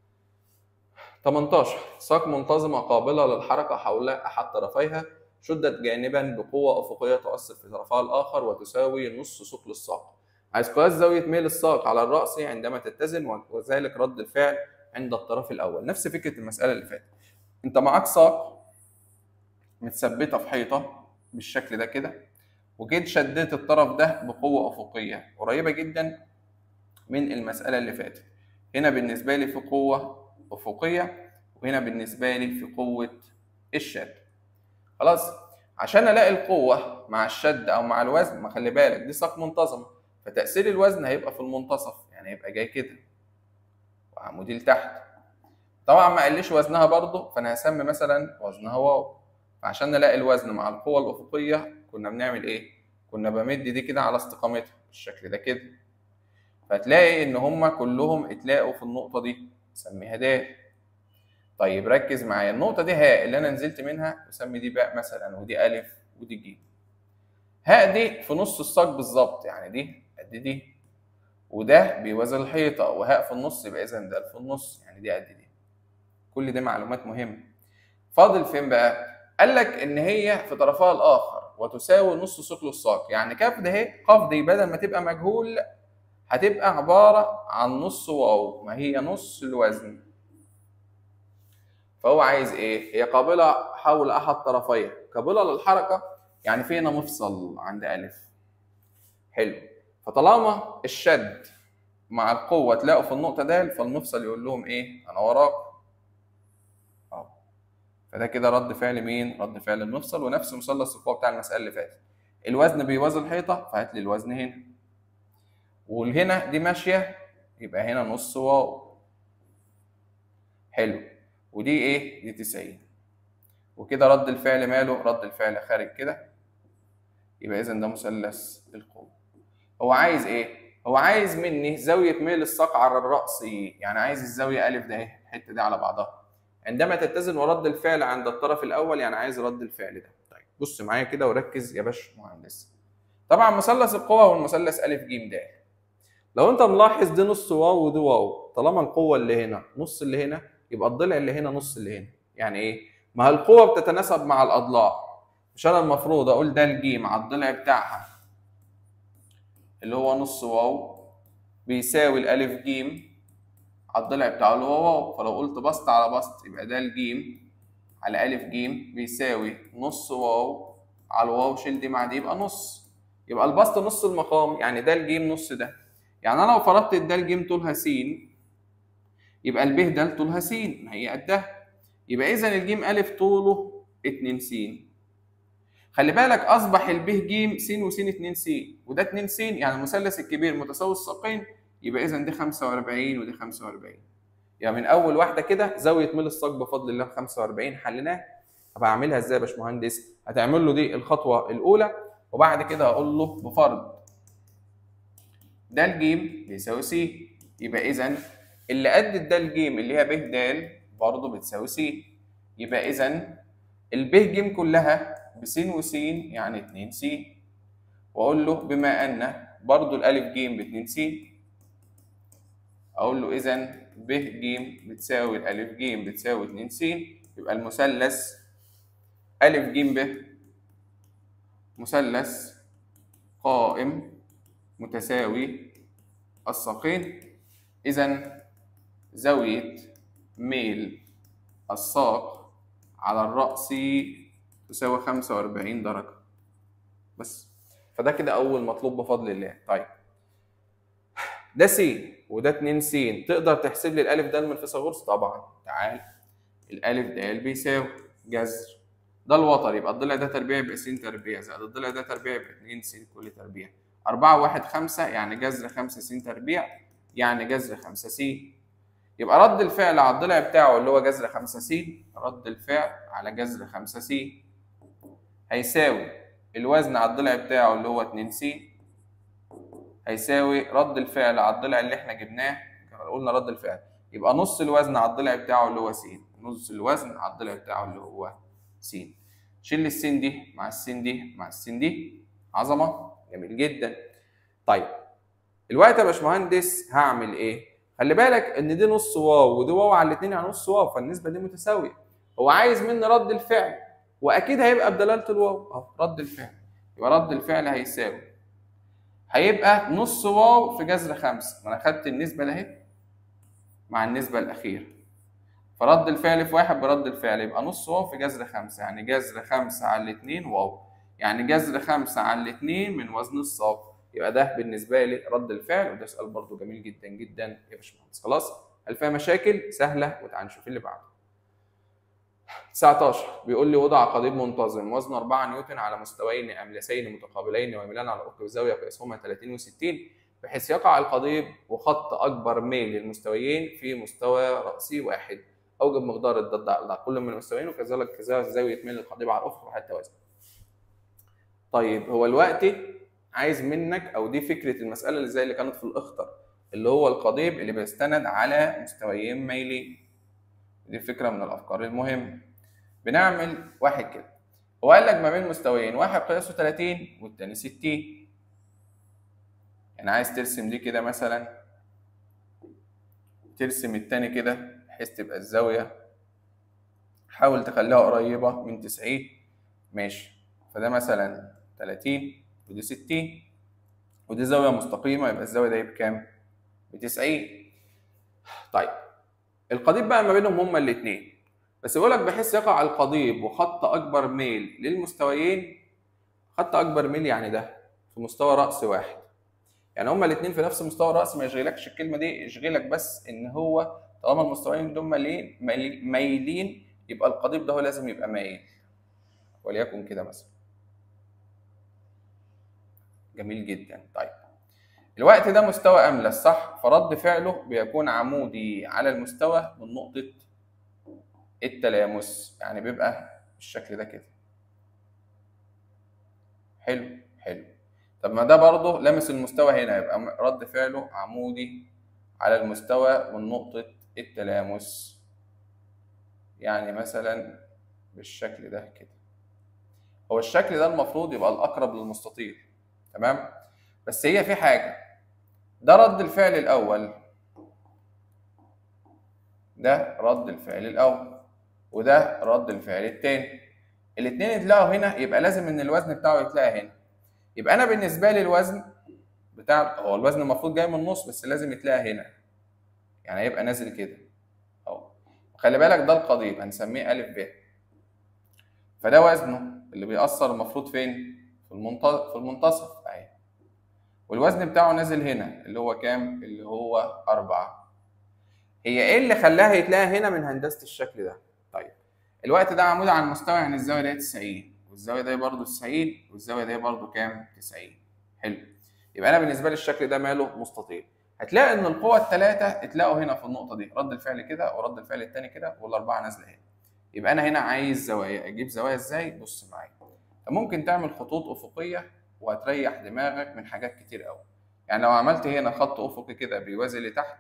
18 ساق منتظمة قابلة للحركة حول أحد طرفيها شدت جانبا بقوة أفقية تؤثر في طرفها الآخر وتساوي نص ثقل الساق. عايز قياس زاوية ميل الساق على الرأس عندما تتزن وذلك رد الفعل عند الطرف الأول. نفس فكرة المسألة اللي فاتت. أنت معاك ساق متثبتة في حيطة بالشكل ده كده وجيت شديت الطرف ده بقوة أفقية قريبة جدا من المسألة اللي فاتت. هنا بالنسبة لي في قوة أفقية وهنا بالنسبة لي في قوة الشد. خلاص عشان الاقي القوه مع الشد او مع الوزن ما خلي بالك دي ساق منتظمه فتاثير الوزن هيبقى في المنتصف يعني هيبقى جاي كده وعمودي لتحت طبعا ما قاليش وزنها برضه فانا هسمي مثلا وزنها واو فعشان نلاقي الوزن مع القوه الافقيه كنا بنعمل ايه كنا بمد دي كده على استقامتها بالشكل ده كده فتلاقي ان هما كلهم اتلاقوا في النقطه دي نسميها د طيب ركز معايا النقطة دي هاء اللي أنا نزلت منها بسمي دي باء مثلا ودي ألف ودي ج. هاء دي في نص الساق بالظبط يعني دي قد دي وده بيوازي الحيطة وهاء في النص يبقى إذا ده في النص يعني دي قد دي. كل دي معلومات مهمة. فاضل فين بقى؟ قال لك إن هي في طرفها الآخر وتساوي نص ثقل الساق يعني كاف ده اهي قاف دي بدل ما تبقى مجهول هتبقى عبارة عن نص واو ما هي نص الوزن. فهو عايز ايه؟ هي قابلة حول أحد طرفيها، قابلة للحركة يعني في هنا مفصل عند ألف. حلو، فطالما الشد مع القوة تلاقوا في النقطة د فالمفصل يقول لهم ايه؟ أنا وراك. أهو. فده كده رد فعل مين؟ رد فعل المفصل ونفس مثلث القوة بتاع المسألة اللي فاتت. الوزن بيوازي الحيطة فهات لي الوزن هنا. وهنا دي ماشية يبقى هنا نص واو. حلو. ودي ايه؟ دي 90 وكده رد الفعل ماله؟ رد الفعل خارج كده يبقى اذا ده مثلث القوة هو عايز ايه؟ هو عايز مني زاوية ميل الساق على الرأس ايه؟ يعني عايز الزاوية ألف ده اهي الحته دي على بعضها عندما تتزن ورد الفعل عند الطرف الاول يعني عايز رد الفعل ده طيب بص معايا كده وركز يا باش مهندس طبعا مثلث القوه والمثلث ا ج د لو انت ملاحظ دي نص واو ودي واو طالما القوه اللي هنا نص اللي هنا يبقى الضلع اللي هنا نص اللي هنا يعني ايه ما القوه بتتناسب مع الاضلاع مش انا المفروض اقول ده الجيم على الضلع بتاعها اللي هو نص واو بيساوي الالف جيم على الضلع بتاعه اللي هو واو فلو قلت بسط على بسط يبقى ده الجيم على الف جيم بيساوي نص واو على الواو شيل دي مع دي يبقى نص يبقى البسط نص المقام يعني ده الجيم نص ده يعني انا لو فرضت ده الجيم طولها س يبقى الب ده طولها س ما هي قدها يبقى اذا الجيم الف طوله 2 س خلي بالك اصبح الب ج س وس 2 س وده 2 س يعني المثلث الكبير متساوي الساقين يبقى اذا دي 45 ودي 45 يعني من اول واحده كده زاويه ميل الساق بفضل الله 45 حليناه طب هعملها ازاي يا باشمهندس هتعمل له دي الخطوه الاولى وبعد كده هقول له بفرض ده الجيم بيساوي س يبقى اذا اللي قد ده الجيم اللي هي ب د برضه بتساوي س يبقى اذا الب ج كلها بس وس يعني 2 س واقول له بما ان برضه الالف ج ب 2 س اقول له اذا ب ج بتساوي الالف ج بتساوي 2 س يبقى المثلث الف ج ب مثلث قائم متساوي الساقين اذا زاويه ميل الساق على الراس تساوي 45 درجه بس فده كده اول مطلوب بفضل الله طيب ده س وده 2 س تقدر تحسب لي الالف د من فيثاغورس طبعا تعال الالف د بيساوي جذر ده الوتر يبقى الضلع ده تربيع يبقى س تربيع زائد الضلع ده تربيع يبقى 2 س كل تربيع 4 1 5 يعني جذر 5 س تربيع يعني جذر 5 س يبقى رد الفعل على الضلع بتاعه اللي هو جذر 5 س رد الفعل على جذر 5 س هيساوي الوزن على الضلع بتاعه اللي هو 2 س هيساوي رد الفعل على الضلع اللي احنا جبناه قلنا رد الفعل يبقى نص الوزن على الضلع بتاعه اللي هو س نص الوزن على الضلع بتاعه اللي هو س شيل السين دي مع السين دي مع السين دي عظمه جميل جدا طيب الوقت يا باشمهندس هعمل ايه خلي بالك ان دي نص واو ودي واو على الاثنين يعني نص واو فالنسبه دي متساويه هو عايز مني رد الفعل واكيد هيبقى بدلاله الواو اهو رد الفعل يبقى رد الفعل هيساوي هيبقى نص واو في جذر خمسة ما انا خدت النسبه ده اهي مع النسبه الاخيره فرد الفعل في واحد برد الفعل يبقى نص واو في جذر خمسة يعني جذر خمسة على الاتنين واو يعني جذر خمسة على الاتنين من وزن الساق يبقى ده بالنسبة لي رد الفعل وده سؤال برضو جميل جدا جدا يا باشمهندس خلاص هل فيها مشاكل سهلة وتعال نشوف اللي بعده 19 بيقول لي وضع قضيب منتظم وزنه 4 نيوتن على مستويين املسين متقابلين ويميلان على افق زاويه قياسهما 30 و60 بحيث يقع القضيب وخط اكبر ميل للمستويين في مستوى راسي واحد اوجب مقدار الضد على كل من المستويين وكذلك كذلك زاويه ميل القضيب على الافق وحد توازن. طيب هو الوقت عايز منك او دي فكره المساله اللي زي اللي كانت في الاخطر اللي هو القضيب اللي بيستند على مستويين ميلين. دي فكره من الافكار المهمه. بنعمل واحد كده. هو قال لك ما بين مستويين واحد قياسه 30 والتاني 60. يعني عايز ترسم دي كده مثلا ترسم التاني كده بحيث تبقى الزاوية حاول تخليها قريبة من 90 ماشي فده مثلا 30 ودي 60 ودي زاوية مستقيمة يبقى الزاوية دي بكام؟ ب 90 طيب القضيب بقى ما بينهم هما الاتنين بس بيقول لك بحيث يقع القضيب وخط أكبر ميل للمستويين خط أكبر ميل يعني ده في مستوى رأس واحد يعني هما الاتنين في نفس مستوى الرأس ما يشغلكش الكلمة دي يشغلك بس إن هو طالما المستويين دول مايلين مايلين يبقى القضيب ده هو لازم يبقى مايل وليكن كده مثلا جميل جدا طيب الوقت ده مستوى املس صح فرد فعله بيكون عمودي على المستوى من نقطه التلامس يعني بيبقى بالشكل ده كده حلو حلو طب ما ده برضه لمس المستوى هنا يبقى رد فعله عمودي على المستوى من نقطه التلامس يعني مثلا بالشكل ده كده هو الشكل ده المفروض يبقى الاقرب للمستطيل تمام بس هي في حاجه ده رد الفعل الاول ده رد الفعل الاول وده رد الفعل الثاني الاثنين اتلاقوا هنا يبقى لازم ان الوزن بتاعه يتلاقى هنا يبقى انا بالنسبه لي الوزن بتاع هو الوزن المفروض جاي من النص بس لازم يتلاقى هنا يعني هيبقى نازل كده اهو خلي بالك ده القضيب هنسميه الف ب فده وزنه اللي بيأثر المفروض فين في المنتصف في المنتصف اهي والوزن بتاعه نازل هنا اللي هو كام اللي هو أربعة هي ايه اللي خلاها يتلاقى هنا من هندسة الشكل ده طيب الوقت ده عمود على المستوى يعني الزاوية دي 90 والزاوية دي برضه 90 والزاوية دي برضه كام 90 حلو يبقى انا بالنسبة لي الشكل ده ماله مستطيل هتلاقي ان القوى الثلاثة اتلاقوا هنا في النقطة دي رد الفعل كده ورد الفعل الثاني كده والأربعة نازلة هنا يبقى انا هنا عايز زوايا اجيب زوايا ازاي بص معايا ممكن تعمل خطوط افقيه وهتريح دماغك من حاجات كتير قوي يعني لو عملت هنا خط افقي كده بيوازي لتحت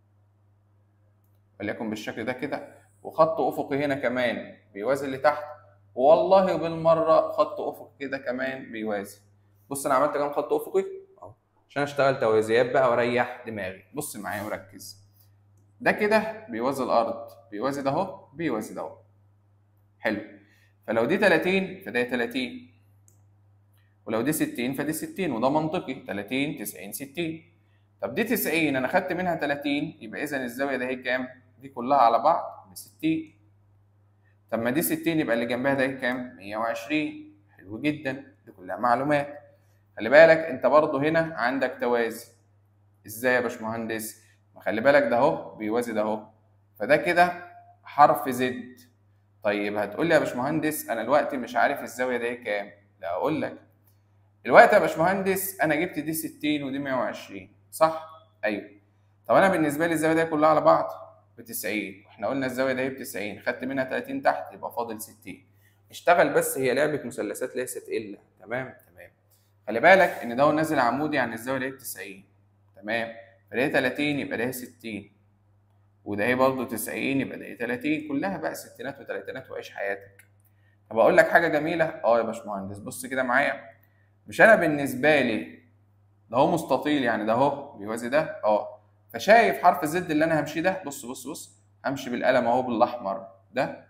وليكن بالشكل ده كده وخط افقي هنا كمان بيوازي لتحت والله بالمره خط افقي كده كمان بيوازي بص انا عملت كام خط افقي اهو عشان اشتغل توازيات بقى واريح دماغي بص معايا وركز ده كده بيوازي الارض بيوازي ده اهو بيوازي ده اهو حلو فلو دي 30 فده 30 ولو دي 60 فدي 60 وده منطقي 30 90 60 طب دي 90 انا خدت منها 30 يبقى اذا الزاويه ده هي كام؟ دي كلها على بعض ب 60 طب ما دي 60 يبقى اللي جنبها ده كام؟ 120 حلو جدا دي كلها معلومات خلي بالك انت برضو هنا عندك توازي ازاي يا باشمهندس؟ خلي بالك ده اهو بيوازي ده اهو فده كده حرف زد طيب هتقول لي يا باشمهندس انا دلوقتي مش عارف الزاويه دي كام لا اقول لك الوقت يا باشمهندس انا جبت دي 60 ودي 120 صح ايوه طب انا بالنسبه لي الزاويه دي كلها على بعض ب 90 واحنا قلنا الزاويه دي ب 90 خدت منها 30 تحت يبقى فاضل 60 اشتغل بس هي لعبه مثلثات ليست الا تمام تمام خلي بالك ان ده نازل عمودي يعني الزاويه دي 90 تمام فده 30 يبقى ده 60 وده هي برضه 90 يبقى ده 30 كلها بقى ستينات وتلاتينات وعيش حياتك طب اقول لك حاجه جميله اه يا باشمهندس بص كده معايا مش انا بالنسبه لي ده هو مستطيل يعني ده اهو بيوازي ده اه فشايف حرف زد اللي انا همشي ده بص بص بص همشي بالقلم اهو بالاحمر ده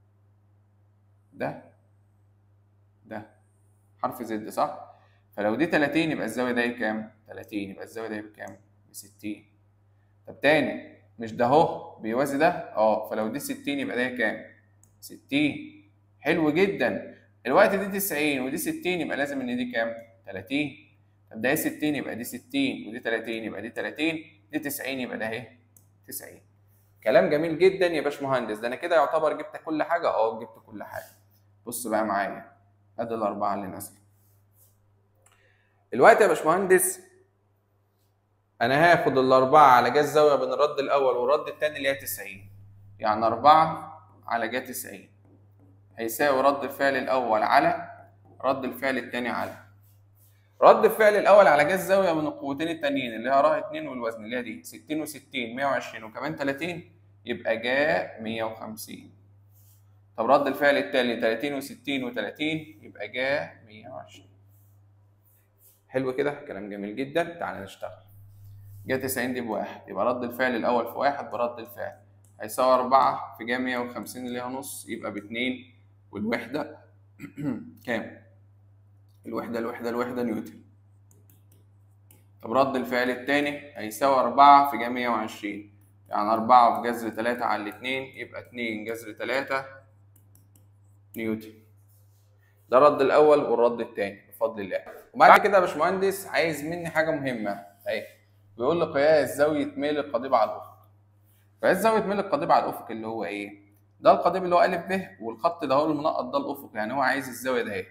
ده ده حرف زد صح فلو دي 30 يبقى الزاويه دي كام 30 يبقى الزاويه دي بكام ب 60 طب تاني مش ده اهو بيوازي ده اه فلو دي 60 يبقى ده كام 60 حلو جدا الوقت دي 90 ودي 60 يبقى لازم ان دي كام 30 طب ده 60 يبقى دي 60 ودي 30 يبقى دي 30 دي 90 يبقى ده اهي 90 كلام جميل جدا يا باشمهندس ده انا كده يعتبر جبت كل حاجه اه جبت كل حاجه بص بقى معايا ادي الاربعه اللي نازله الوقت يا باشمهندس انا هاخد الاربعه على جهه الزاويه بين الرد الاول والرد الثاني اللي هي 90 يعني 4 على جهه 90 هيساوي رد الفعل الاول على رد الفعل الثاني على رد الفعل الاول على جهه الزاويه من القوتين التانيين اللي هي راه 2 والوزن اللي هي دي 60 و60 120 وكمان 30 يبقى جاء 150 طب رد الفعل التالي 30 و60 و30 يبقى جاء 120 حلو كده كلام جميل جدا تعالى نشتغل جا 90 دي بواحد يبقى رد الفعل الأول في واحد برد الفعل هيساوي أربعة في جا 150 اللي هي نص يبقى باتنين والوحدة كام؟ الوحدة الوحدة الوحدة نيوتن طب رد الفعل التاني هيساوي أربعة في جا 120 يعني أربعة في جذر تلاتة على الاتنين يبقى اتنين جذر تلاتة نيوتن ده الرد الأول والرد التاني بفضل الله وبعد كده يا باشمهندس عايز مني حاجة مهمة أهي بيقول لي قياس زاوية ميل القضيب على الأفق. قياس زاوية ميل القضيب على الأفق اللي هو إيه؟ ده القضيب اللي هو أ ب والخط ده هو المنقط ده الأفق يعني هو عايز الزاوية ده إيه؟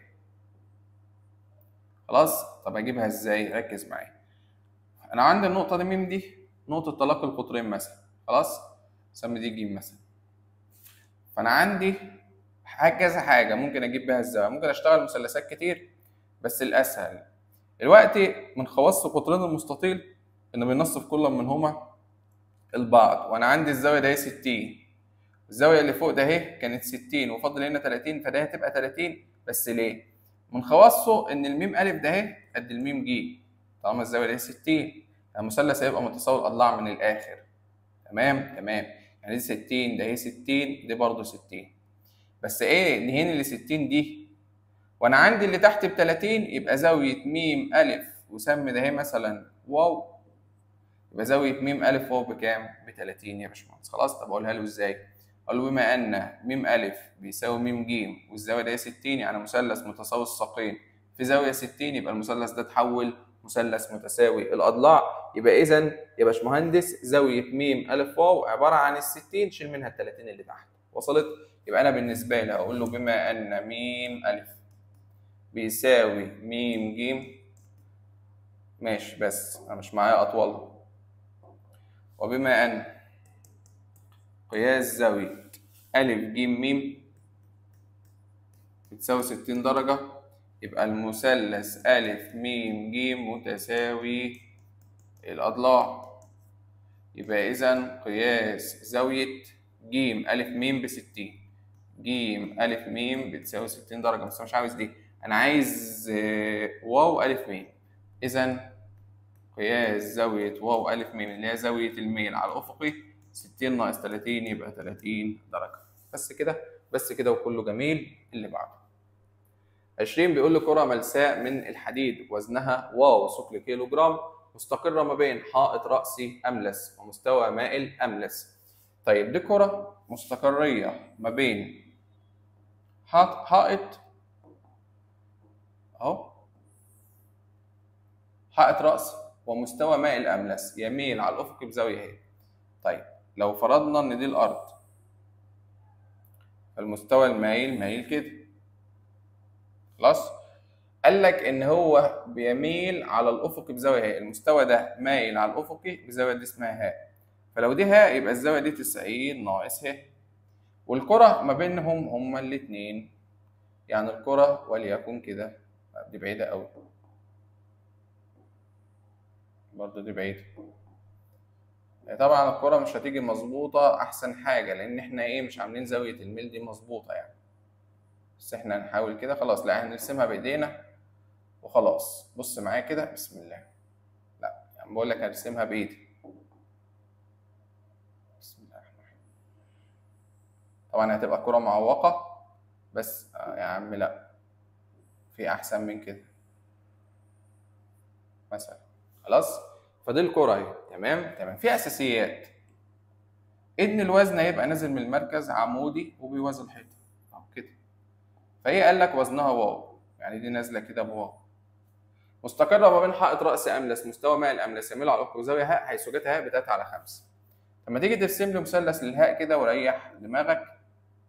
خلاص؟ طب أجيبها إزاي؟ ركز معايا. أنا عندي النقطة دي ميم دي نقطة تلاقي القطرين مثلا خلاص؟ سمي دي ج مثلا. فأنا عندي حاجة كذا حاجة ممكن أجيب بيها الزاوية، ممكن أشتغل مثلثات كتير بس الأسهل. دلوقتي من خواص قطرين المستطيل ان بينصف كل منهما البعض وانا عندي الزاويه ده 60 الزاويه اللي فوق ده اهي كانت 60 وفاضل هنا 30 فده هتبقى 30 بس ليه من خواصه ان الميم الف ده اهي قد الميم ج طالما الزاويه دي 60 المثلث هيبقى متساوي الاضلاع من الاخر تمام تمام يعني دي 60 ده هي 60 دي برضه 60 بس ايه نهين اللي 60 دي وانا عندي اللي تحت ب 30 يبقى زاويه م الف وسمي ده هي مثلا واو يبقى زاويه م الف واو بكام؟ ب 30 يا باشمهندس خلاص طب اقولها له ازاي؟ اقول له بما ان م الف بيساوي م ج والزاويه دي 60 يعني مثلث متساوي الساقين في زاويه 60 يبقى المثلث ده اتحول مثلث متساوي الاضلاع يبقى اذا يا باشمهندس زاويه م الف واو عباره عن ال 60 شيل منها ال 30 اللي تحت وصلت؟ يبقى انا بالنسبه لي اقول له بما ان م الف بيساوي م ج ماشي بس انا مش معايا اطول وبما ان قياس زاوية أ ج م بتساوي 60 درجة يبقى المثلث أ م ج متساوي الأضلاع يبقى إذا قياس زاوية ج أ م بستين ج أ م بتساوي 60 درجة بس مش عاوز دي أنا عايز واو أ م إذا قياس زاوية واو أ م اللي هي زاوية الميل على الأفقي 60 ناقص 30 يبقى 30 درجة بس كده بس كده وكله جميل اللي بعده 20 بيقول لي كرة ملساء من الحديد وزنها واو ثقل كيلو جرام مستقرة ما بين حائط رأسي أملس ومستوى مائل أملس طيب دي كرة مستقرية ما بين حائط أهو حائط رأس ومستوى مائل أملس يميل على الأفق بزاوية اهي طيب لو فرضنا إن دي الأرض فالمستوى المايل مايل كده خلاص قال لك إن هو بيميل على الأفق بزاوية هاء المستوى ده مايل على الأفقي بزاوية دي اسمها هاء فلو دي هاء يبقى الزاوية دي 90 ناقص هاء والكرة ما بينهم هما الاتنين يعني الكرة وليكن كده دي بعيدة أوي برضه دي بعيدة طبعا الكرة مش هتيجي مظبوطة أحسن حاجة لأن احنا إيه مش عاملين زاوية الميل دي مظبوطة يعني بس احنا هنحاول كده خلاص لا هنرسمها بإيدينا وخلاص بص معايا كده بسم الله لا يعني بقول لك هرسمها بإيدي بسم الله الرحمن الرحيم طبعا هتبقى كرة معوقة بس آه يا عم لا في أحسن من كده مثلا خلاص فدي الكرة اهي تمام تمام في اساسيات ان الوزن هيبقى نازل من المركز عمودي وبيوازي الحيطه اهو كده فهي قال لك وزنها واو يعني دي نازله كده بواو مستقره ما بين حائط راس املس مستوى ماء الاملس يميل على الافق زاويه هاء حيث جت هاء بتاتا على خمسة لما تيجي ترسم لي مثلث للهاء كده وريح دماغك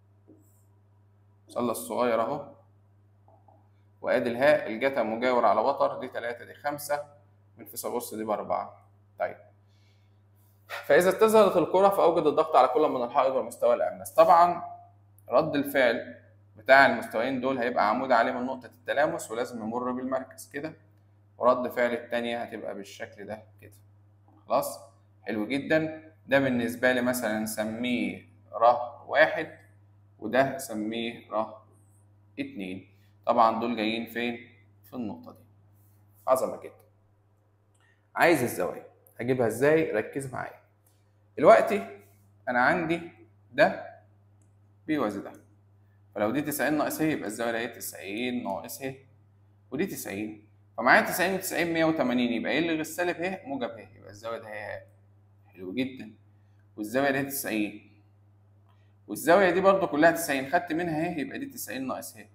مثلث صغير اهو وادي الهاء الجتا مجاور على وتر دي 3 دي 5 من فيثاغورس دي بأربعة طيب فإذا اتزلت الكرة فأوجد الضغط على كل من الحائط والمستوى الأملس طبعا رد الفعل بتاع المستويين دول هيبقى عمود عليه من نقطة التلامس ولازم يمر بالمركز كده ورد فعل التانية هتبقى بالشكل ده كده خلاص حلو جدا ده بالنسبة لي مثلا نسميه ر واحد وده سميه ر اتنين طبعا دول جايين فين؟ في النقطة دي عظمة جدا عايز الزوايا هجيبها ازاي ركز معايا دلوقتي انا عندي ده بيوازي ده فلو دي 90 ناقص ايه يبقى الزاويه دي 90 ناقص ايه ودي 90 فمعايا 90 و90 180 يبقى ايه اللي غير سالب اهي موجب اهي يبقى الزاويه دي اهي حلو جدا والزاويه دي 90 والزاويه دي برضو كلها 90 خدت منها اهي يبقى دي 90 ناقص اهي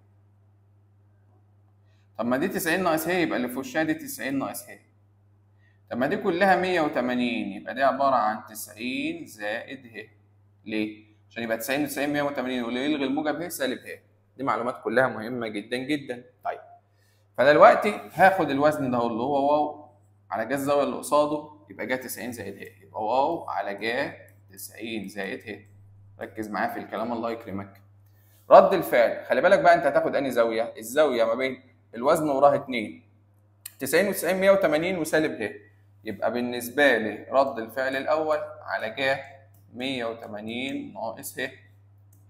طب ما دي 90 ناقص اهي يبقى اللي في وشها دي 90 ناقص اهي طب ما دي كلها 180 يبقى دي عبارة عن 90 زائد ه ليه؟ عشان يبقى 90 90 180 واللي يلغي الموجب ه سالب ه دي معلومات كلها مهمة جدا جدا طيب فانا دلوقتي هاخد الوزن ده اللي هو واو على جا الزاوية اللي قصاده يبقى جا 90 زائد ه يبقى واو على جا 90 زائد ه ركز معايا في الكلام الله يكرمك رد الفعل خلي بالك بقى انت هتاخد انهي زاوية الزاوية ما بين الوزن وراها 2 90 و90 180 وسالب ه يبقى بالنسبة لي رد الفعل الأول على جا 180 ناقص ه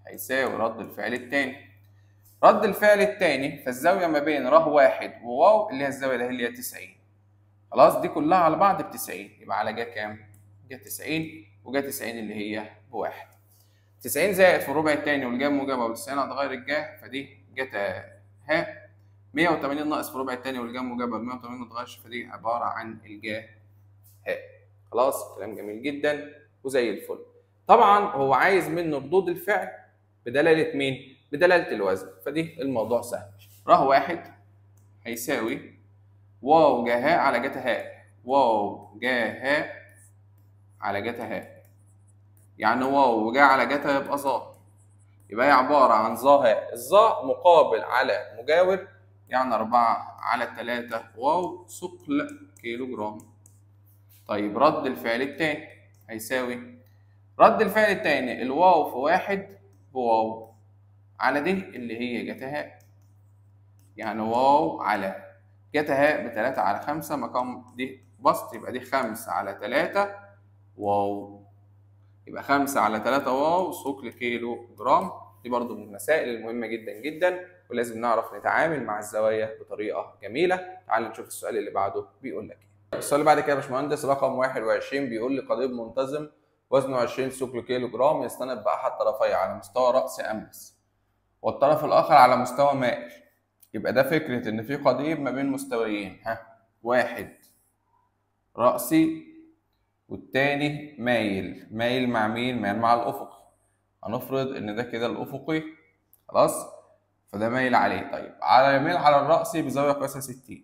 هيساوي رد الفعل التاني رد الفعل التاني فالزاوية ما بين ر واحد وواو اللي هي الزاوية اللي هي 90 خلاص دي كلها على بعض ب 90 يبقى على جا كام؟ جا 90 وجا 90 اللي هي بواحد 90 زائد في الربع التاني والجا موجبة وال 90 هتغير الجا فدي جت ها 180 ناقص في الربع التاني والجا موجبة وال 180 ما تغيرش فدي عبارة عن الجا ها خلاص كلام جميل جدا وزي الفل طبعا هو عايز منه ردود الفعل بدلالة مين؟ بدلالة الوزن فدي الموضوع سهل ر واحد هيساوي واو جا ها على جتا هاء واو جا ها على جتا هاء يعني واو وجا على جتا يبقى ظا يبقى هي عبارة عن ظا هاء الظا مقابل على مجاور يعني أربعة على تلاتة واو ثقل كيلو جرام طيب رد الفعل التاني هيساوي رد الفعل التاني الواو في واحد بواو على دي اللي هي جتا هاء يعني واو على جتا هاء بتلاتة على خمسة مقام دي بسط يبقى دي خمسة على تلاتة واو يبقى خمسة على تلاتة واو ثقل كيلو جرام دي برضو من المسائل المهمة جدا جدا ولازم نعرف نتعامل مع الزوايا بطريقة جميلة تعال نشوف السؤال اللي بعده بيقول لك ايه السؤال اللي بعد كده يا باشمهندس رقم 21 بيقول لي قضيب منتظم وزنه 20 ثقل كيلو جرام يستند بأحد طرفيه على مستوى رأس أملس والطرف الآخر على مستوى مائل يبقى ده فكرة إن في قضيب ما بين مستويين ها واحد رأسي والتاني مايل مايل مع مين؟ مايل مع الأفق هنفرض إن ده كده الأفقي خلاص فده مايل عليه طيب على يميل على الرأسي بزاوية قياسها 60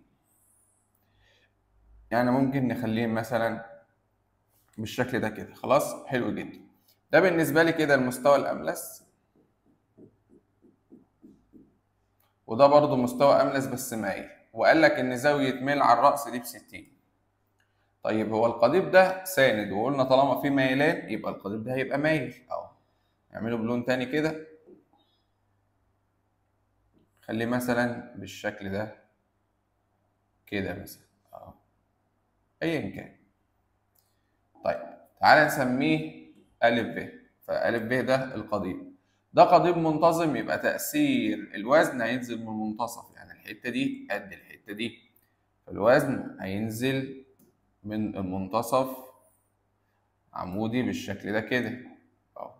يعني ممكن نخليه مثلا بالشكل ده كده خلاص حلو جدا ده بالنسبة لي كده المستوى الأملس وده برضو مستوى أملس بس مايل وقال لك إن زاوية ميل على الرأس دي بستين طيب هو القضيب ده ساند وقلنا طالما في ميلان يبقى القضيب ده هيبقى مايل أهو نعمله بلون تاني كده خليه مثلا بالشكل ده كده مثلا أهو أيا كان طيب تعالى نسميه ألف ب فألف ب ده القضيب ده قضيب منتظم يبقى تأثير الوزن هينزل من المنتصف يعني الحتة دي قد الحتة دي فالوزن هينزل من المنتصف عمودي بالشكل ده كده اهو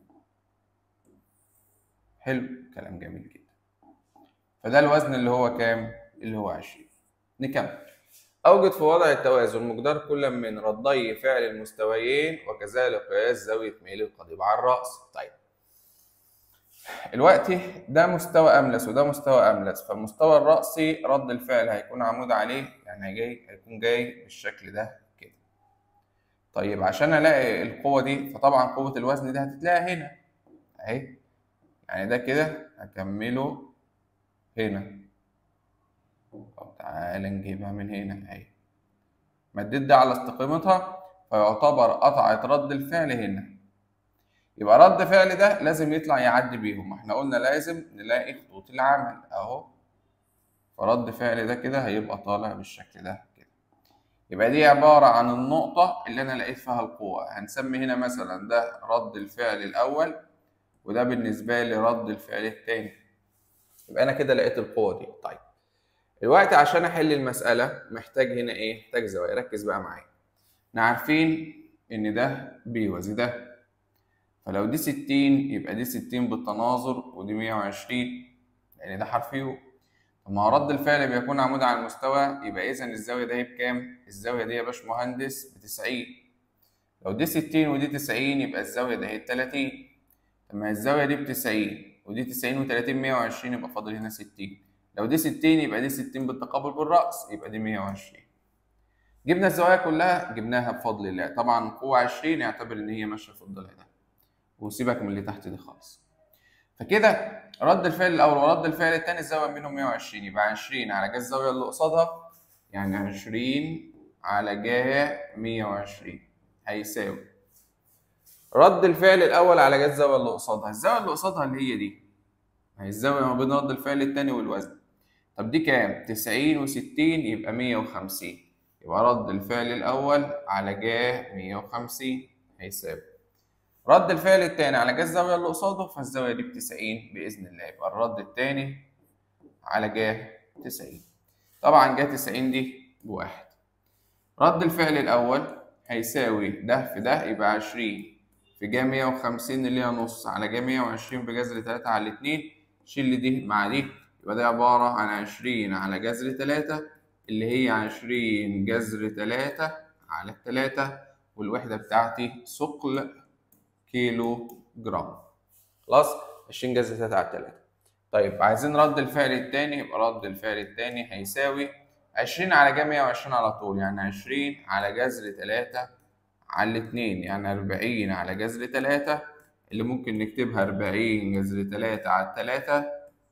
حلو كلام جميل جدا فده الوزن اللي هو كام اللي هو 20 نكمل أوجد في وضع التوازن مقدار كل من ردي فعل المستويين وكذلك قياس زاوية ميل القضيب على الرأس طيب دلوقتي ده مستوى أملس وده مستوى أملس فالمستوى الرأسي رد الفعل هيكون عمود عليه يعني جاي هيكون جاي بالشكل ده كده طيب عشان ألاقي القوة دي فطبعا قوة الوزن دي هتتلاقي هنا أهي يعني ده كده هكمله هنا طب تعالى نجيبها من هنا اهي مديت ده على استقامتها فيعتبر قطعة رد الفعل هنا يبقى رد فعل ده لازم يطلع يعدي بيهم احنا قلنا لازم نلاقي خطوط العمل اهو فرد فعل ده كده هيبقى طالع بالشكل ده كده يبقى دي عبارة عن النقطة اللي أنا لقيت فيها القوة هنسمي هنا مثلا ده رد الفعل الأول وده بالنسبة لي رد الفعل التاني يبقى أنا كده لقيت القوة دي طيب دلوقتي عشان احل المسألة محتاج هنا ايه؟ محتاج زوايا ركز بقى معايا. احنا عارفين ان ده بيوازي ده. فلو دي 60 يبقى دي 60 بالتناظر ودي 120 لان ده حرف يو. طب ما رد الفعل بيكون عمود على المستوى يبقى اذا الزاوية دي بكام؟ الزاوية دي يا باشمهندس ب 90. لو دي 60 ودي 90 يبقى الزاوية دي 30. طب ما الزاوية دي ب 90 ودي 90 و30 120 يبقى فاضل هنا 60. لو دي 60 يبقى دي 60 بالتقابل بالرأس يبقى دي 120 جبنا الزوايا كلها جبناها بفضل الله طبعا قوة 20 يعتبر ان هي ماشية في الضلع ده وسيبك من اللي تحت دي خالص فكده رد الفعل الاول ورد الفعل الثاني الزاوية بينهم 120 يبقى 20 على جهة الزاوية اللي قصادها يعني 20 على جهة 120 هيساوي رد الفعل الاول على جهة الزاوية اللي قصادها الزاوية اللي قصادها اللي هي دي هي الزاوية ما بين رد الفعل الثاني والوزن طب دي كام؟ 90 و60 يبقى 150 يبقى رد الفعل الأول على جاه 150 هيساوي رد الفعل الثاني على جهة الزاوية اللي قصاده فالزاوية دي ب 90 بإذن الله يبقى الرد الثاني على جهة 90 طبعا جهة 90 دي بواحد رد الفعل الأول هيساوي ده في ده يبقى 20 في جهة 150 اللي هي نص على جهة 120 بجذر 3 على 2 شيل دي مع دي يبقى ده عبارة عن 20 على جذر 3 اللي هي 20 جذر 3 على 3 والوحدة بتاعتي ثقل كيلو جرام خلاص 20 جذر 3 على 3 طيب عايزين رد الفعل التاني يبقى رد الفعل التاني هيساوي 20 على جا 120 على طول يعني 20 على جذر 3 على 2 يعني 40 على جذر 3 اللي ممكن نكتبها 40 جذر 3 على 3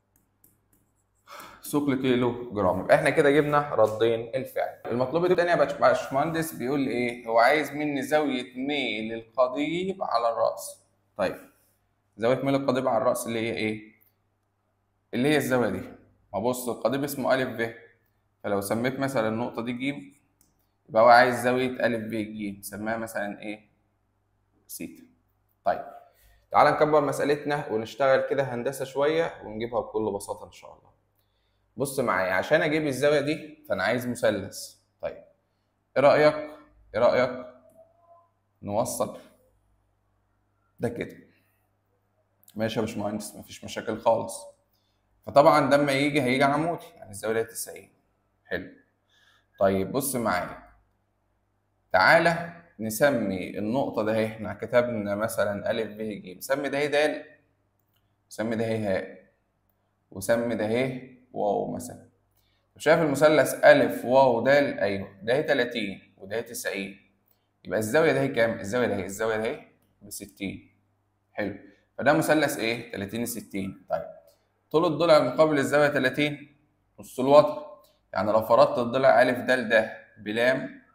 ثقل كيلو جرام يبقى احنا كده جبنا ردين الفعل المطلوب الثاني يا باشمهندس بيقول لي ايه هو عايز مني زاويه ميل القضيب على الراس طيب زاويه ميل القضيب على الراس اللي هي ايه اللي هي الزاويه دي ما بص القضيب اسمه ا ب فلو سميت مثلا النقطه دي ج يبقى هو عايز زاويه ا ب ج سماها مثلا ايه سيتا طيب تعال نكبر مسألتنا ونشتغل كده هندسة شوية ونجيبها بكل بساطة إن شاء الله. بص معايا عشان أجيب الزاوية دي فأنا عايز مثلث. طيب إيه رأيك؟ إيه رأيك؟ نوصل ده كده. ماشي يا باشمهندس مفيش مشاكل خالص. فطبعا ده لما يجي هيجي عمودي يعني الزاوية دي 90. حلو. طيب بص معايا. تعالى نسمي النقطة ده اهي احنا كتبنا مثلا أ ب ج سمي ده اهي د سمي ده اهي هاء وسمي ده اهي واو مثلا شايف المثلث أ واو د أيوه ده اهي 30 وده اهي 90 يبقى الزاوية ده اهي كام؟ الزاوية ده اهي الزاوية ده اهي ب 60 حلو فده مثلث ايه؟ 30 60 طيب طول الضلع المقابل للزاوية 30 نص الوتر يعني لو فرضت الضلع أ د ده بلام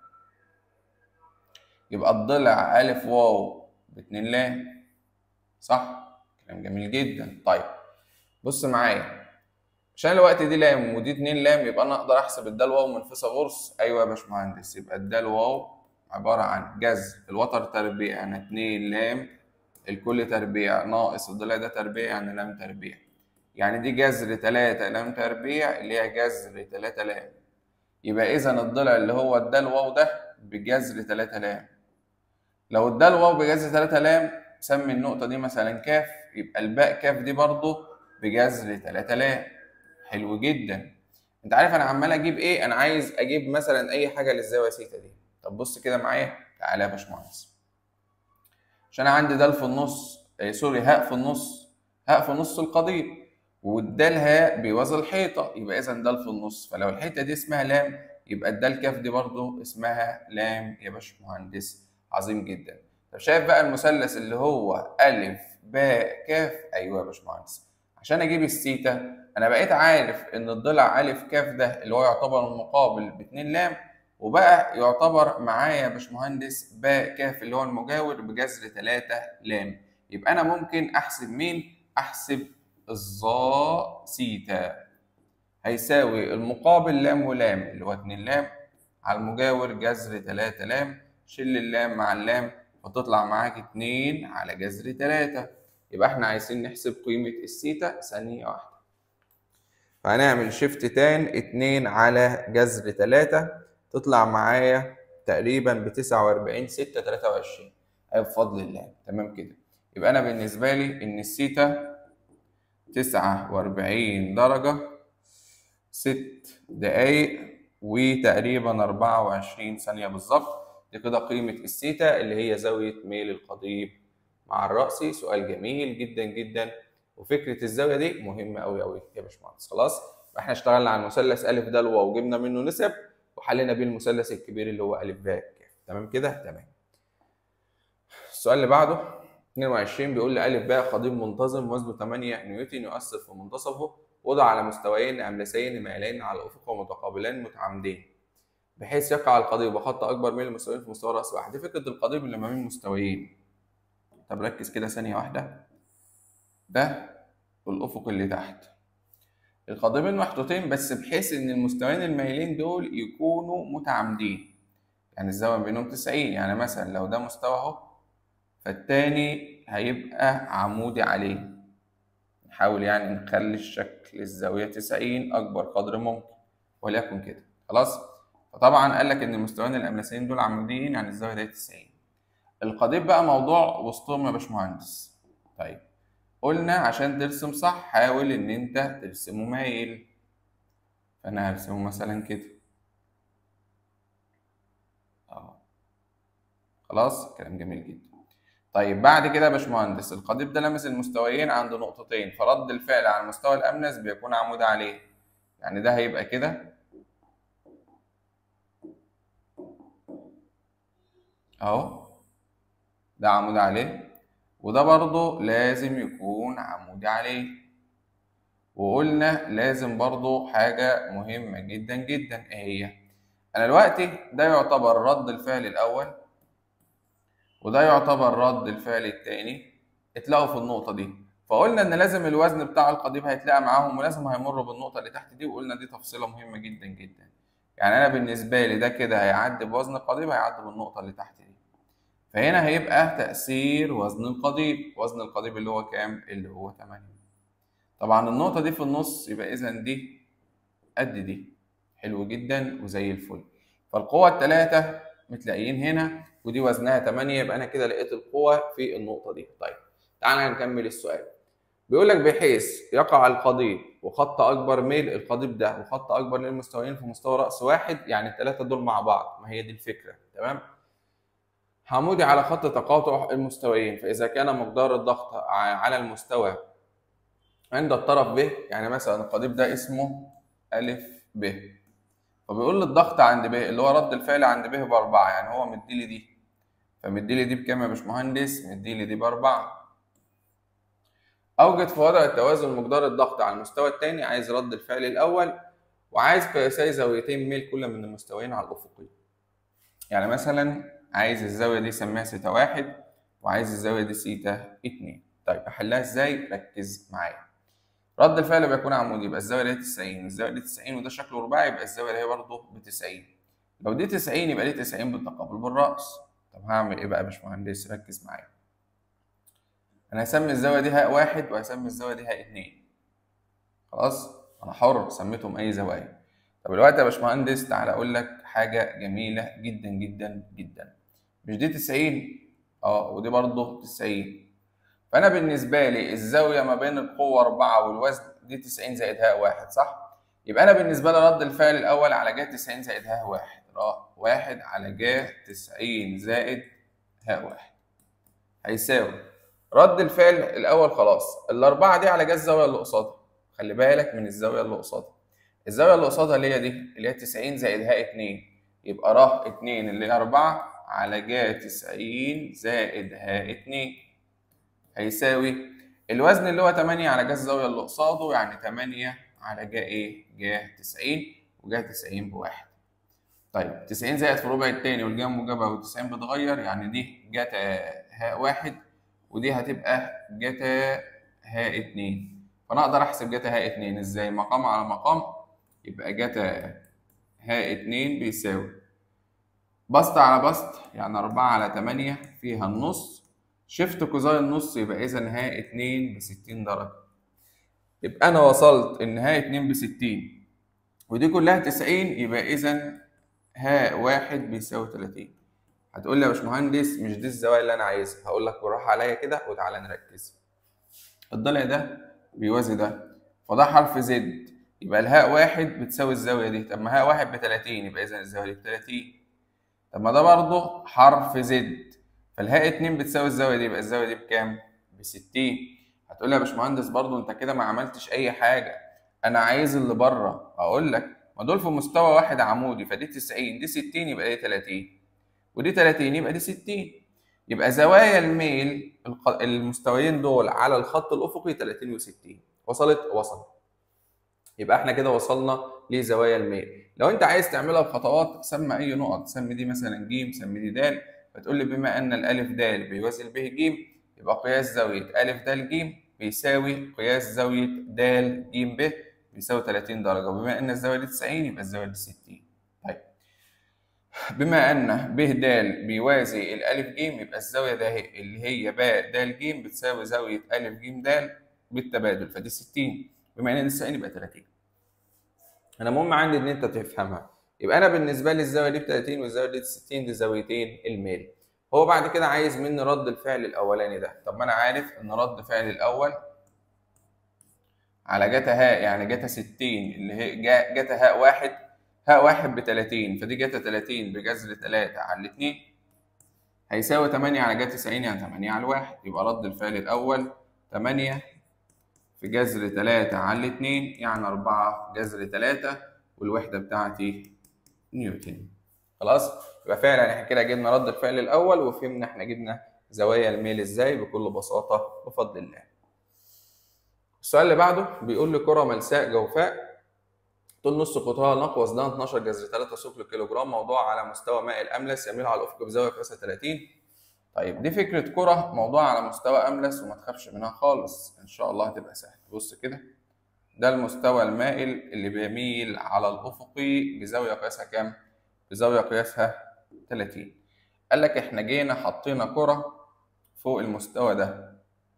يبقى الضلع أ واو باتنين لام صح؟ كلام جميل جدا طيب بص معايا عشان الوقت دي لام ودي اتنين لام يبقى انا اقدر احسب الدال واو من فيثاغورس ايوه يا باشمهندس يبقى الدال واو عباره عن جذر الوتر تربيع يعني اتنين لام الكل تربيع ناقص الضلع ده تربيع يعني لام تربيع يعني دي جذر تلاتة لام تربيع اللي هي جذر تلاتة لام يبقى اذا الضلع اللي هو الدال واو ده بجذر تلاتة لام لو الدال واو بجذر 3 لام سمي النقطة دي مثلا كاف يبقى الباء كاف دي برضه بجذر 3 لام حلو جدا انت عارف انا عمال اجيب ايه انا عايز اجيب مثلا اي حاجة للزاوية سيتا دي طب بص كده معايا تعالى يا باشمهندس عشان انا عندي دال في النص آه سوري هاء في النص هاء في نص القضيب والدال هاء بيوازي الحيطة يبقى اذا دال في النص فلو الحيطة دي اسمها لام يبقى الدال كاف دي برضه اسمها لام يا باشمهندس عظيم جدا طب شايف بقى المثلث اللي هو أ ب ك أيوه يا باشمهندس عشان أجيب السيتا أنا بقيت عارف إن الضلع أ ك ده اللي هو يعتبر المقابل باتنين لام وبقى يعتبر معايا يا باشمهندس ب ك اللي هو المجاور بجذر تلاتة لام يبقى أنا ممكن أحسب مين؟ أحسب الظا سيتا هيساوي المقابل لام ولام اللي هو اتنين لام على المجاور جذر تلاتة لام شيل اللام مع اللام فتطلع معاك اتنين على جذر تلاتة يبقى احنا عايزين نحسب قيمة السيتا ثانية واحدة فهنعمل شيفت تان اتنين على جذر تلاتة تطلع معايا تقريبا بتسعة وأربعين ستة تلاتة وعشرين أيوة بفضل الله تمام كده يبقى أنا بالنسبة لي إن السيتا تسعة وأربعين درجة ست دقايق وتقريبا أربعة وعشرين ثانية بالظبط دي كده قيمة السيتا اللي هي زاوية ميل القضيب مع الرأسي سؤال جميل جدا جدا وفكرة الزاوية دي مهمة أوي أوي يا باشمهندس خلاص احنا اشتغلنا على المثلث أ د واو وجبنا منه نسب وحلينا بيه المثلث الكبير اللي هو أ ب ك تمام كده تمام السؤال اللي بعده 22 بيقول لي أ ب قضيب منتظم وزنه 8 نيوتن يؤثر في منتصفه وضع على مستويين أملسين مائلين على الأفق ومتقابلين متعامدين بحيث يقع القضيب بخط اكبر من المستويين في مستوى راس واحد دي فكره القضيب اللي ما بين مستويين طب ركز كده ثانيه واحده ده والافق اللي تحت القضيبين محطوطين بس بحيث ان المستويين المايلين دول يكونوا متعامدين يعني الزاويه بينهم 90 يعني مثلا لو ده مستوى اهو فالتاني هيبقى عمودي عليه نحاول يعني نخلي الشكل الزاوية 90 أكبر قدر ممكن وليكن كده خلاص فطبعا قال لك إن المستويين الأملسيين دول عموديين يعني الزاوية دي 90 القضيب بقى موضوع وسطهم يا باشمهندس طيب قلنا عشان ترسم صح حاول إن أنت ترسمه مايل فأنا هرسمه مثلا كده أهو خلاص كلام جميل جدا طيب بعد كده يا باشمهندس القضيب ده لمس المستويين عند نقطتين فرد الفعل على المستوى الأملس بيكون عمود عليه يعني ده هيبقى كده أهو ده عمود عليه وده برضه لازم يكون عمودي عليه وقلنا لازم برضه حاجة مهمة جدا جدا ايه هي أنا دلوقتي ده يعتبر رد الفعل الأول وده يعتبر رد الفعل التاني اتلاقوا في النقطة دي فقلنا إن لازم الوزن بتاع القضيب هيتلاقى معاهم ولازم هيمر بالنقطة اللي تحت دي وقلنا دي تفصيلة مهمة جدا جدا يعني أنا بالنسبة لي ده كده هيعدي بوزن القضيب هيعدي بالنقطة اللي تحت دي فهنا هيبقى تأثير وزن القضيب وزن القضيب اللي هو كام؟ اللي هو 8 طبعا النقطة دي في النص يبقى إذا دي قد دي حلو جدا وزي الفل فالقوة التلاتة متلاقيين هنا ودي وزنها 8 يبقى أنا كده لقيت القوة في النقطة دي طيب تعالى نكمل السؤال بيقول لك بحيث يقع القضيب وخط أكبر ميل القضيب ده وخط أكبر للمستويين في مستوى رأس واحد يعني التلاتة دول مع بعض ما هي دي الفكرة تمام عمودي على خط تقاطع المستويين فإذا كان مقدار الضغط على المستوى عند الطرف ب يعني مثلا القضيب ده اسمه أ ب فبيقول لي الضغط عند ب اللي هو رد الفعل عند ب بأربعة يعني هو مديلي دي فمديلي دي بكام يا باشمهندس؟ مديلي دي بأربعة أوجد في وضع التوازن مقدار الضغط على المستوى الثاني عايز رد الفعل الأول وعايز قياسي زاويتين ميل كل من المستويين على الأفقي يعني مثلا عايز الزاوية دي سميها سيتا واحد وعايز الزاوية دي سيتا اتنين طيب أحلها إزاي؟ ركز معايا رد الفعل بيكون عمودي يبقى الزاوية دي 90 الزاوية دي 90 وده شكله رباعي يبقى الزاوية دي برضه ب 90 لو دي 90 يبقى دي 90 بالتقابل بالرأس طب هعمل إيه بقى يا باشمهندس؟ ركز معايا أنا هسمي الزاوية دي هاء واحد وهسمي الزاوية دي هاء اتنين خلاص؟ أنا حر سميتهم أي زوايا طب دلوقتي يا باشمهندس تعالى أقول لك حاجة جميلة جدا جدا جدا مش دي 90 اه ودي برضه 90 فأنا بالنسبة لي الزاوية ما بين القوة 4 والوزن دي 90 زائد هاء واحد صح؟ يبقى أنا بالنسبة لي رد الفعل الأول على جهة 90 زائد هاء واحد اه واحد على جهة 90 زائد هاء واحد هيساوي رد الفعل الأول خلاص الأربعة دي على جهة الزاوية اللي قصادها خلي بالك من الزاوية اللي قصادها الزاوية اللي قصادها اللي هي دي اللي هي 90 زائد هاء 2 يبقى ر 2 اللي هي 4 على جا 90 زائد هاء 2 هيساوي الوزن اللي هو 8 على جا الزاوية اللي قصاده يعني 8 على جا ايه؟ جا 90 وجا 90 بواحد. طيب 90 زائد في ربع التاني والجا موجبة و90 بتغير يعني دي جاتا هاء واحد ودي هتبقى جاتا هاء 2 فانا اقدر احسب جاتا هاء 2 ازاي؟ مقام على مقام يبقى جاتا هاء 2 بيساوي بسط على بسط يعني 4 على 8 فيها النص شفت قوسين النص يبقى اذا هاء 2 ب 60 درجة يبقى انا وصلت ان هاء 2 ب 60 ودي كلها 90 يبقى اذا هاء 1 بيساوي 30 هتقول لي يا باشمهندس مش دي الزوايا اللي انا عايزها هقول لك بالراحة عليا كده وتعالى نركز الضلع ده بيوازي ده فده حرف زد يبقى الهاء واحد بتساوي الزاوية دي طب ما هاء واحد بتلاتين يبقى إذا الزاوية دي بتلاتين طب ما ده برضه حرف زد فالهاء اتنين بتساوي الزاوية دي يبقى الزاوية دي بكام؟ بستين هتقول لي يا باشمهندس برضه أنت كده ما عملتش أي حاجة أنا عايز اللي بره أقول لك ما دول في مستوى واحد عمودي فدي تسعين دي ستين يبقى دي تلاتين ودي تلاتين يبقى دي ستين يبقى زوايا الميل المستويين دول على الخط الأفقي تلاتين وستين وصلت؟ وصلت يبقى احنا كده وصلنا لزوايا الميل لو انت عايز تعملها بخطوات سمي اي نقط سمي دي مثلا ج سمي دي د فتقول لي بما ان الالف د بيوازي ب ج يبقى قياس زاويه الف د ج بيساوي قياس زاويه د ج ب بيساوي 30 درجه وبما ان الزاويه دي 90 يبقى الزاويه دي 60 طيب بما ان ب د بيوازي الالف ج يبقى الزاويه ده هي اللي هي ب د ج بتساوي زاويه الف ج د بالتبادل فدي 60 بما ان 90 يبقى 30 انا المهم عندي ان انت تفهمها يبقى انا بالنسبه لي الزاويه دي ب 30 والزاويه دي ب 60 دي زاويتين الميل هو بعد كده عايز مني رد الفعل الاولاني ده طب ما انا عارف ان رد فعل الاول على جتا هاء يعني جتا 60 اللي هي جتا هاء واحد هاء واحد ب 30 فدي جتا 30 بجذر 3 على 2 هيساوي 8 على جتا 90 يعني 8 على 1 يبقى رد الفعل الاول 8 في جذر 3 على 2 يعني 4 جذر 3 والوحده بتاعتي نيوتن خلاص يبقى فعلا احنا كده جبنا رد الفعل الاول وفهمنا احنا جبنا زوايا الميل ازاي بكل بساطه بفضل الله السؤال اللي بعده بيقول لي كره ملساء جوفاء طول نص قطرها نقوى وزنها 12 جذر 3 ثقل كيلو جرام موضوع على مستوى ماء الاملس يميل على الافق بزاويه قياسها 30 طيب دي فكره كره موضوع على مستوى املس وما تخافش منها خالص ان شاء الله هتبقى سهل بص كده ده المستوى المائل اللي بيميل على الافقي بزاويه قياسها كام بزاويه قياسها 30 قال لك احنا جينا حطينا كره فوق المستوى ده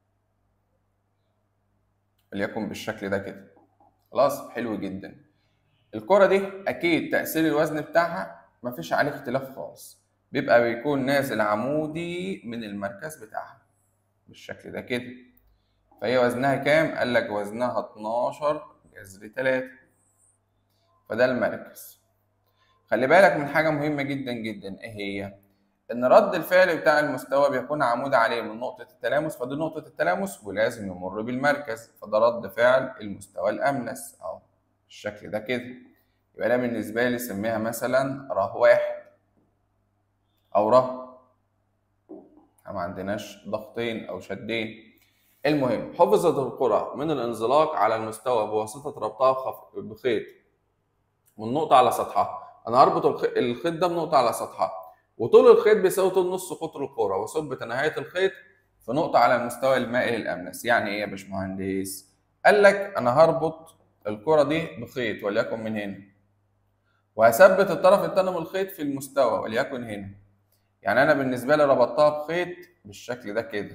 وليكن بالشكل ده كده خلاص حلو جدا الكره دي اكيد تاثير الوزن بتاعها مفيش عليه اختلاف خالص بيبقى بيكون نازل عمودي من المركز بتاعها بالشكل ده كده فهي وزنها كام قال لك وزنها 12 جذر 3 فده المركز خلي بالك من حاجه مهمه جدا جدا ايه هي ان رد الفعل بتاع المستوى بيكون عمود عليه من نقطه التلامس فدي نقطه التلامس ولازم يمر بالمركز فده رد فعل المستوى الاملس اهو بالشكل ده كده يبقى انا بالنسبه لي سميها مثلا ره واحد او ره ما عندناش ضغطين او شدين المهم حفظت القرى من الانزلاق على المستوى بواسطه ربطها بخيط من نقطه على سطحها انا هربط الخيط ده بنقطه على سطحها وطول الخيط بيساوي طول نص قطر الكرة وثبت نهاية الخيط في نقطة على المستوى المائل الأملس، يعني إيه يا باشمهندس؟ قال لك أنا هربط الكرة دي بخيط وليكن من هنا وهثبت الطرف التاني من الخيط في المستوى وليكن هنا يعني أنا بالنسبة لي ربطتها بخيط بالشكل ده كده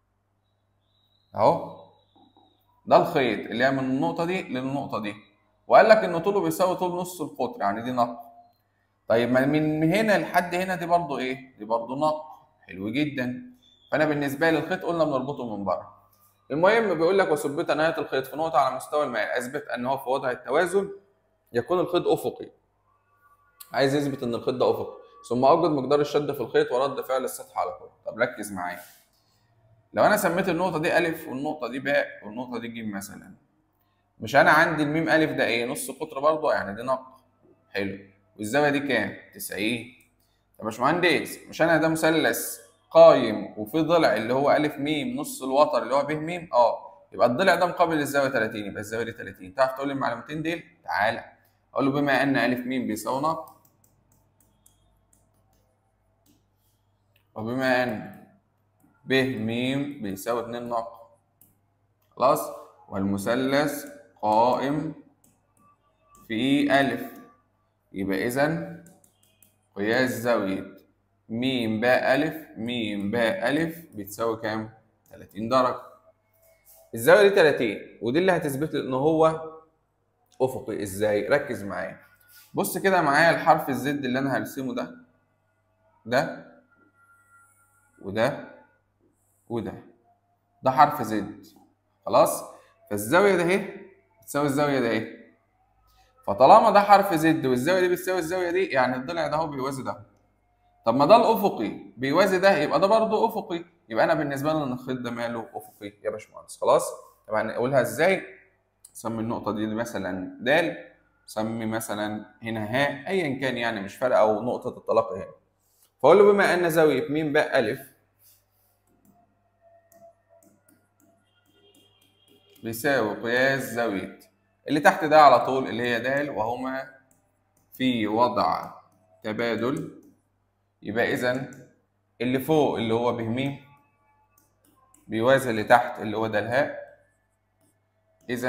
أهو ده الخيط اللي هي من النقطة دي للنقطة دي وقال لك إن طوله بيساوي طول نص القطر يعني دي نقط طيب ما من هنا لحد هنا دي برضو ايه؟ دي برضو نق حلو جدا فانا بالنسبه لي الخيط قلنا بنربطه من بره المهم بيقول لك وثبت نهايه الخيط في نقطه على مستوى المائل اثبت ان هو في وضع التوازن يكون الخيط افقي عايز يثبت ان الخيط ده افقي ثم اوجد مقدار الشد في الخيط ورد فعل السطح على الكره طب ركز معايا لو انا سميت النقطه دي الف والنقطه دي باء والنقطه دي ج مثلا مش انا عندي الميم الف ده ايه نص قطر برضه يعني دي نق حلو والزاويه دي كام 90 يا باشمهندس مش انا ده مثلث قايم وفي ضلع اللي هو الف م نص الوتر اللي هو ب م اه يبقى الضلع ده مقابل الزاويه 30 يبقى الزاويه دي 30 تعرف تقول لي المعلومتين دول تعالى اقول له بما ان الف م بيساوي نق وبما ان ب م بيساوي 2 نق خلاص والمثلث قائم في ألف يبقى إذا قياس زاوية م باء ألف م باء ألف بتساوي كام؟ 30 درجة الزاوية دي 30 ودي اللي هتثبت لي إن هو أفقي إزاي؟ ركز معايا بص كده معايا الحرف الزد اللي أنا هرسمه ده ده وده وده ده حرف زد خلاص فالزاويه ده اهي بتساوي الزاويه ده اهي فطالما ده حرف زد والزاويه دي بتساوي الزاويه دي يعني الضلع ده اهو بيوازي ده طب ما ده الافقي بيوازي ده يبقى ده برضه افقي يبقى انا بالنسبه لي ان الخيط ده ماله افقي يا باشمهندس خلاص طب هنقولها ازاي سمي النقطه دي مثلا د سمي مثلا هنا ها ايا كان يعني مش فارقه او نقطه التلاقي هنا فاقول له بما ان زاويه م باء الف بيساوي قياس زاوية اللي تحت ده على طول اللي هي د وهما في وضع تبادل يبقى إذا اللي فوق اللي هو ب م بيوازي اللي تحت اللي هو ده الهاء إذا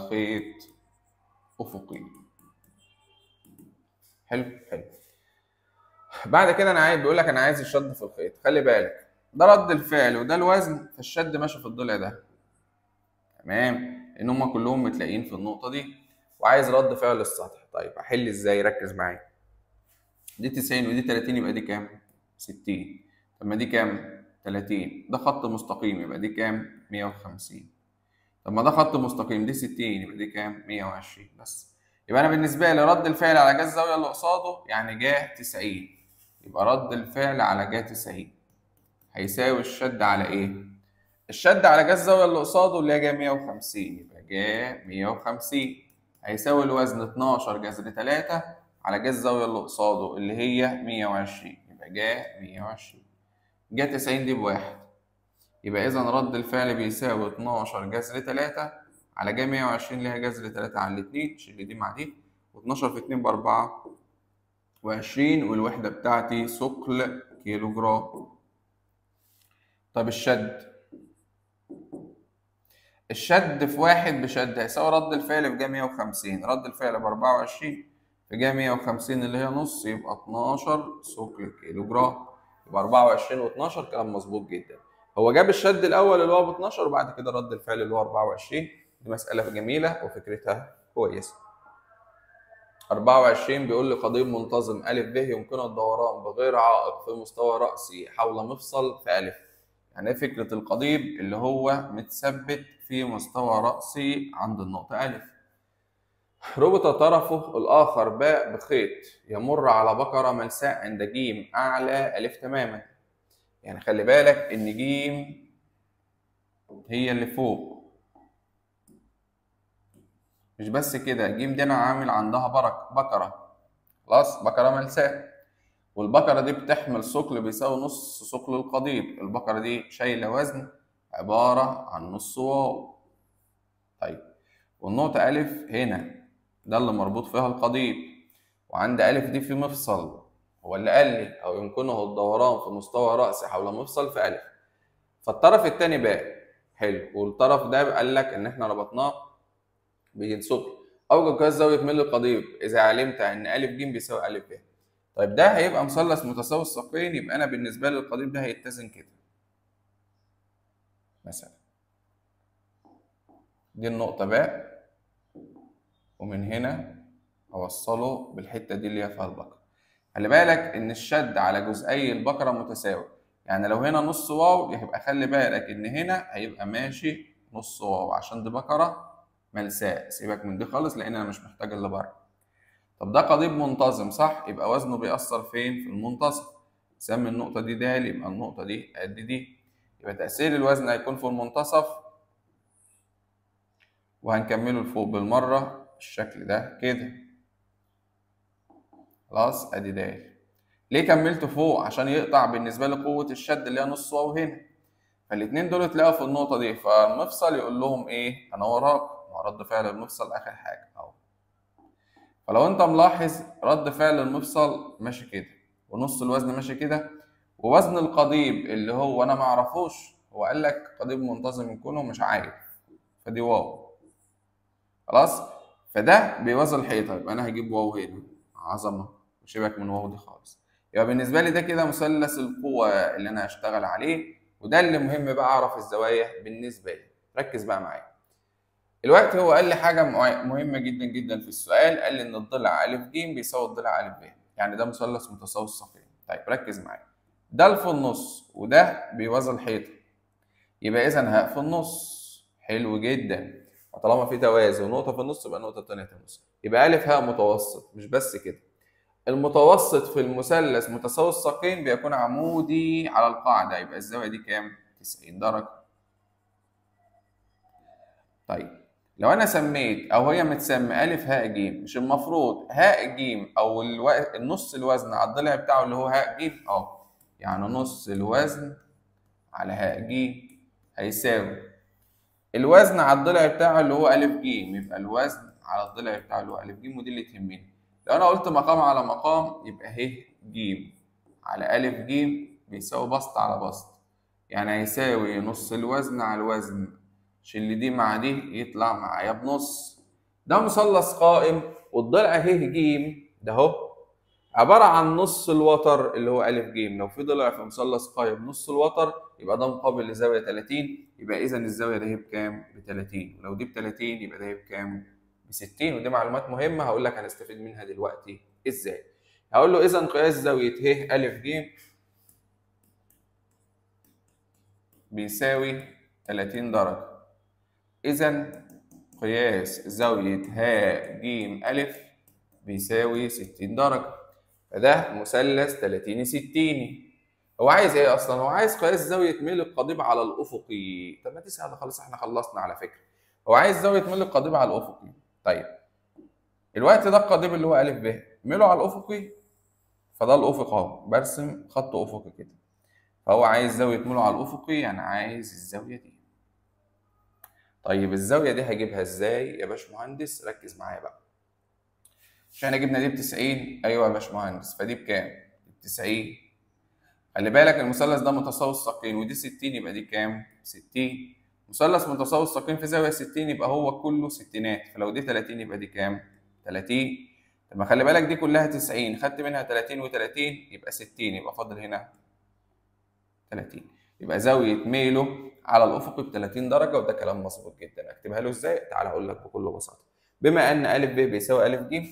الخيط أفقي حلو حلو بعد كده انا عايز بيقول لك انا عايز الشد في الخيط خلي بالك ده رد الفعل وده الوزن فالشد ماشي في الضلع ده تمام ان هم كلهم متلاقيين في النقطه دي وعايز رد فعل السطح طيب احل ازاي ركز معايا دي 90 ودي 30 يبقى دي كام 60 طب ما دي كام 30 ده خط مستقيم يبقى دي كام 150 طب ما ده خط مستقيم دي 60 يبقى دي كام 120 بس يبقى انا بالنسبه لي رد الفعل على جهه الزاويه اللي قصاده يعني جاه 90 يبقى رد الفعل على جاه 90 هيساوي الشد على ايه الشد على جهه الزاويه اللي قصاده اللي هي جاه 150 يبقى جاه 150 هيساوي الوزن 12 جذر 3 على جهه الزاويه اللي قصاده اللي هي 120 يبقى جاه 120 جاه 90 دي بواحد يبقى اذا رد الفعل بيساوي 12 جذر 3 على جا 120 اللي هي جذر 3 على الاتنين شيل دي مع دي و12 في 2 ب 24 والوحدة بتاعتي ثقل كيلو جرام طب الشد الشد في واحد بشد هيساوي رد الفعل في جا 150 رد الفعل ب 24 في جا 150 اللي هي نص يبقى 12 ثقل كيلو جرام يبقى 24 و12 كلام مظبوط جدا هو جاب الشد الاول اللي هو ب 12 وبعد كده رد الفعل اللي هو 24 دي مسألة جميلة وفكرتها كويسة. 24 بيقول لي قضيب منتظم أ ب يمكنه الدوران بغير عائق في مستوى رأسي حول مفصل في أ. يعني ايه فكرة القضيب اللي هو متثبت في مستوى رأسي عند النقطة أ. ربط طرفه الآخر باء بخيط يمر على بقرة ملساء عند ج أعلى أ تماما. يعني خلي بالك إن ج هي اللي فوق مش بس كده جيم دي انا عامل عندها برك بقره خلاص بقره ملساء والبقره دي بتحمل ثقل بيساوي نص ثقل القضيب البقره دي شايله وزن عباره عن نص واو طيب والنقطه الف هنا ده اللي مربوط فيها القضيب وعند الف دي في مفصل هو اللي قال لي او يمكنه الدوران في مستوى راسي حول مفصل في الف فالطرف الثاني باء حلو والطرف ده قال لك ان احنا ربطناه بينصب اوجد قياس زاويه ميل القضيب اذا علمت ان ا ج بيساوي ا ب طيب ده هيبقى مثلث متساوي الساقين يبقى انا بالنسبه لي القضيب ده هيتزن كده مثلا دي النقطه باء ومن هنا اوصله بالحته دي اللي هي فيها البقره خلي بالك ان الشد على جزئي البقره متساوي يعني لو هنا نص واو يبقى خلي بالك ان هنا هيبقى ماشي نص واو عشان دي بقره ملساء سيبك من دي خالص لان انا مش محتاج اللي بره طب ده قضيب منتظم صح يبقى وزنه بيأثر فين في المنتصف سمي النقطة دي د يبقى النقطة دي قد دي يبقى تأثير الوزن هيكون في المنتصف وهنكمله لفوق بالمرة بالشكل ده كده خلاص ادي د ليه كملته فوق عشان يقطع بالنسبة لي قوة الشد اللي هي نص واو هنا فالاتنين دول اتلاقوا في النقطة دي فالمفصل يقول لهم ايه انا وراك رد فعل المفصل اخر حاجه اهو فلو انت ملاحظ رد فعل المفصل ماشي كده ونص الوزن ماشي كده ووزن القضيب اللي هو انا ما اعرفوش هو قال لك قضيب منتظم يكونه مش عارف فدي واو خلاص فده بيوازي الحيطه يبقى انا هجيب واو هنا عظمه وشبك من واو دي خالص يبقى بالنسبه لي ده كده مثلث القوه اللي انا هشتغل عليه وده اللي مهم بقى اعرف الزوايا بالنسبه لي ركز بقى معايا الوقت هو قال لي حاجة مهمة جدا جدا في السؤال قال لي إن الضلع أ ج بيساوي الضلع أ ب يعني ده مثلث متساوي الساقين طيب ركز معايا ده اللي في النص وده بيوازي الحيطة يبقى إذا هاء في النص حلو جدا وطالما في توازي ونقطة في النص يبقى النقطة التانية في النص يبقى أ هاء متوسط مش بس كده المتوسط في المثلث متساوي الساقين بيكون عمودي على القاعدة يبقى الزاوية دي كام؟ 90 درجة طيب لو انا سميت او هي متسمى ا ه ج مش المفروض ه ج او الو... النص الوزن على الضلع بتاعه اللي هو ه ج اه يعني نص الوزن على ه ج هيساوي الوزن على الضلع بتاعه اللي هو ا ج يبقى الوزن على الضلع بتاعه اللي هو ا ج ودي اللي تهمني لو انا قلت مقام على مقام يبقى ه ج على ا ج بيساوي بسط على بسط يعني هيساوي نص الوزن على الوزن شيل دي مع دي يطلع معايا بنص ده مثلث قائم والضلع ه ج ده اهو عباره عن نص الوتر اللي هو ا ج لو في ضلع في مثلث قائم نص الوتر يبقى ده مقابل لزاويه 30 يبقى اذا الزاويه دي بكام ب 30 ولو دي ب 30 يبقى ده بكام ب 60 ودي معلومات مهمه هقول لك هنستفيد منها دلوقتي ازاي هقول له اذا قياس زاويه ه ا ج بيساوي 30 درجه اذا قياس زاويه ه ج ا بيساوي 60 درجه فده مثلث 30 60 هو عايز ايه اصلا هو عايز قياس زاويه ميل القضيب على الافقي طب ما دي سهله خالص احنا خلصنا على فكره هو عايز زاويه ميل القضيب على الافقي طيب الوقت ده القضيب اللي هو ا ب ميله على الافقي فده الافق اهو برسم خط افقي كده فهو عايز زاويه ميله على الافقي يعني عايز الزاويه دي طيب الزاويه دي هجيبها ازاي يا باشمهندس ركز معايا بقى مش احنا جبنا دي ب 90 ايوه يا باشمهندس فدي بكام؟ ب 90 خلي بالك المثلث ده متساوي الساقين ودي 60 يبقى دي كام؟ 60 مثلث متساوي الساقين في زاويه 60 يبقى هو كله ستينات فلو دي 30 يبقى دي كام؟ 30 طب ما خلي بالك دي كلها 90 خدت منها 30 و30 يبقى 60 يبقى فاضل هنا 30 يبقى زاويه ميله على الافق ب 30 درجه وده كلام مظبوط جدا اكتبها له ازاي؟ تعال اقول لك بكل بساطه بما ان ا ب بيساوي ا ج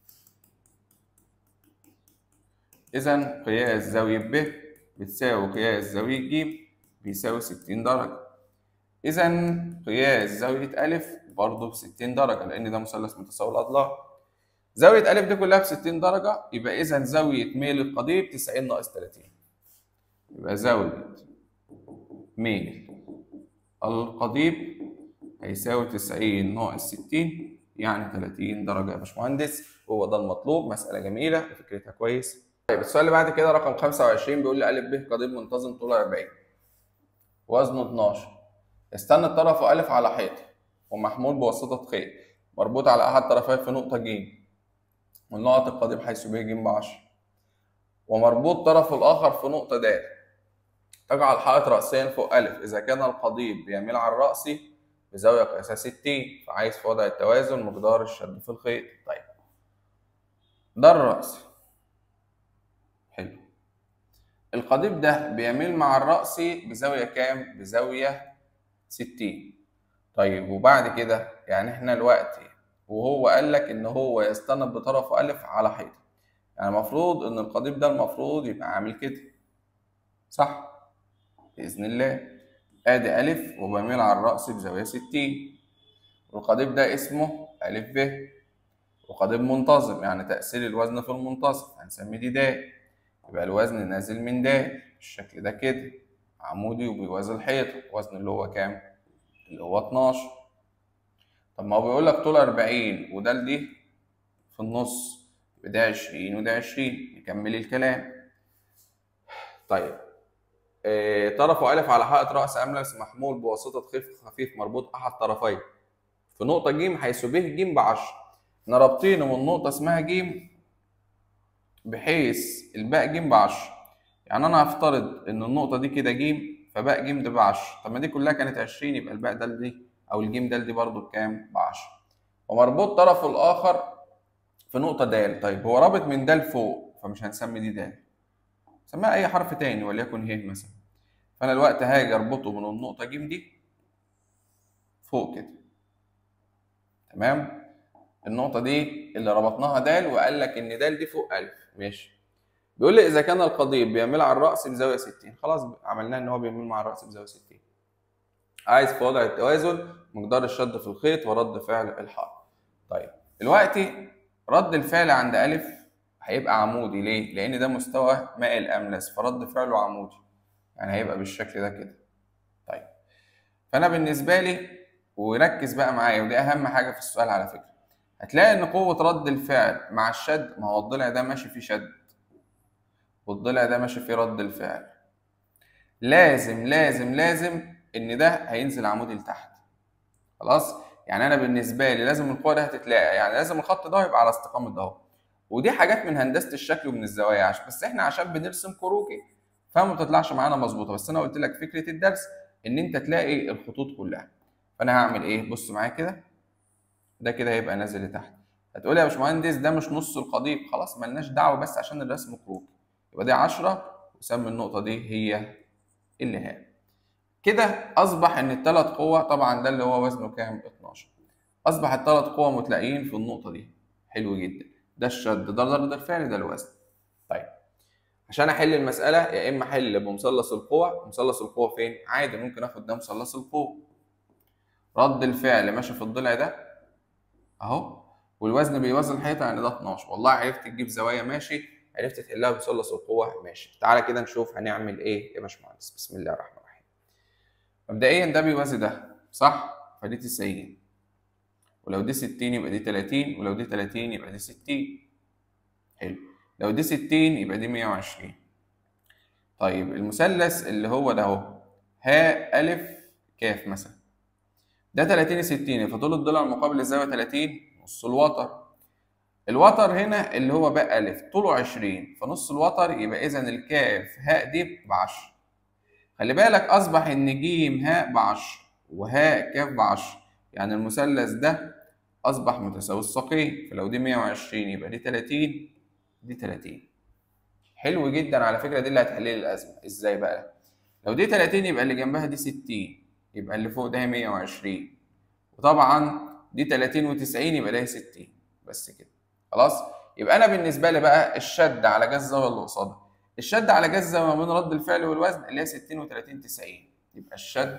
إذا قياس زاوية ب بتساوي قياس زاوية ج بيساوي 60 درجة. إذا قياس زاوية أ برضه ب 60 درجة لأن ده مثلث متساوي الأضلاع. زاوية أ دي كلها ب 60 درجة يبقى إذا زاوية ميل القضيب 90 ناقص 30. يبقى زاوية ميل القضيب هيساوي 90 ناقص 60 يعني 30 درجة يا باشمهندس هو ده المطلوب مسألة جميلة فكرتها كويس. طيب السؤال اللي بعد كده رقم 25 بيقول لي ا ب قضيب منتظم طوله 40 وزنه 12 استند طرف أ على حيط ومحمول بواسطة خيط مربوط على أحد طرفيه في نقطة ج والنقط القضيب حيث ب ج ب 10 ومربوط طرفه الآخر في نقطة د تجعل الحائط رأسيا فوق أ إذا كان القضيب بيميل على الرأس بزاوية قياسها 60 فعايز في وضع التوازن مقدار الشد في الخيط طيب ده الرأس حلو القضيب ده بيميل مع الرأس بزاوية كام؟ بزاوية 60 طيب وبعد كده يعني احنا دلوقتي وهو قال لك ان هو يستند بطرف أ على حيطة يعني المفروض ان القضيب ده المفروض يبقى عامل كده صح؟ بإذن الله ادي أ وبميل على الرأس بزاوية 60 والقضيب ده اسمه أ ب وقضيب منتظم يعني تأثير الوزن في المنتصف هنسميه دي د يبقى الوزن نازل من د بالشكل ده كده عمودي وبيوازي الحيطة الوزن اللي هو كام؟ اللي هو 12 طب ما هو بيقول لك طول 40 وده دي في النص وده 20 وده 20 نكمل الكلام طيب آه طرفه أ على حائط رأس أملس محمول بواسطة خيط خفيف مربوط أحد طرفيه في نقطة ج حيث ب ج ب 10 احنا رابطينه من نقطة اسمها ج بحيث الباء ج ب 10 يعني انا هفترض ان النقطه دي كده ج فباء ج ده ب 10 طب ما دي كلها كانت 20 يبقى الباء ده دي او الجيم ده دي برضه بكام ب 10 ومربوط طرفه الاخر في نقطه د طيب هو رابط من د لفوق فمش هنسمي دي د سميها اي حرف تاني وليكن ه مثلا فانا دلوقتي هاجي اربطه من النقطه ج دي فوق كده تمام النقطة دي اللي ربطناها د وقال لك إن د دي فوق 1000 ماشي بيقول لي إذا كان القضيب بيميل على الرأس بزاوية 60 خلاص عملناه إن هو بيميل مع الرأس بزاوية 60 عايز في وضع التوازن مقدار الشد في الخيط ورد فعل الحائط طيب دلوقتي رد الفعل عند أ هيبقى عمودي ليه؟ لأن ده مستوى ماء الأملس فرد فعله عمودي يعني هيبقى بالشكل ده كده طيب فأنا بالنسبة لي وركز بقى معايا ودي أهم حاجة في السؤال على فكرة هتلاقي ان قوة رد الفعل مع الشد ما هو الضلع ده ماشي فيه شد والضلع ده ماشي فيه رد الفعل لازم لازم لازم ان ده هينزل عمودي لتحت خلاص يعني انا بالنسبة لي لازم القوة ده هتتلاقى يعني لازم الخط ده يبقى على استقامة ده ودي حاجات من هندسة الشكل ومن الزوايا عشان بس احنا عشان بنرسم كروكي فما بتطلعش معانا مظبوطة بس انا قلت لك فكرة الدرس ان انت تلاقي الخطوط كلها فانا هعمل ايه بص معايا كده ده كده هيبقى نازل لتحت هتقول يا باشمهندس ده مش نص القضيب خلاص ملناش دعوه بس عشان الرسم كروكي يبقى دي 10 وسمي النقطه دي هي اللي هي كده اصبح ان الثلاث قوى طبعا ده اللي هو وزنه كام 12 اصبح الثلاث قوى متلاقيين في النقطه دي حلو جدا ده الشد ده ضرب الفعل ده الوزن طيب عشان احل المساله يا اما احل بمثلث القوى مثلث القوى فين عادي ممكن اخد ده مثلث القوى رد الفعل ماشي في الضلع ده اهو والوزن بيوزن الحيطه يعني ده 12 والله عرفت تجيب زوايا ماشي عرفت تحلها بمثلث القوة ماشي تعالى كده نشوف هنعمل ايه يا باشمهندس بسم الله الرحمن الرحيم مبدئيا ده بيوازي ده صح فدي 90 ولو دي 60 يبقى دي 30 ولو دي 30 يبقى دي 60 حلو لو دي 60 يبقى دي 120 طيب المثلث اللي هو ده اهو ها ألف كاف مثلا ده 30 60 فطول الضلع المقابل للزاوية 30 نص الوتر الوتر هنا اللي هو باء ألف طوله 20 فنص الوتر يبقى إذا الكاف هاء دي ب 10 خلي بالك أصبح إن ج هاء ب 10 وهاء كاف ب 10 يعني المثلث ده أصبح متساوي الساقين فلو دي 120 يبقى دي 30 دي 30 حلو جدا على فكرة دي اللي هتحل لي الأزمة إزاي بقى؟ لو دي 30 يبقى اللي جنبها دي 60 يبقى اللي فوق ده 120 وطبعا دي 30 و90 يبقى ده 60 بس كده خلاص يبقى انا بالنسبه لي بقى الشد على جهاز الزاويه اللي قصادها الشد على جهاز الزاويه ما بين رد الفعل والوزن اللي هي 60 و30 90 يبقى الشد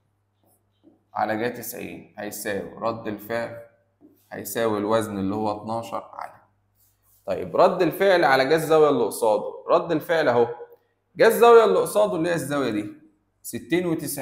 على جهه 90 هيساوي رد الفعل هيساوي الوزن اللي هو 12 على طيب رد الفعل على جهاز الزاويه اللي قصاده رد الفعل اهو جهاز الزاويه اللي قصاده اللي هي الزاويه دي 60 و90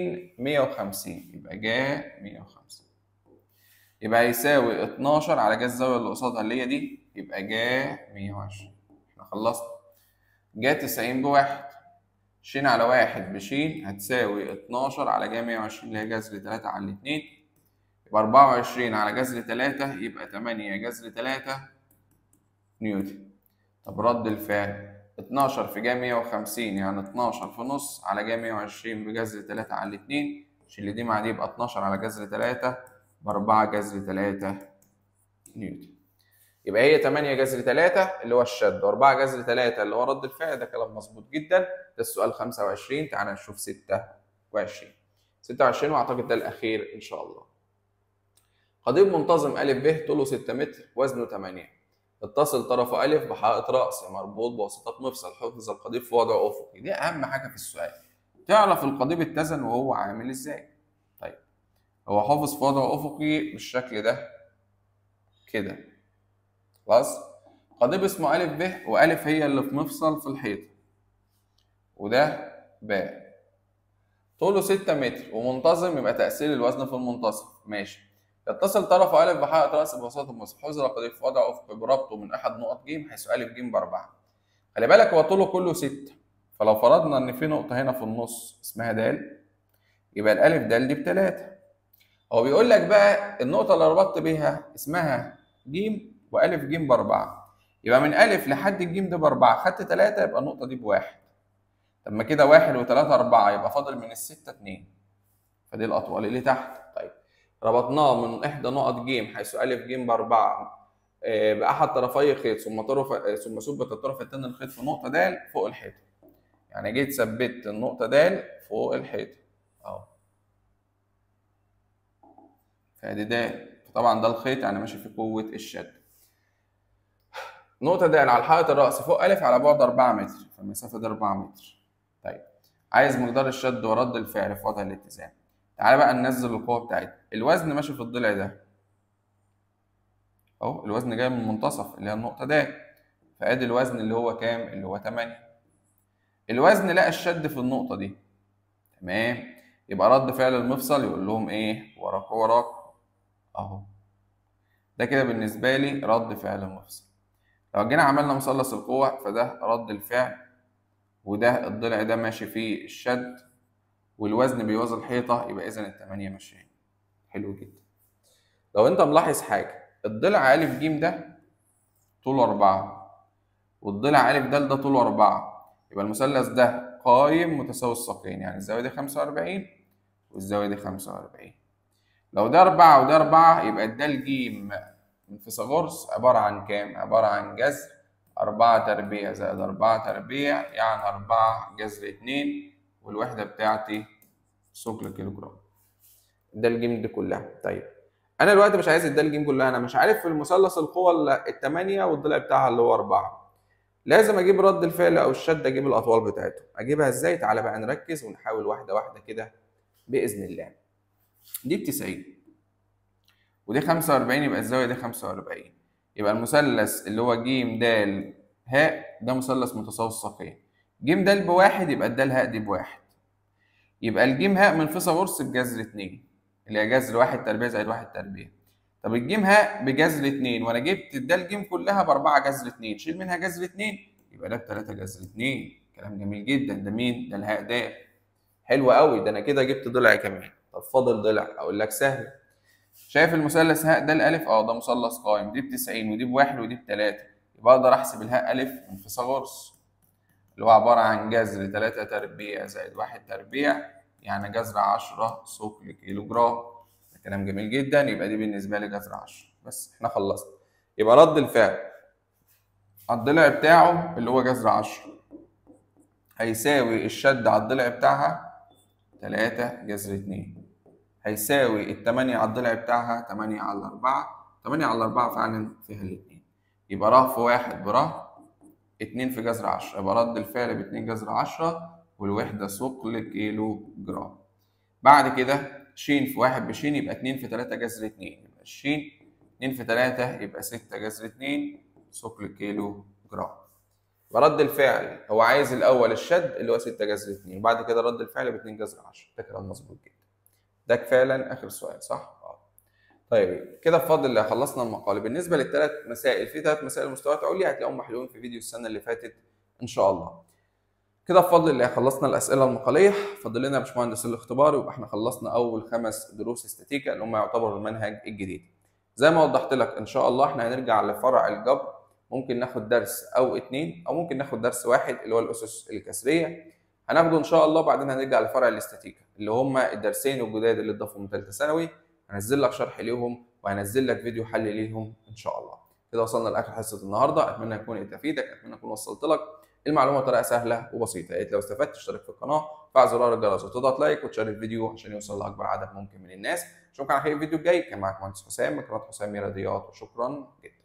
150 يبقى جا 150 يبقى هيساوي 12 على جا الزاوية اللي قصادها اللي هي دي يبقى جا 120 احنا خلصنا جا 90 بواحد شين على واحد بشين هتساوي 12 على جا 120 اللي هي جذر 3 على الاتنين يبقى 24 على جذر 3 يبقى 8 جذر 3 نيوتن طب رد الفعل 12 في جا 150 يعني 12 في نص على جا 120 بجذر 3 على الاتنين شيل دي مع دي يبقى 12 على جذر 3 بأربعة جذر تلاتة نيوتن يبقى هي تمانية جذر تلاتة اللي هو الشد وأربعة جذر تلاتة اللي هو رد الفعل ده كلام مظبوط جدا ده السؤال خمسة وعشرين تعالى نشوف ستة وعشرين ستة وعشرين وأعتقد ده الأخير إن شاء الله قضيب منتظم أ ب طوله ستة متر وزنه تمانية اتصل طرف أ بحائط رأسي مربوط بواسطة مفصل حفظ القضيب في وضع أفقي دي أهم حاجة في السؤال تعرف القضيب اتزن وهو عامل إزاي طيب هو حافظ في وضع افقي بالشكل ده كده خلاص قضيب اسمه ا ب والف هي اللي في مفصل في الحيط وده باء طوله 6 متر ومنتظم يبقى تأثير الوزن في المنتصف ماشي يتصل طرف ا بحائط رأس بواسطة مفصل حفظ القضيب في وضع افقي بربطه من احد نقط ج حيث ا ج باربعة خلي بالك هو طوله كله 6 فلو فرضنا ان في نقطة هنا في النص اسمها د يبقى الالف د دي بتلاتة هو بيقول لك بقى النقطة اللي ربطت بيها اسمها ج وألف ج بأربعة يبقى من ألف لحد الجيم ده بأربعة خدت تلاتة يبقى النقطة دي بواحد طب ما كده واحد وتلاتة أربعة يبقى فاضل من الستة اتنين فدي الأطول اللي تحت طيب ربطناه من إحدى نقط ج حيث ألف ج بأربعة بأحد طرفي خيط ثم طرف ثم ثبت الطرف التاني الخيط في نقطة د فوق الحيطة يعني جيت ثبت النقطة د فوق الحيطة أهو فادي د طبعا ده الخيط يعني ماشي في قوة الشد نقطة د على الحائط الرأس فوق ألف على بعد 4 متر فالمسافة دي 4 متر طيب عايز مقدار الشد ورد الفعل في وضع الاتزان تعالى بقى ننزل القوة بتاعتنا الوزن ماشي في الضلع ده اهو الوزن جاي من المنتصف اللي هي النقطة د فادي الوزن اللي هو كام اللي هو 8 الوزن لقى الشد في النقطة دي تمام يبقى رد فعل المفصل يقول لهم ايه وراك وراك اهو ده كده بالنسبة لي رد فعل المفصل لو جينا عملنا مثلث القوة فده رد الفعل وده الضلع ده ماشي فيه الشد والوزن بيوازي الحيطة يبقى إذا التمانية ماشيين حلو جدا لو أنت ملاحظ حاجة الضلع ألف ج ده طوله أربعة والضلع ألف د ده طوله أربعة يبقى المثلث ده قايم متساوي الساقين يعني الزاوية دي خمسة وأربعين والزاوية دي خمسة وأربعين لو ده أربعة وده أربعة يبقى ده الجيم من فيثاغورس عبارة عن كام؟ عبارة عن جذر أربعة تربيع زائد أربعة تربيع يعني أربعة جذر اتنين والوحدة بتاعتي ثقل كيلو جرام ده الجيم دي كلها طيب أنا دلوقتي مش عايز ده الجيم كلها أنا مش عارف في المثلث القوة التمانية والضلع بتاعها اللي هو أربعة لازم أجيب رد الفعل أو الشد أجيب الأطوال بتاعته أجيبها إزاي؟ تعالى بقى نركز ونحاول واحدة واحدة كده بإذن الله دي ب 90 ودي 45 يبقى الزاوية دي 45 يبقى المثلث اللي هو ج د هاء ده مثلث متساوي الساقين ج د بواحد يبقى د هاء دي بواحد يبقى الجيم هاء من فيثاغورس بجذر 2 اللي هي جذر واحد تربيع زائد واحد تربيع طب الجيم هاء بجذر 2 وانا جبت د الجيم كلها باربعه جذر 2 شيل منها جذر 2 يبقى ده بثلاثه جذر 2 كلام جميل جدا ده مين؟ ده الهاء د حلو قوي ده انا كده جبت ضلع كمان طب فاضل ضلع اقول لك سهل شايف المثلث هاء ده الالف اه ده مثلث قائم دي ب 90 ودي بواحد ودي بثلاثه يبقى اقدر احسب الهاء الف من فيثاغورس اللي هو عباره عن جذر 3 تربيع زائد 1 تربيع يعني جذر 10 ثقل كيلو جرام ده كلام جميل جدا يبقى دي بالنسبه لي جذر 10 بس احنا خلصنا يبقى رد الفعل الضلع بتاعه اللي هو جذر 10 هيساوي الشد على الضلع بتاعها 3 جذر 2 هيساوي التمانية على الضلع بتاعها تمانية على أربعة تمانية على أربعة فعلا فيها الاتنين يبقى ر في واحد بر اتنين في جذر عشرة يبقى رد الفعل باتنين جذر عشرة والوحدة ثقل كيلو جرام بعد كده ش في واحد بش يبقى اتنين في تلاتة جذر اتنين يبقى الش اتنين في تلاتة يبقى ستة جذر اتنين ثقل كيلو جرام رد الفعل هو عايز الأول الشد اللي هو ستة جذر اتنين وبعد كده رد الفعل باتنين جذر عشرة ده كلام مظبوط جدا ده فعلا اخر سؤال صح؟ اه. طيب كده بفضل الله خلصنا المقاله بالنسبه للثلاث مسائل في ثلاث مسائل مستويات عليا هتلاقيهم محلولين في فيديو السنه اللي فاتت ان شاء الله. كده بفضل الله خلصنا الاسئله المقاليه فاضل لنا يا باشمهندس الاختبار يبقى احنا خلصنا اول خمس دروس استاتيكا اللي هم يعتبروا المنهج الجديد. زي ما وضحت لك ان شاء الله احنا هنرجع لفرع الجبر ممكن ناخد درس او اتنين او ممكن ناخد درس واحد اللي هو الاسس الكسريه هناخده ان شاء الله بعدين هنرجع لفرع الاستاتيكا اللي هم الدرسين الجداد اللي اتضافوا من ثالثه ثانوي هنزل لك شرح ليهم وهنزل لك فيديو حل ليهم ان شاء الله كده وصلنا لاخر حصه النهارده اتمنى يكون افيدك اتمنى اكون وصلت لك المعلومه بطريقه سهله وبسيطه يا ريت لو استفدت اشترك في القناه فعل زرار الجرس وتضغط لايك وتشارك الفيديو عشان يوصل لاكبر عدد ممكن من الناس اشوفك على خير الفيديو الجاي كان معاك مهندس حسام من قناه حسام رياضيات وشكرا جدا